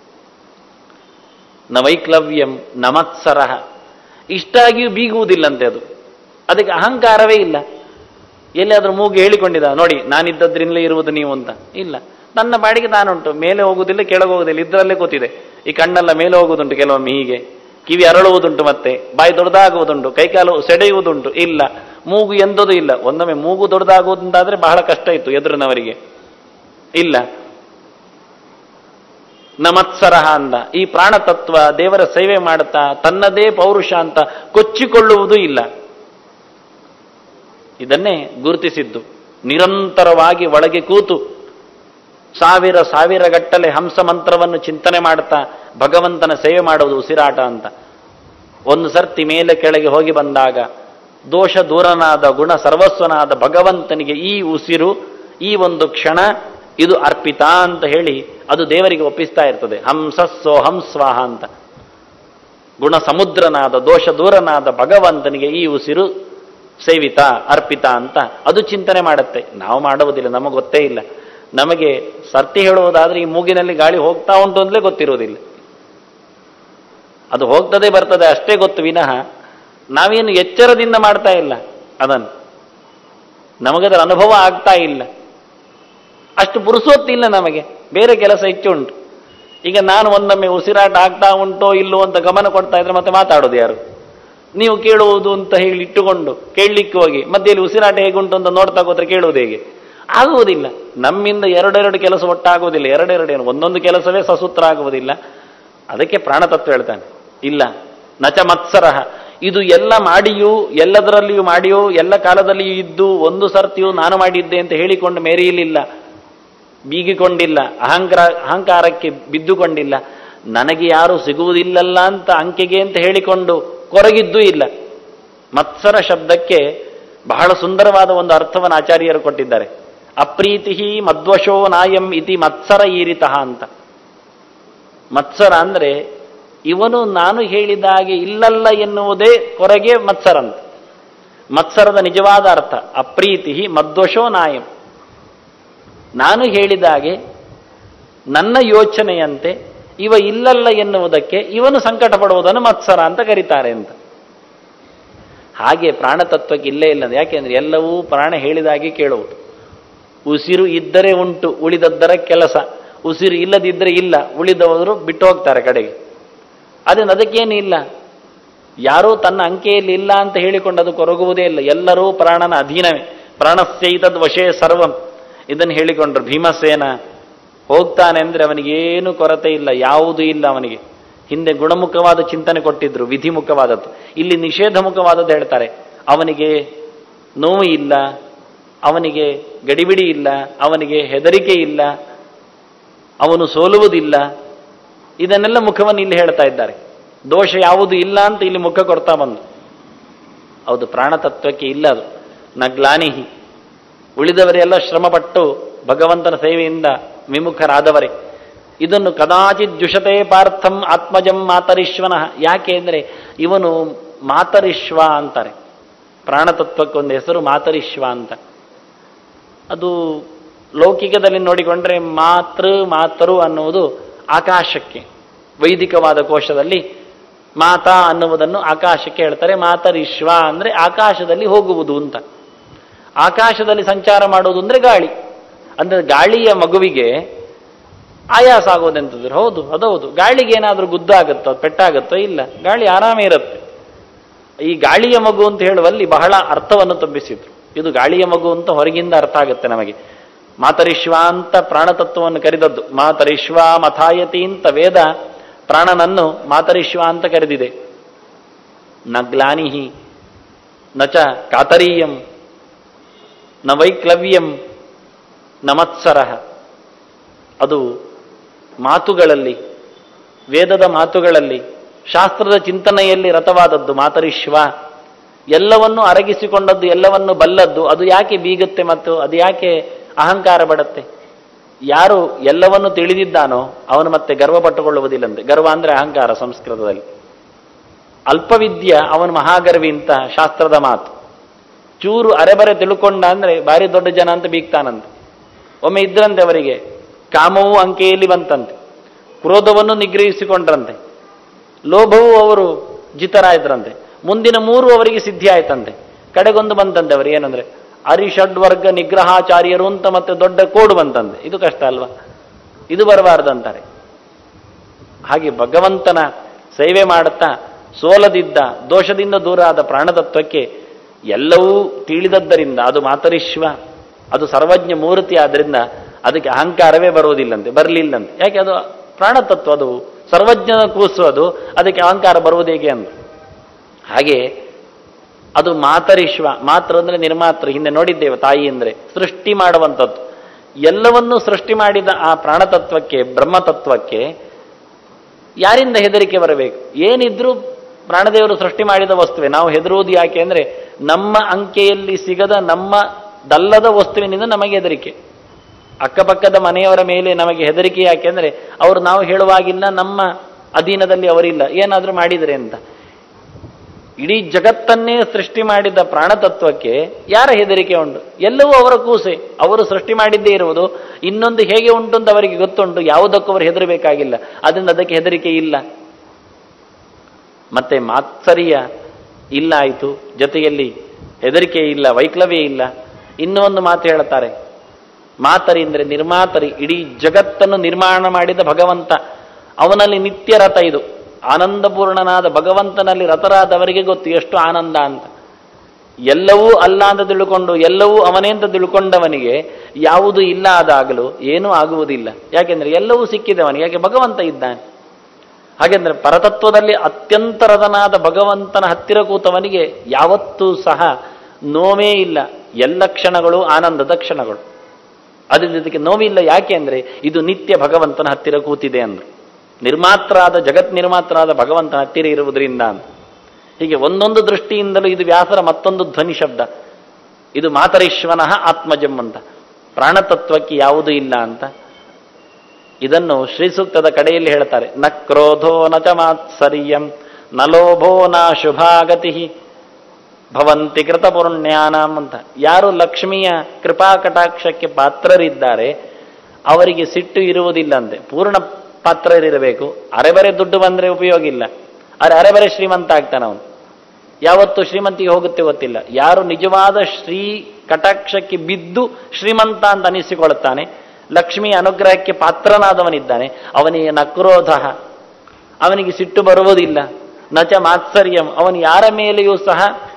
ನವೈಕ್ಲವ್ಯಂ ನಮತ್ಸರ ಇಷ್ಟಾಗಿಯೂ ಬೀಗುವುದಿಲ್ಲಂತೆ ಅದು ಅದಕ್ಕೆ ಅಹಂಕಾರವೇ ಇಲ್ಲ ಎಲ್ಲಿಯಾದ್ರೂ ಮೂಗು ಹೇಳಿಕೊಂಡಿದ್ದ ನೋಡಿ ನಾನಿದ್ದದ್ರಿಂದಲೇ ಇರುವುದು ನೀವು ಅಂತ ಇಲ್ಲ ನನ್ನ ಬಾಡಿಗೆ ನಾನುಂಟು ಮೇಲೆ ಹೋಗುವುದಿಲ್ಲ ಕೆಳಗೆ ಹೋಗುವುದಿಲ್ಲ ಇದ್ರಲ್ಲೇ ಕೂತಿದೆ ಈ ಕಣ್ಣೆಲ್ಲ ಮೇಲೆ ಹೋಗುವುದುಂಟು ಕೆಲವೊಮ್ಮೆ ಹೀಗೆ ಕಿವಿ ಅರಳುವುದುಂಟು ಮತ್ತೆ ಬಾಯಿ ದೊಡ್ಡದಾಗುವುದುಂಟು ಕೈಕಾಲು ಸೆಳೆಯುವುದುಂಟು ಇಲ್ಲ ಮೂಗು ಎಂದದು ಇಲ್ಲ ಒಂದೊಮ್ಮೆ ಮೂಗು ದೊಡ್ಡದಾಗುವುದಂತಾದ್ರೆ ಬಹಳ ಕಷ್ಟ ಇತ್ತು ಎದುರಿನವರಿಗೆ ಇಲ್ಲ ನಮತ್ಸರ ಅಂದ ಈ ಪ್ರಾಣತತ್ವ ದೇವರ ಸೇವೆ ಮಾಡುತ್ತಾ ತನ್ನದೇ ಪೌರುಷ ಅಂತ ಕೊಚ್ಚಿಕೊಳ್ಳುವುದೂ ಇಲ್ಲ ಇದನ್ನೇ ಗುರುತಿಸಿದ್ದು ನಿರಂತರವಾಗಿ ಒಳಗೆ ಕೂತು ಸಾವಿರ ಸಾವಿರ ಗಟ್ಟಲೆ ಹಂಸ ಮಂತ್ರವನ್ನು ಚಿಂತನೆ ಮಾಡುತ್ತಾ ಭಗವಂತನ ಸೇವೆ ಮಾಡುವುದು ಉಸಿರಾಟ ಅಂತ ಒಂದು ಸರ್ತಿ ಮೇಲೆ ಕೆಳಗೆ ಹೋಗಿ ಬಂದಾಗ ದೋಷ ದೂರನಾದ ಗುಣ ಸರ್ವಸ್ವನಾದ ಭಗವಂತನಿಗೆ ಈ ಉಸಿರು ಈ ಒಂದು ಕ್ಷಣ ಇದು ಅರ್ಪಿತ ಅಂತ ಹೇಳಿ ಅದು ದೇವರಿಗೆ ಒಪ್ಪಿಸ್ತಾ ಇರ್ತದೆ ಹಂಸಸ್ಸೋ ಹಂಸ್ವಾಹ ಅಂತ ಗುಣ ಸಮುದ್ರನಾದ ದೋಷ ದೂರನಾದ ಭಗವಂತನಿಗೆ ಈ ಉಸಿರು ಸೇವಿತ ಅರ್ಪಿತ ಅಂತ ಅದು ಚಿಂತನೆ ಮಾಡುತ್ತೆ ನಾವು ಮಾಡುವುದಿಲ್ಲ ನಮಗೆ ಗೊತ್ತೇ ಇಲ್ಲ ನಮಗೆ ಸರ್ತಿ ಹೇಳುವುದಾದ್ರೆ ಈ ಮೂಗಿನಲ್ಲಿ ಗಾಳಿ ಹೋಗ್ತಾ ಉಂಟು ಅಂತಲೇ ಗೊತ್ತಿರುವುದಿಲ್ಲ ಅದು ಹೋಗ್ತದೆ ಬರ್ತದೆ ಅಷ್ಟೇ ಗೊತ್ತು ವಿನಃ ನಾವೇನು ಎಚ್ಚರದಿಂದ ಮಾಡ್ತಾ ಇಲ್ಲ ಅದನ್ನು ನಮಗದರ ಅನುಭವ ಆಗ್ತಾ ಇಲ್ಲ ಅಷ್ಟು ಪುರುಸೊತ್ತಿಲ್ಲ ನಮಗೆ ಬೇರೆ ಕೆಲಸ ಹೆಚ್ಚು ಉಂಟು ಈಗ ನಾನು ಒಂದೊಮ್ಮೆ ಉಸಿರಾಟ ಆಗ್ತಾ ಉಂಟೋ ಇಲ್ಲೋ ಅಂತ ಗಮನ ಕೊಡ್ತಾ ಇದ್ರೆ ಮತ್ತೆ ಮಾತಾಡೋದು ಯಾರು ನೀವು ಕೇಳುವುದು ಅಂತ ಹೇಳಿ ಇಟ್ಟುಕೊಂಡು ಕೇಳಲಿಕ್ಕೆ ಹೋಗಿ ಮಧ್ಯೆಯಲ್ಲಿ ಉಸಿರಾಟ ಹೇಗುಂಟು ಅಂತ ನೋಡ್ತಾ ಕೂತ್ರೆ ಕೇಳುವುದು ಹೇಗೆ ಆಗುವುದಿಲ್ಲ ನಮ್ಮಿಂದ ಎರಡೆರಡು ಕೆಲಸ ಒಟ್ಟಾಗುವುದಿಲ್ಲ ಎರಡೆರಡೇನು ಒಂದೊಂದು ಕೆಲಸವೇ ಸಸೂತ್ರ ಆಗುವುದಿಲ್ಲ ಅದಕ್ಕೆ ಪ್ರಾಣತತ್ವ ಹೇಳ್ತಾನೆ ಇಲ್ಲ ನಚ ಮತ್ಸರ ಇದು ಎಲ್ಲ ಮಾಡಿಯೂ ಎಲ್ಲದರಲ್ಲಿಯೂ ಮಾಡಿಯೂ ಎಲ್ಲ ಕಾಲದಲ್ಲಿಯೂ ಇದ್ದು ಒಂದು ಸರ್ತಿಯೂ ನಾನು ಮಾಡಿದ್ದೆ ಅಂತ ಹೇಳಿಕೊಂಡು ಮೆರೆಯಲಿಲ್ಲ ಬೀಗಿಕೊಂಡಿಲ್ಲ ಅಹಂಕಾರ ಅಹಂಕಾರಕ್ಕೆ ಬಿದ್ದುಕೊಂಡಿಲ್ಲ ನನಗೆ ಯಾರು ಸಿಗುವುದಿಲ್ಲಲ್ಲ ಅಂತ ಅಂಕೆಗೆ ಅಂತ ಹೇಳಿಕೊಂಡು ಕೊರಗಿದ್ದೂ ಇಲ್ಲ ಮತ್ಸರ ಶಬ್ದಕ್ಕೆ ಬಹಳ ಸುಂದರವಾದ ಒಂದು ಅರ್ಥವನ್ನು ಆಚಾರ್ಯರು ಕೊಟ್ಟಿದ್ದಾರೆ ಅಪ್ರೀತಿ ಮದ್ವಶೋ ನಾಯಂ ಇತಿ ಮತ್ಸರ ಈರಿತಃ ಅಂತ ಮತ್ಸರ ಅಂದ್ರೆ ಇವನು ನಾನು ಹೇಳಿದ ಹಾಗೆ ಇಲ್ಲಲ್ಲ ಎನ್ನುವುದೇ ಕೊರಗೆ ಮತ್ಸರ ಅಂತ ಮತ್ಸರದ ನಿಜವಾದ ಅರ್ಥ ಅಪ್ರೀತಿ ಮದ್ವಶೋ ನಾಯಂ ನಾನು ಹೇಳಿದ ಹಾಗೆ ನನ್ನ ಯೋಚನೆಯಂತೆ ಇವ ಇಲ್ಲಲ್ಲ ಎನ್ನುವುದಕ್ಕೆ ಇವನು ಸಂಕಟ ಪಡುವುದನ್ನು ಮತ್ಸರ ಅಂತ ಕರೀತಾರೆ ಅಂತ ಹಾಗೆ ಪ್ರಾಣತತ್ವಕ್ಕೆ ಇಲ್ಲೇ ಇಲ್ಲ ಯಾಕೆಂದ್ರೆ ಎಲ್ಲವೂ ಪ್ರಾಣ ಹೇಳಿದಾಗೆ ಕೇಳುವುದು ಉಸಿರು ಇದ್ದರೆ ಉಂಟು ಉಳಿದದ್ದರ ಕೆಲಸ ಉಸಿರು ಇಲ್ಲದಿದ್ದರೆ ಇಲ್ಲ ಉಳಿದವರು ಬಿಟ್ಟು ಹೋಗ್ತಾರೆ ಕಡೆಗೆ ಅದರಿಂದ ಅದಕ್ಕೇನು ಇಲ್ಲ ಯಾರೂ ತನ್ನ ಅಂಕೆಯಲ್ಲಿ ಇಲ್ಲ ಅಂತ ಹೇಳಿಕೊಂಡು ಅದು ಕೊರಗುವುದೇ ಇಲ್ಲ ಎಲ್ಲರೂ ಪ್ರಾಣನ ಅಧೀನವೇ ಪ್ರಾಣಸ್ಯೈತದ್ ವಶೇ ಸರ್ವಂ ಇದನ್ನು ಹೇಳಿಕೊಂಡ್ರು ಭೀಮಸೇನ ಹೋಗ್ತಾನೆ ಅಂದ್ರೆ ಅವನಿಗೇನು ಕೊರತೆ ಇಲ್ಲ ಯಾವುದೂ ಇಲ್ಲ ಅವನಿಗೆ ಹಿಂದೆ ಗುಣಮುಖವಾದ ಚಿಂತನೆ ಕೊಟ್ಟಿದ್ರು ವಿಧಿಮುಖವಾದದ್ದು ಇಲ್ಲಿ ನಿಷೇಧಮುಖವಾದದ್ದು ಹೇಳ್ತಾರೆ ಅವನಿಗೆ ನೋವು ಇಲ್ಲ ಅವನಿಗೆ ಗಡಿಬಿಡಿ ಇಲ್ಲ ಅವನಿಗೆ ಹೆದರಿಕೆ ಇಲ್ಲ ಅವನು ಸೋಲುವುದಿಲ್ಲ ಇದನ್ನೆಲ್ಲ ಮುಖವನ್ನು ಇಲ್ಲಿ ಹೇಳ್ತಾ ಇದ್ದಾರೆ ದೋಷ ಯಾವುದು ಇಲ್ಲ ಅಂತ ಇಲ್ಲಿ ಮುಖ ಕೊಡ್ತಾ ಬಂದು ಹೌದು ಪ್ರಾಣತತ್ವಕ್ಕೆ ಇಲ್ಲ ಅದು ನ ಗ್ಲಾನಿಹಿ ಉಳಿದವರೆಲ್ಲ ಶ್ರಮಪಟ್ಟು ಭಗವಂತನ ಸೇವೆಯಿಂದ ವಿಮುಖರಾದವರೇ ಇದನ್ನು ಕದಾಚಿತ್ ಜುಷತೆ ಪಾರ್ಥಂ ಆತ್ಮಜಂ ಮಾತರಿಶ್ವನಃ ಯಾಕೆ ಅಂದರೆ ಇವನು ಮಾತರಿಶ್ವ ಅಂತಾರೆ ಪ್ರಾಣತತ್ವಕ್ಕೊಂದು ಹೆಸರು ಮಾತರಿಶ್ವ ಅಂತ ಅದು ಲೌಕಿಕದಲ್ಲಿ ನೋಡಿಕೊಂಡ್ರೆ ಮಾತೃ ಮಾತರು ಅನ್ನುವುದು ಆಕಾಶಕ್ಕೆ ವೈದಿಕವಾದ ಕೋಶದಲ್ಲಿ ಮಾತಾ ಅನ್ನುವುದನ್ನು ಆಕಾಶಕ್ಕೆ ಹೇಳ್ತಾರೆ ಮಾತರಿಶ್ವ ಅಂದರೆ ಆಕಾಶದಲ್ಲಿ ಹೋಗುವುದು ಅಂತ ಆಕಾಶದಲ್ಲಿ ಸಂಚಾರ ಮಾಡುವುದು ಅಂದರೆ ಗಾಳಿ ಅಂದರೆ ಗಾಳಿಯ ಮಗುವಿಗೆ ಆಯಾಸ ಆಗೋದೆಂತಂದ್ರೆ ಹೌದು ಅದೌದು ಗಾಳಿಗೆ ಏನಾದರೂ ಗುದ್ದಾಗುತ್ತೋ ಪೆಟ್ಟಾಗುತ್ತೋ ಇಲ್ಲ ಗಾಳಿ ಆರಾಮೇ ಇರುತ್ತೆ ಈ ಗಾಳಿಯ ಮಗು ಅಂತ ಹೇಳುವಲ್ಲಿ ಬಹಳ ಅರ್ಥವನ್ನು ತುಂಬಿಸಿದ್ರು ಇದು ಗಾಳಿಯ ಮಗು ಅಂತ ಹೊರಗಿಂದ ಅರ್ಥ ಆಗುತ್ತೆ ನಮಗೆ ಮಾತರಿಶ್ವ ಅಂತ ಪ್ರಾಣತತ್ವವನ್ನು ಕರೆದದ್ದು ಮಾತರಿಶ್ವ ಮಥಾಯತಿ ಅಂತ ವೇದ ಪ್ರಾಣನನ್ನು ಮಾತರಿಶ್ವ ಅಂತ ಕರೆದಿದೆ ನ ಗ್ಲಾನಿಹಿ ನ ಚ ಕಾತರೀಯಂ ನ ವೈಕ್ಲವ್ಯಂ ನ ಮತ್ಸರ ಅದು ಮಾತುಗಳಲ್ಲಿ ವೇದದ ಮಾತುಗಳಲ್ಲಿ ಶಾಸ್ತ್ರದ ಚಿಂತನೆಯಲ್ಲಿ ರಥವಾದದ್ದು ಮಾತರಿಶ್ವ ಎಲ್ಲವನ್ನು ಅರಗಿಸಿಕೊಂಡದ್ದು ಎಲ್ಲವನ್ನು ಬಲ್ಲದ್ದು ಅದು ಯಾಕೆ ಬೀಗುತ್ತೆ ಮತ್ತು ಅದು ಯಾಕೆ ಅಹಂಕಾರ ಬಡತ್ತೆ ಯಾರು ಎಲ್ಲವನ್ನು ತಿಳಿದಿದ್ದಾನೋ ಅವನು ಮತ್ತೆ ಗರ್ವ ಪಟ್ಟುಕೊಳ್ಳುವುದಿಲ್ಲಂತೆ ಗರ್ವ ಅಂದ್ರೆ ಅಹಂಕಾರ ಸಂಸ್ಕೃತದಲ್ಲಿ ಅಲ್ಪವಿದ್ಯ ಅವನು ಮಹಾಗರ್ವಿ ಅಂತ ಶಾಸ್ತ್ರದ ಮಾತು ಚೂರು ಅರೆಬರೆ ತಿಳ್ಕೊಂಡ ಅಂದ್ರೆ ಭಾರಿ ದೊಡ್ಡ ಜನ ಅಂತ ಬೀಗ್ತಾನಂತೆ ಒಮ್ಮೆ ಇದ್ರಂತೆ ಅವರಿಗೆ ಕಾಮವು ಅಂಕೆಯಲ್ಲಿ ಬಂತಂತೆ ಕ್ರೋಧವನ್ನು ನಿಗ್ರಹಿಸಿಕೊಂಡ್ರಂತೆ ಲೋಭವು ಅವರು ಜಿತರಾಯ್ದ್ರಂತೆ ಮುಂದಿನ ಮೂರು ಅವರಿಗೆ ಸಿದ್ಧಿ ಆಯ್ತಂತೆ ಕಡೆಗೊಂದು ಬಂತಂತೆ ಅವರು ಏನಂದ್ರೆ ಅರಿಷಡ್ವರ್ಗ ನಿಗ್ರಹಾಚಾರ್ಯರು ಅಂತ ಮತ್ತೆ ದೊಡ್ಡ ಕೋಡು ಬಂತಂತೆ ಇದು ಕಷ್ಟ ಅಲ್ವಾ ಇದು ಬರಬಾರ್ದಂತಾರೆ ಹಾಗೆ ಭಗವಂತನ ಸೇವೆ ಮಾಡುತ್ತಾ ಸೋಲದಿದ್ದ ದೋಷದಿಂದ ದೂರ ಆದ ಪ್ರಾಣತತ್ವಕ್ಕೆ ಎಲ್ಲವೂ ತಿಳಿದದ್ದರಿಂದ ಅದು ಮಾತರಿಶ್ವ ಅದು ಸರ್ವಜ್ಞ ಮೂರ್ತಿ ಆದ್ರಿಂದ ಅದಕ್ಕೆ ಅಹಂಕಾರವೇ ಬರುವುದಿಲ್ಲಂತೆ ಬರಲಿಲ್ಲಂತೆ ಯಾಕೆ ಅದು ಪ್ರಾಣತತ್ವ ಅದು ಸರ್ವಜ್ಞನ ಕೂಸು ಅದು ಅದಕ್ಕೆ ಅಹಂಕಾರ ಬರುವುದು ಹೇಗೆ ಅಂದ್ರು ಹಾಗೆ ಅದು ಮಾತರಿಶ್ವ ಮಾತ್ರ ಅಂದ್ರೆ ನಿರ್ಮಾತ್ರ ಹಿಂದೆ ನೋಡಿದ್ದೇವೆ ತಾಯಿ ಅಂದ್ರೆ ಸೃಷ್ಟಿ ಮಾಡುವಂಥದ್ದು ಎಲ್ಲವನ್ನೂ ಸೃಷ್ಟಿ ಮಾಡಿದ ಆ ಪ್ರಾಣತತ್ವಕ್ಕೆ ಬ್ರಹ್ಮತತ್ವಕ್ಕೆ ಯಾರಿಂದ ಹೆದರಿಕೆ ಬರಬೇಕು ಏನಿದ್ರೂ ಪ್ರಾಣದೇವರು ಸೃಷ್ಟಿ ಮಾಡಿದ ವಸ್ತುವೆ ನಾವು ಹೆದರುವುದು ಯಾಕೆ ಅಂದ್ರೆ ನಮ್ಮ ಅಂಕೆಯಲ್ಲಿ ಸಿಗದ ನಮ್ಮ ದಲ್ಲದ ವಸ್ತುವಿನಿಂದ ನಮಗೆ ಹೆದರಿಕೆ ಅಕ್ಕಪಕ್ಕದ ಮನೆಯವರ ಮೇಲೆ ನಮಗೆ ಹೆದರಿಕೆ ಯಾಕೆಂದ್ರೆ ಅವರು ನಾವು ಹೇಳುವಾಗಿಲ್ಲ ನಮ್ಮ ಅಧೀನದಲ್ಲಿ ಅವರಿಲ್ಲ ಏನಾದರೂ ಮಾಡಿದರೆ ಅಂತ ಇಡೀ ಜಗತ್ತನ್ನೇ ಸೃಷ್ಟಿ ಮಾಡಿದ ಪ್ರಾಣತತ್ವಕ್ಕೆ ಯಾರ ಹೆದರಿಕೆ ಉಂಟು ಎಲ್ಲವೂ ಅವರ ಕೂಸೆ ಅವರು ಸೃಷ್ಟಿ ಮಾಡಿದ್ದೇ ಇರುವುದು ಇನ್ನೊಂದು ಹೇಗೆ ಉಂಟು ಅಂತ ಅವರಿಗೆ ಗೊತ್ತುಂಟು ಯಾವುದಕ್ಕೂ ಅವರು ಹೆದರಬೇಕಾಗಿಲ್ಲ ಅದರಿಂದ ಅದಕ್ಕೆ ಹೆದರಿಕೆ ಇಲ್ಲ ಮತ್ತೆ ಮಾತ್ಸರ್ಯ ಇಲ್ಲ ಆಯಿತು ಜೊತೆಯಲ್ಲಿ ಹೆದರಿಕೆ ಇಲ್ಲ ವೈಕ್ಲವ್ಯ ಇಲ್ಲ ಇನ್ನೂ ಒಂದು ಮಾತು ಹೇಳುತ್ತಾರೆ ಮಾತರಿ ಅಂದರೆ ನಿರ್ಮಾತರಿ ಇಡೀ ಜಗತ್ತನ್ನು ನಿರ್ಮಾಣ ಮಾಡಿದ ಭಗವಂತ ಅವನಲ್ಲಿ ನಿತ್ಯ ರಥ ಇದು ಆನಂದಪೂರ್ಣನಾದ ಭಗವಂತನಲ್ಲಿ ರಥರಾದವರಿಗೆ ಗೊತ್ತು ಎಷ್ಟು ಆನಂದ ಅಂತ ಎಲ್ಲವೂ ಅಲ್ಲ ಅಂತ ತಿಳ್ಕೊಂಡು ಎಲ್ಲವೂ ಅವನೇ ಅಂತ ತಿಳ್ಕೊಂಡವನಿಗೆ ಯಾವುದು ಇಲ್ಲ ಆದಾಗಲೂ ಏನೂ ಆಗುವುದಿಲ್ಲ ಯಾಕೆಂದ್ರೆ ಎಲ್ಲವೂ ಸಿಕ್ಕಿದವನಿಗೆ ಯಾಕೆ ಭಗವಂತ ಇದ್ದಾನೆ ಹಾಗೆಂದ್ರೆ ಪರತತ್ವದಲ್ಲಿ ಅತ್ಯಂತರದನಾದ ಭಗವಂತನ ಹತ್ತಿರ ಕೂತವನಿಗೆ ಯಾವತ್ತೂ ಸಹ ನೋವೇ ಇಲ್ಲ ಎಲ್ಲ ಕ್ಷಣಗಳು ಆನಂದದ ಕ್ಷಣಗಳು ಅದರಿಂದ ಇದಕ್ಕೆ ನೋವಿಲ್ಲ ಯಾಕೆ ಅಂದ್ರೆ ಇದು ನಿತ್ಯ ಭಗವಂತನ ಹತ್ತಿರ ಕೂತಿದೆ ಅಂದ್ರು ನಿರ್ಮಾತ್ರಾದ ಜಗತ್ ನಿರ್ಮಾತ್ರಾದ ಭಗವಂತನ ಹತ್ತಿರ ಇರುವುದರಿಂದ ಅಂತ ಹೀಗೆ ಒಂದೊಂದು ದೃಷ್ಟಿಯಿಂದಲೂ ಇದು ವ್ಯಾಸರ ಮತ್ತೊಂದು ಧ್ವನಿ ಶಬ್ದ ಇದು ಮಾತರೀಶ್ವನಃ ಆತ್ಮಜಂ ಅಂತ ಪ್ರಾಣತತ್ವಕ್ಕೆ ಯಾವುದೂ ಇಲ್ಲ ಅಂತ ಇದನ್ನು ಶ್ರೀಸೂಕ್ತದ ಕಡೆಯಲ್ಲಿ ಹೇಳ್ತಾರೆ ನ ಕ್ರೋಧೋ ನ ಚ ಮಾತ್ಸರ್ಯಂ ನ ಲೋಭೋ ನ ಶುಭಾಗತಿ ಭವಂತಿ ಕೃತಪುಣ್ಯಾನಾಂ ಅಂತ ಯಾರು ಲಕ್ಷ್ಮಿಯ ಕೃಪಾ ಕಟಾಕ್ಷಕ್ಕೆ ಪಾತ್ರರಿದ್ದಾರೆ ಅವರಿಗೆ ಸಿಟ್ಟು ಇರುವುದಿಲ್ಲ ಅಂತೆ ಪೂರ್ಣ ಪಾತ್ರರಿರಬೇಕು ಅರೆಬರೆ ದುಡ್ಡು ಬಂದರೆ ಉಪಯೋಗ ಇಲ್ಲ ಅರೆ ಅರೆಬರೆ ಶ್ರೀಮಂತ ಆಗ್ತಾನೆ ಅವನು ಯಾವತ್ತು ಶ್ರೀಮಂತಿಗೆ ಹೋಗುತ್ತೆ ಗೊತ್ತಿಲ್ಲ ಯಾರು ನಿಜವಾದ ಶ್ರೀ ಕಟಾಕ್ಷಕ್ಕೆ ಬಿದ್ದು ಶ್ರೀಮಂತ ಅಂತ ಅನಿಸಿಕೊಳ್ಳುತ್ತಾನೆ ಲಕ್ಷ್ಮಿಯ ಅನುಗ್ರಹಕ್ಕೆ ಪಾತ್ರನಾದವನಿದ್ದಾನೆ ಅವನಿಗೆ ನಕ್ರೋಧ ಅವನಿಗೆ ಸಿಟ್ಟು ಬರುವುದಿಲ್ಲ ನಚ ಮಾತ್ಸರ್ಯಂ ಅವನು ಯಾರ ಮೇಲೆಯೂ ಸಹ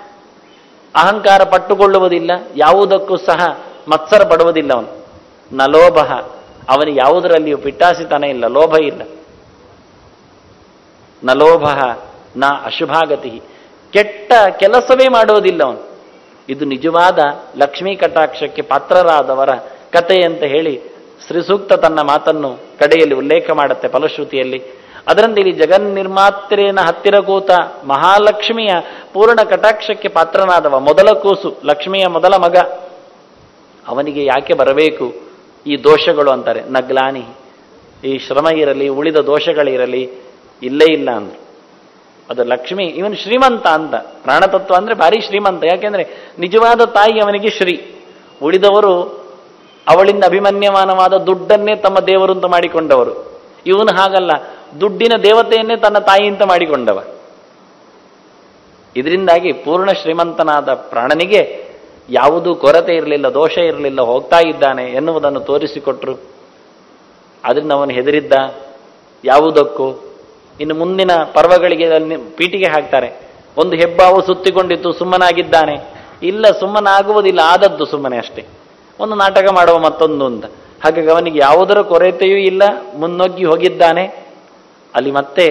ಅಹಂಕಾರ ಪಟ್ಟುಕೊಳ್ಳುವುದಿಲ್ಲ ಯಾವುದಕ್ಕೂ ಸಹ ಮತ್ಸರ ಪಡುವುದಿಲ್ಲ ಅವನು ನ ಲೋಭ ಅವನಿಗೆ ಯಾವುದರಲ್ಲಿಯೂ ಪಿಟ್ಟಾಸಿತನ ಇಲ್ಲ ಲೋಭ ಇಲ್ಲ ನ ಲೋಭ ನ ಅಶುಭಾಗತಿ ಕೆಟ್ಟ ಕೆಲಸವೇ ಮಾಡುವುದಿಲ್ಲ ಅವನು ಇದು ನಿಜವಾದ ಲಕ್ಷ್ಮೀ ಕಟಾಕ್ಷಕ್ಕೆ ಪಾತ್ರರಾದವರ ಕತೆ ಅಂತ ಹೇಳಿ ಶ್ರೀಸೂಕ್ತ ತನ್ನ ಮಾತನ್ನು ಕಡೆಯಲ್ಲಿ ಉಲ್ಲೇಖ ಮಾಡುತ್ತೆ ಫಲಶ್ರುತಿಯಲ್ಲಿ ಅದರಂತೆ ಇಲ್ಲಿ ಜಗನ್ನಿರ್ಮಾತ್ರೇನ ಹತ್ತಿರ ಕೂತ ಮಹಾಲಕ್ಷ್ಮಿಯ ಪೂರ್ಣ ಕಟಾಕ್ಷಕ್ಕೆ ಪಾತ್ರನಾದವ ಮೊದಲ ಕೂಸು ಲಕ್ಷ್ಮಿಯ ಮೊದಲ ಮಗ ಅವನಿಗೆ ಯಾಕೆ ಬರಬೇಕು ಈ ದೋಷಗಳು ಅಂತಾರೆ ನಗ್ಲಾನಿ ಈ ಶ್ರಮ ಇರಲಿ ಉಳಿದ ದೋಷಗಳಿರಲಿ ಇಲ್ಲೇ ಇಲ್ಲ ಅಂದ್ರು ಅದು ಲಕ್ಷ್ಮಿ ಇವನು ಶ್ರೀಮಂತ ಅಂತ ಪ್ರಾಣತತ್ವ ಅಂದ್ರೆ ಭಾರಿ ಶ್ರೀಮಂತ ಯಾಕೆಂದ್ರೆ ನಿಜವಾದ ತಾಯಿ ಅವನಿಗೆ ಶ್ರೀ ಉಳಿದವರು ಅವಳಿಂದ ಅಭಿಮನ್ಯಮಾನವಾದ ದುಡ್ಡನ್ನೇ ತಮ್ಮ ದೇವರು ಅಂತ ಮಾಡಿಕೊಂಡವರು ಇವನು ಹಾಗಲ್ಲ ದುಡ್ಡಿನ ದೇವತೆಯನ್ನೇ ತನ್ನ ತಾಯಿ ಅಂತ ಮಾಡಿಕೊಂಡವ ಇದರಿಂದಾಗಿ ಪೂರ್ಣ ಶ್ರೀಮಂತನಾದ ಪ್ರಾಣನಿಗೆ ಯಾವುದೂ ಕೊರತೆ ಇರಲಿಲ್ಲ ದೋಷ ಇರಲಿಲ್ಲ ಹೋಗ್ತಾ ಇದ್ದಾನೆ ಎನ್ನುವುದನ್ನು ತೋರಿಸಿಕೊಟ್ರು ಅದರಿಂದ ಅವನು ಹೆದರಿದ್ದ ಯಾವುದಕ್ಕೂ ಇನ್ನು ಮುಂದಿನ ಪರ್ವಗಳಿಗೆ ಅಲ್ಲಿ ಪೀಟಿಗೆ ಹಾಕ್ತಾರೆ ಒಂದು ಹೆಬ್ಬಾವು ಸುತ್ತಿಕೊಂಡಿತ್ತು ಸುಮ್ಮನಾಗಿದ್ದಾನೆ ಇಲ್ಲ ಸುಮ್ಮನಾಗುವುದಿಲ್ಲ ಆದದ್ದು ಸುಮ್ಮನೆ ಅಷ್ಟೇ ಒಂದು ನಾಟಕ ಮಾಡುವ ಮತ್ತೊಂದು ಅಂತ ಹಾಗಾಗಿ ಅವನಿಗೆ ಯಾವುದರ ಕೊರತೆಯೂ ಇಲ್ಲ ಮುನ್ನೊಗ್ಗಿ ಹೋಗಿದ್ದಾನೆ ಅಲ್ಲಿ ಮತ್ತೆ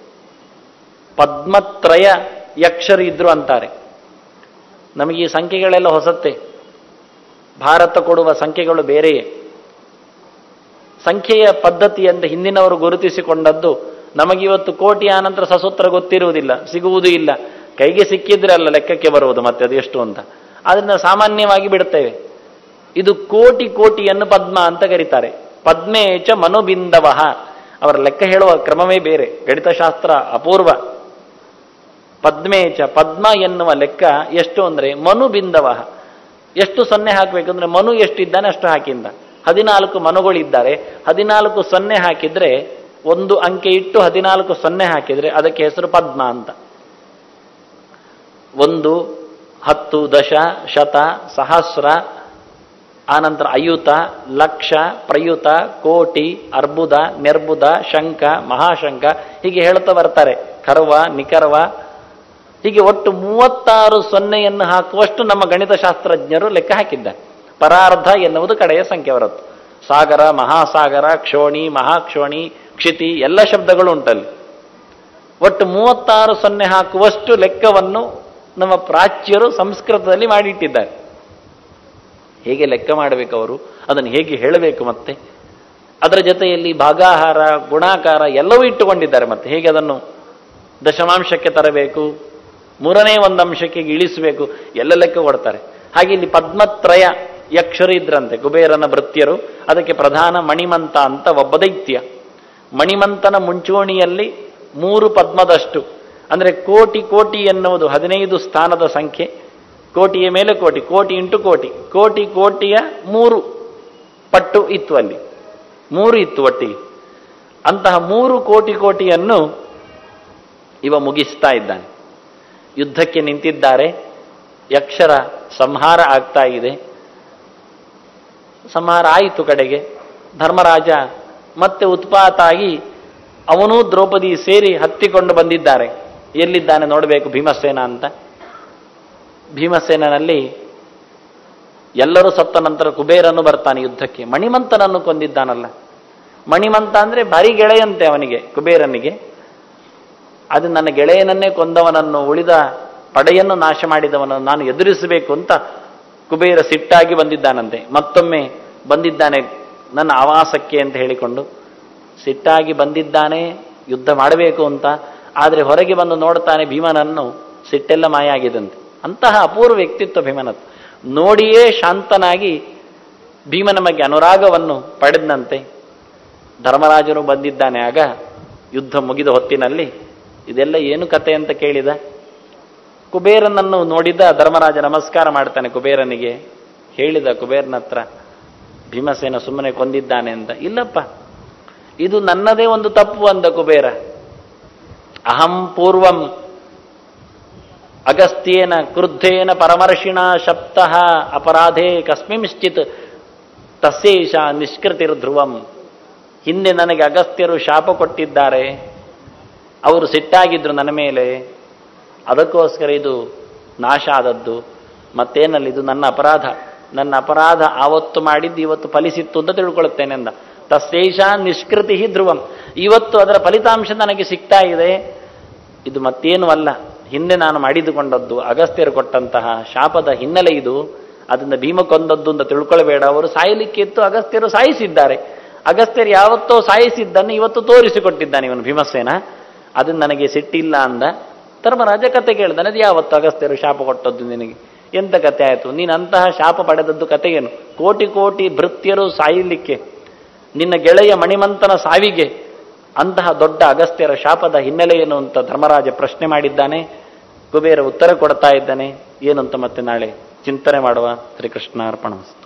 ಪದ್ಮತ್ರಯ ಯಕ್ಷರು ಇದ್ರು ಅಂತಾರೆ ನಮಗೆ ಈ ಸಂಖ್ಯೆಗಳೆಲ್ಲ ಹೊಸತ್ತೆ ಭಾರತ ಕೊಡುವ ಸಂಖ್ಯೆಗಳು ಬೇರೆಯೇ ಸಂಖ್ಯೆಯ ಪದ್ಧತಿಯಂತೆ ಹಿಂದಿನವರು ಗುರುತಿಸಿಕೊಂಡದ್ದು ನಮಗಿವತ್ತು ಕೋಟಿ ಆನಂತರ ಸಸೂತ್ರ ಗೊತ್ತಿರುವುದಿಲ್ಲ ಸಿಗುವುದೂ ಇಲ್ಲ ಕೈಗೆ ಸಿಕ್ಕಿದ್ರೆ ಅಲ್ಲ ಲೆಕ್ಕಕ್ಕೆ ಬರುವುದು ಮತ್ತೆ ಅದು ಎಷ್ಟು ಅಂತ ಅದನ್ನ ಸಾಮಾನ್ಯವಾಗಿ ಬಿಡುತ್ತೇವೆ ಇದು ಕೋಟಿ ಕೋಟಿಯನ್ನು ಪದ್ಮ ಅಂತ ಕರೀತಾರೆ ಪದ್ಮೇಚ ಮನುಬಿಂದವ ಅವರ ಲೆಕ್ಕ ಹೇಳುವ ಕ್ರಮವೇ ಬೇರೆ ಗಣಿತಶಾಸ್ತ್ರ ಅಪೂರ್ವ ಪದ್ಮೇಚ ಪದ್ಮ ಎನ್ನುವ ಲೆಕ್ಕ ಎಷ್ಟು ಅಂದ್ರೆ ಮನು ಬಿಂದವ ಎಷ್ಟು ಸೊನ್ನೆ ಹಾಕಬೇಕಂದ್ರೆ ಮನು ಎಷ್ಟಿದ್ದಾನೆ ಅಷ್ಟು ಹಾಕಿಂದ ಹದಿನಾಲ್ಕು ಮನುಗಳಿದ್ದಾರೆ ಹದಿನಾಲ್ಕು ಸೊನ್ನೆ ಹಾಕಿದ್ರೆ ಒಂದು ಅಂಕೆ ಇಟ್ಟು ಹದಿನಾಲ್ಕು ಸೊನ್ನೆ ಹಾಕಿದ್ರೆ ಅದಕ್ಕೆ ಹೆಸರು ಪದ್ಮ ಅಂತ ಒಂದು ಹತ್ತು ದಶ ಶತ ಸಹಸ್ರ ಆನಂತರ ಅಯುತ ಲಕ್ಷ ಪ್ರಯುತ ಕೋಟಿ ಅರ್ಬುದ ನಿರ್ಬುದ ಶಂಕ ಮಹಾಶಂಕ ಹೀಗೆ ಹೇಳ್ತಾ ಬರ್ತಾರೆ ಕರ್ವ ನಿಕರ್ವ ಹೀಗೆ ಒಟ್ಟು ಮೂವತ್ತಾರು ಸೊನ್ನೆಯನ್ನು ಹಾಕುವಷ್ಟು ನಮ್ಮ ಗಣಿತಶಾಸ್ತ್ರಜ್ಞರು ಲೆಕ್ಕ ಹಾಕಿದ್ದಾರೆ ಪರಾರ್ಧ ಎನ್ನುವುದು ಕಡೆಯ ಸಂಖ್ಯೆ ಬರುತ್ತೆ ಸಾಗರ ಮಹಾಸಾಗರ ಕ್ಷೋಣಿ ಮಹಾಕ್ಷೋಣಿ ಕ್ಷಿತಿ ಎಲ್ಲ ಶಬ್ದಗಳು ಉಂಟಲ್ಲಿ ಒಟ್ಟು ಮೂವತ್ತಾರು ಸೊನ್ನೆ ಹಾಕುವಷ್ಟು ಲೆಕ್ಕವನ್ನು ನಮ್ಮ ಪ್ರಾಚ್ಯರು ಸಂಸ್ಕೃತದಲ್ಲಿ ಮಾಡಿಟ್ಟಿದ್ದಾರೆ ಹೇಗೆ ಲೆಕ್ಕ ಮಾಡಬೇಕು ಅವರು ಅದನ್ನು ಹೇಗೆ ಹೇಳಬೇಕು ಮತ್ತೆ ಅದರ ಜೊತೆಯಲ್ಲಿ ಭಾಗಾಹಾರ ಗುಣಾಕಾರ ಎಲ್ಲವೂ ಇಟ್ಟುಕೊಂಡಿದ್ದಾರೆ ಮತ್ತೆ ಹೇಗೆ ಅದನ್ನು ದಶಮಾಂಶಕ್ಕೆ ತರಬೇಕು ಮೂರನೇ ಒಂದು ಅಂಶಕ್ಕೆ ಇಳಿಸಬೇಕು ಎಲ್ಲ ಲೆಕ್ಕ ಕೊಡ್ತಾರೆ ಹಾಗೆ ಇಲ್ಲಿ ಪದ್ಮತ್ರಯ ಯಕ್ಷರು ಇದ್ರಂತೆ ಕುಬೇರನ ಭೃತ್ಯರು ಅದಕ್ಕೆ ಪ್ರಧಾನ ಮಣಿಮಂತ ಅಂತ ಒಬ್ಬ ದೈತ್ಯ ಮಣಿಮಂತನ ಮುಂಚೂಣಿಯಲ್ಲಿ ಮೂರು ಪದ್ಮದಷ್ಟು ಅಂದರೆ ಕೋಟಿ ಕೋಟಿ ಎನ್ನುವುದು ಹದಿನೈದು ಸ್ಥಾನದ ಸಂಖ್ಯೆ ಕೋಟಿಯ ಮೇಲೆ ಕೋಟಿ ಕೋಟಿ ಇಂಟು ಕೋಟಿ ಕೋಟಿ ಕೋಟಿಯ ಮೂರು ಪಟ್ಟು ಇತ್ತು ಅಲ್ಲಿ ಮೂರು ಇತ್ತು ಒಟ್ಟಿಗೆ ಅಂತಹ ಮೂರು ಕೋಟಿ ಕೋಟಿಯನ್ನು ಇವ ಮುಗಿಸ್ತಾ ಇದ್ದಾನೆ ಯುದ್ಧಕ್ಕೆ ನಿಂತಿದ್ದಾರೆ ಯಕ್ಷರ ಸಂಹಾರ ಆಗ್ತಾ ಇದೆ ಸಂಹಾರ ಆಯಿತು ಕಡೆಗೆ ಧರ್ಮರಾಜ ಮತ್ತೆ ಉತ್ಪಾತ ಆಗಿ ಅವನೂ ದ್ರೌಪದಿ ಸೇರಿ ಹತ್ತಿಕೊಂಡು ಬಂದಿದ್ದಾರೆ ಎಲ್ಲಿದ್ದಾನೆ ನೋಡಬೇಕು ಭೀಮಸೇನ ಅಂತ ಭೀಮಸೇನಲ್ಲಿ ಎಲ್ಲರೂ ಸತ್ತ ನಂತರ ಕುಬೇರನು ಬರ್ತಾನೆ ಯುದ್ಧಕ್ಕೆ ಮಣಿಮಂತನನ್ನು ಕೊಂದಿದ್ದಾನಲ್ಲ ಮಣಿಮಂತ ಅಂದ್ರೆ ಭಾರಿ ಗೆಳೆಯಂತೆ ಅವನಿಗೆ ಕುಬೇರನಿಗೆ ಅದು ನನ್ನ ಗೆಳೆಯನನ್ನೇ ಕೊಂದವನನ್ನು ಉಳಿದ ಪಡೆಯನ್ನು ನಾಶ ಮಾಡಿದವನನ್ನು ನಾನು ಎದುರಿಸಬೇಕು ಅಂತ ಕುಬೇರ ಸಿಟ್ಟಾಗಿ ಬಂದಿದ್ದಾನಂತೆ ಮತ್ತೊಮ್ಮೆ ಬಂದಿದ್ದಾನೆ ನನ್ನ ಆವಾಸಕ್ಕೆ ಅಂತ ಹೇಳಿಕೊಂಡು ಸಿಟ್ಟಾಗಿ ಬಂದಿದ್ದಾನೆ ಯುದ್ಧ ಮಾಡಬೇಕು ಅಂತ ಆದರೆ ಹೊರಗೆ ಬಂದು ನೋಡ್ತಾನೆ ಭೀಮನನ್ನು ಸಿಟ್ಟೆಲ್ಲ ಮಾಯ ಆಗಿದಂತೆ ಅಂತಹ ಅಪೂರ್ವ ವ್ಯಕ್ತಿತ್ವ ಭೀಮನದ್ದು ನೋಡಿಯೇ ಶಾಂತನಾಗಿ ಭೀಮನ ಬಗ್ಗೆ ಅನುರಾಗವನ್ನು ಪಡೆದಂತೆ ಧರ್ಮರಾಜನು ಬಂದಿದ್ದಾನೆ ಆಗ ಯುದ್ಧ ಮುಗಿದ ಹೊತ್ತಿನಲ್ಲಿ ಇದೆಲ್ಲ ಏನು ಕತೆ ಅಂತ ಕೇಳಿದ ಕುಬೇರನನ್ನು ನೋಡಿದ ಧರ್ಮರಾಜ ನಮಸ್ಕಾರ ಮಾಡ್ತಾನೆ ಕುಬೇರನಿಗೆ ಹೇಳಿದ ಕುಬೇರನ ಹತ್ರ ಭೀಮಸೇನ ಸುಮ್ಮನೆ ಕೊಂದಿದ್ದಾನೆ ಅಂತ ಇಲ್ಲಪ್ಪ ಇದು ನನ್ನದೇ ಒಂದು ತಪ್ಪು ಅಂದ ಕುಬೇರ ಅಹಂ ಪೂರ್ವಂ ಅಗಸ್ತ್ಯೇನ ಕ್ರುದ್ಧೇನ ಪರಮರ್ಷಿಣ ಶಪ್ತಃ ಅಪರಾಧೇ ಕಸ್ಮಿಂಶ್ಚಿತ್ ತಸ್ಯೇಷ ನಿಷ್ಕೃತಿರ್ ಧ್ರುವಂ ಹಿಂದೆ ನನಗೆ ಅಗಸ್ತ್ಯರು ಶಾಪ ಕೊಟ್ಟಿದ್ದಾರೆ ಅವರು ಸಿಟ್ಟಾಗಿದ್ರು ನನ್ನ ಮೇಲೆ ಅದಕ್ಕೋಸ್ಕರ ಇದು ನಾಶ ಆದದ್ದು ಮತ್ತೇನಲ್ಲಿ ಇದು ನನ್ನ ಅಪರಾಧ ನನ್ನ ಅಪರಾಧ ಆವತ್ತು ಮಾಡಿದ್ದು ಇವತ್ತು ಫಲಿಸಿತ್ತು ಅಂತ ತಿಳ್ಕೊಳ್ಳುತ್ತೇನೆ ಅಂದ ತಸ್ಯೇಷ ನಿಷ್ಕೃತಿ ಧ್ರುವಂ ಇವತ್ತು ಅದರ ಫಲಿತಾಂಶ ನನಗೆ ಸಿಗ್ತಾ ಇದೆ ಇದು ಮತ್ತೇನು ಅಲ್ಲ ಹಿಂದೆ ನಾನು ಮಾಡಿದುಕೊಂಡದ್ದು ಅಗಸ್ತ್ಯರು ಕೊಟ್ಟಂತಹ ಶಾಪದ ಹಿನ್ನೆಲೆ ಇದು ಅದರಿಂದ ಭೀಮ ಕೊಂದದ್ದು ಅಂತ ತಿಳ್ಕೊಳ್ಬೇಡ ಅವರು ಸಾಯಲಿಕ್ಕೆ ಇತ್ತು ಅಗಸ್ತ್ಯರು ಸಾಯಿಸಿದ್ದಾರೆ ಅಗಸ್ತ್ಯರು ಯಾವತ್ತೋ ಸಾಯಿಸಿದ್ದನ್ನು ಇವತ್ತು ತೋರಿಸಿಕೊಟ್ಟಿದ್ದಾನೆ ಇವನು ಭೀಮಸೇನ ಅದನ್ನು ನನಗೆ ಸಿಟ್ಟಿಲ್ಲ ಅಂದ ಧರ್ಮರಾಜ ಕತೆ ಕೇಳ್ದಾನೆ ಅದು ಯಾವತ್ತು ಅಗಸ್ತ್ಯರು ಶಾಪ ಕೊಟ್ಟದ್ದು ನಿನಗೆ ಎಂತ ಕತೆ ಆಯಿತು ನೀನು ಅಂತಹ ಶಾಪ ಪಡೆದದ್ದು ಕತೆ ಏನು ಕೋಟಿ ಕೋಟಿ ಭೃತ್ಯರು ಸಾಯಲಿಕ್ಕೆ ನಿನ್ನ ಗೆಳೆಯ ಮಣಿಮಂತನ ಸಾವಿಗೆ ಅಂತಹ ದೊಡ್ಡ ಅಗಸ್ತ್ಯರ ಶಾಪದ ಹಿನ್ನೆಲೆ ಏನು ಅಂತ ಧರ್ಮರಾಜ ಪ್ರಶ್ನೆ ಮಾಡಿದ್ದಾನೆ ಕುಬೇರ ಉತ್ತರ ಕೊಡ್ತಾ ಇದ್ದಾನೆ ಏನು ಅಂತ ಮತ್ತೆ ನಾಳೆ ಚಿಂತನೆ ಮಾಡುವ ಶ್ರೀಕೃಷ್ಣ ಅರ್ಪಣ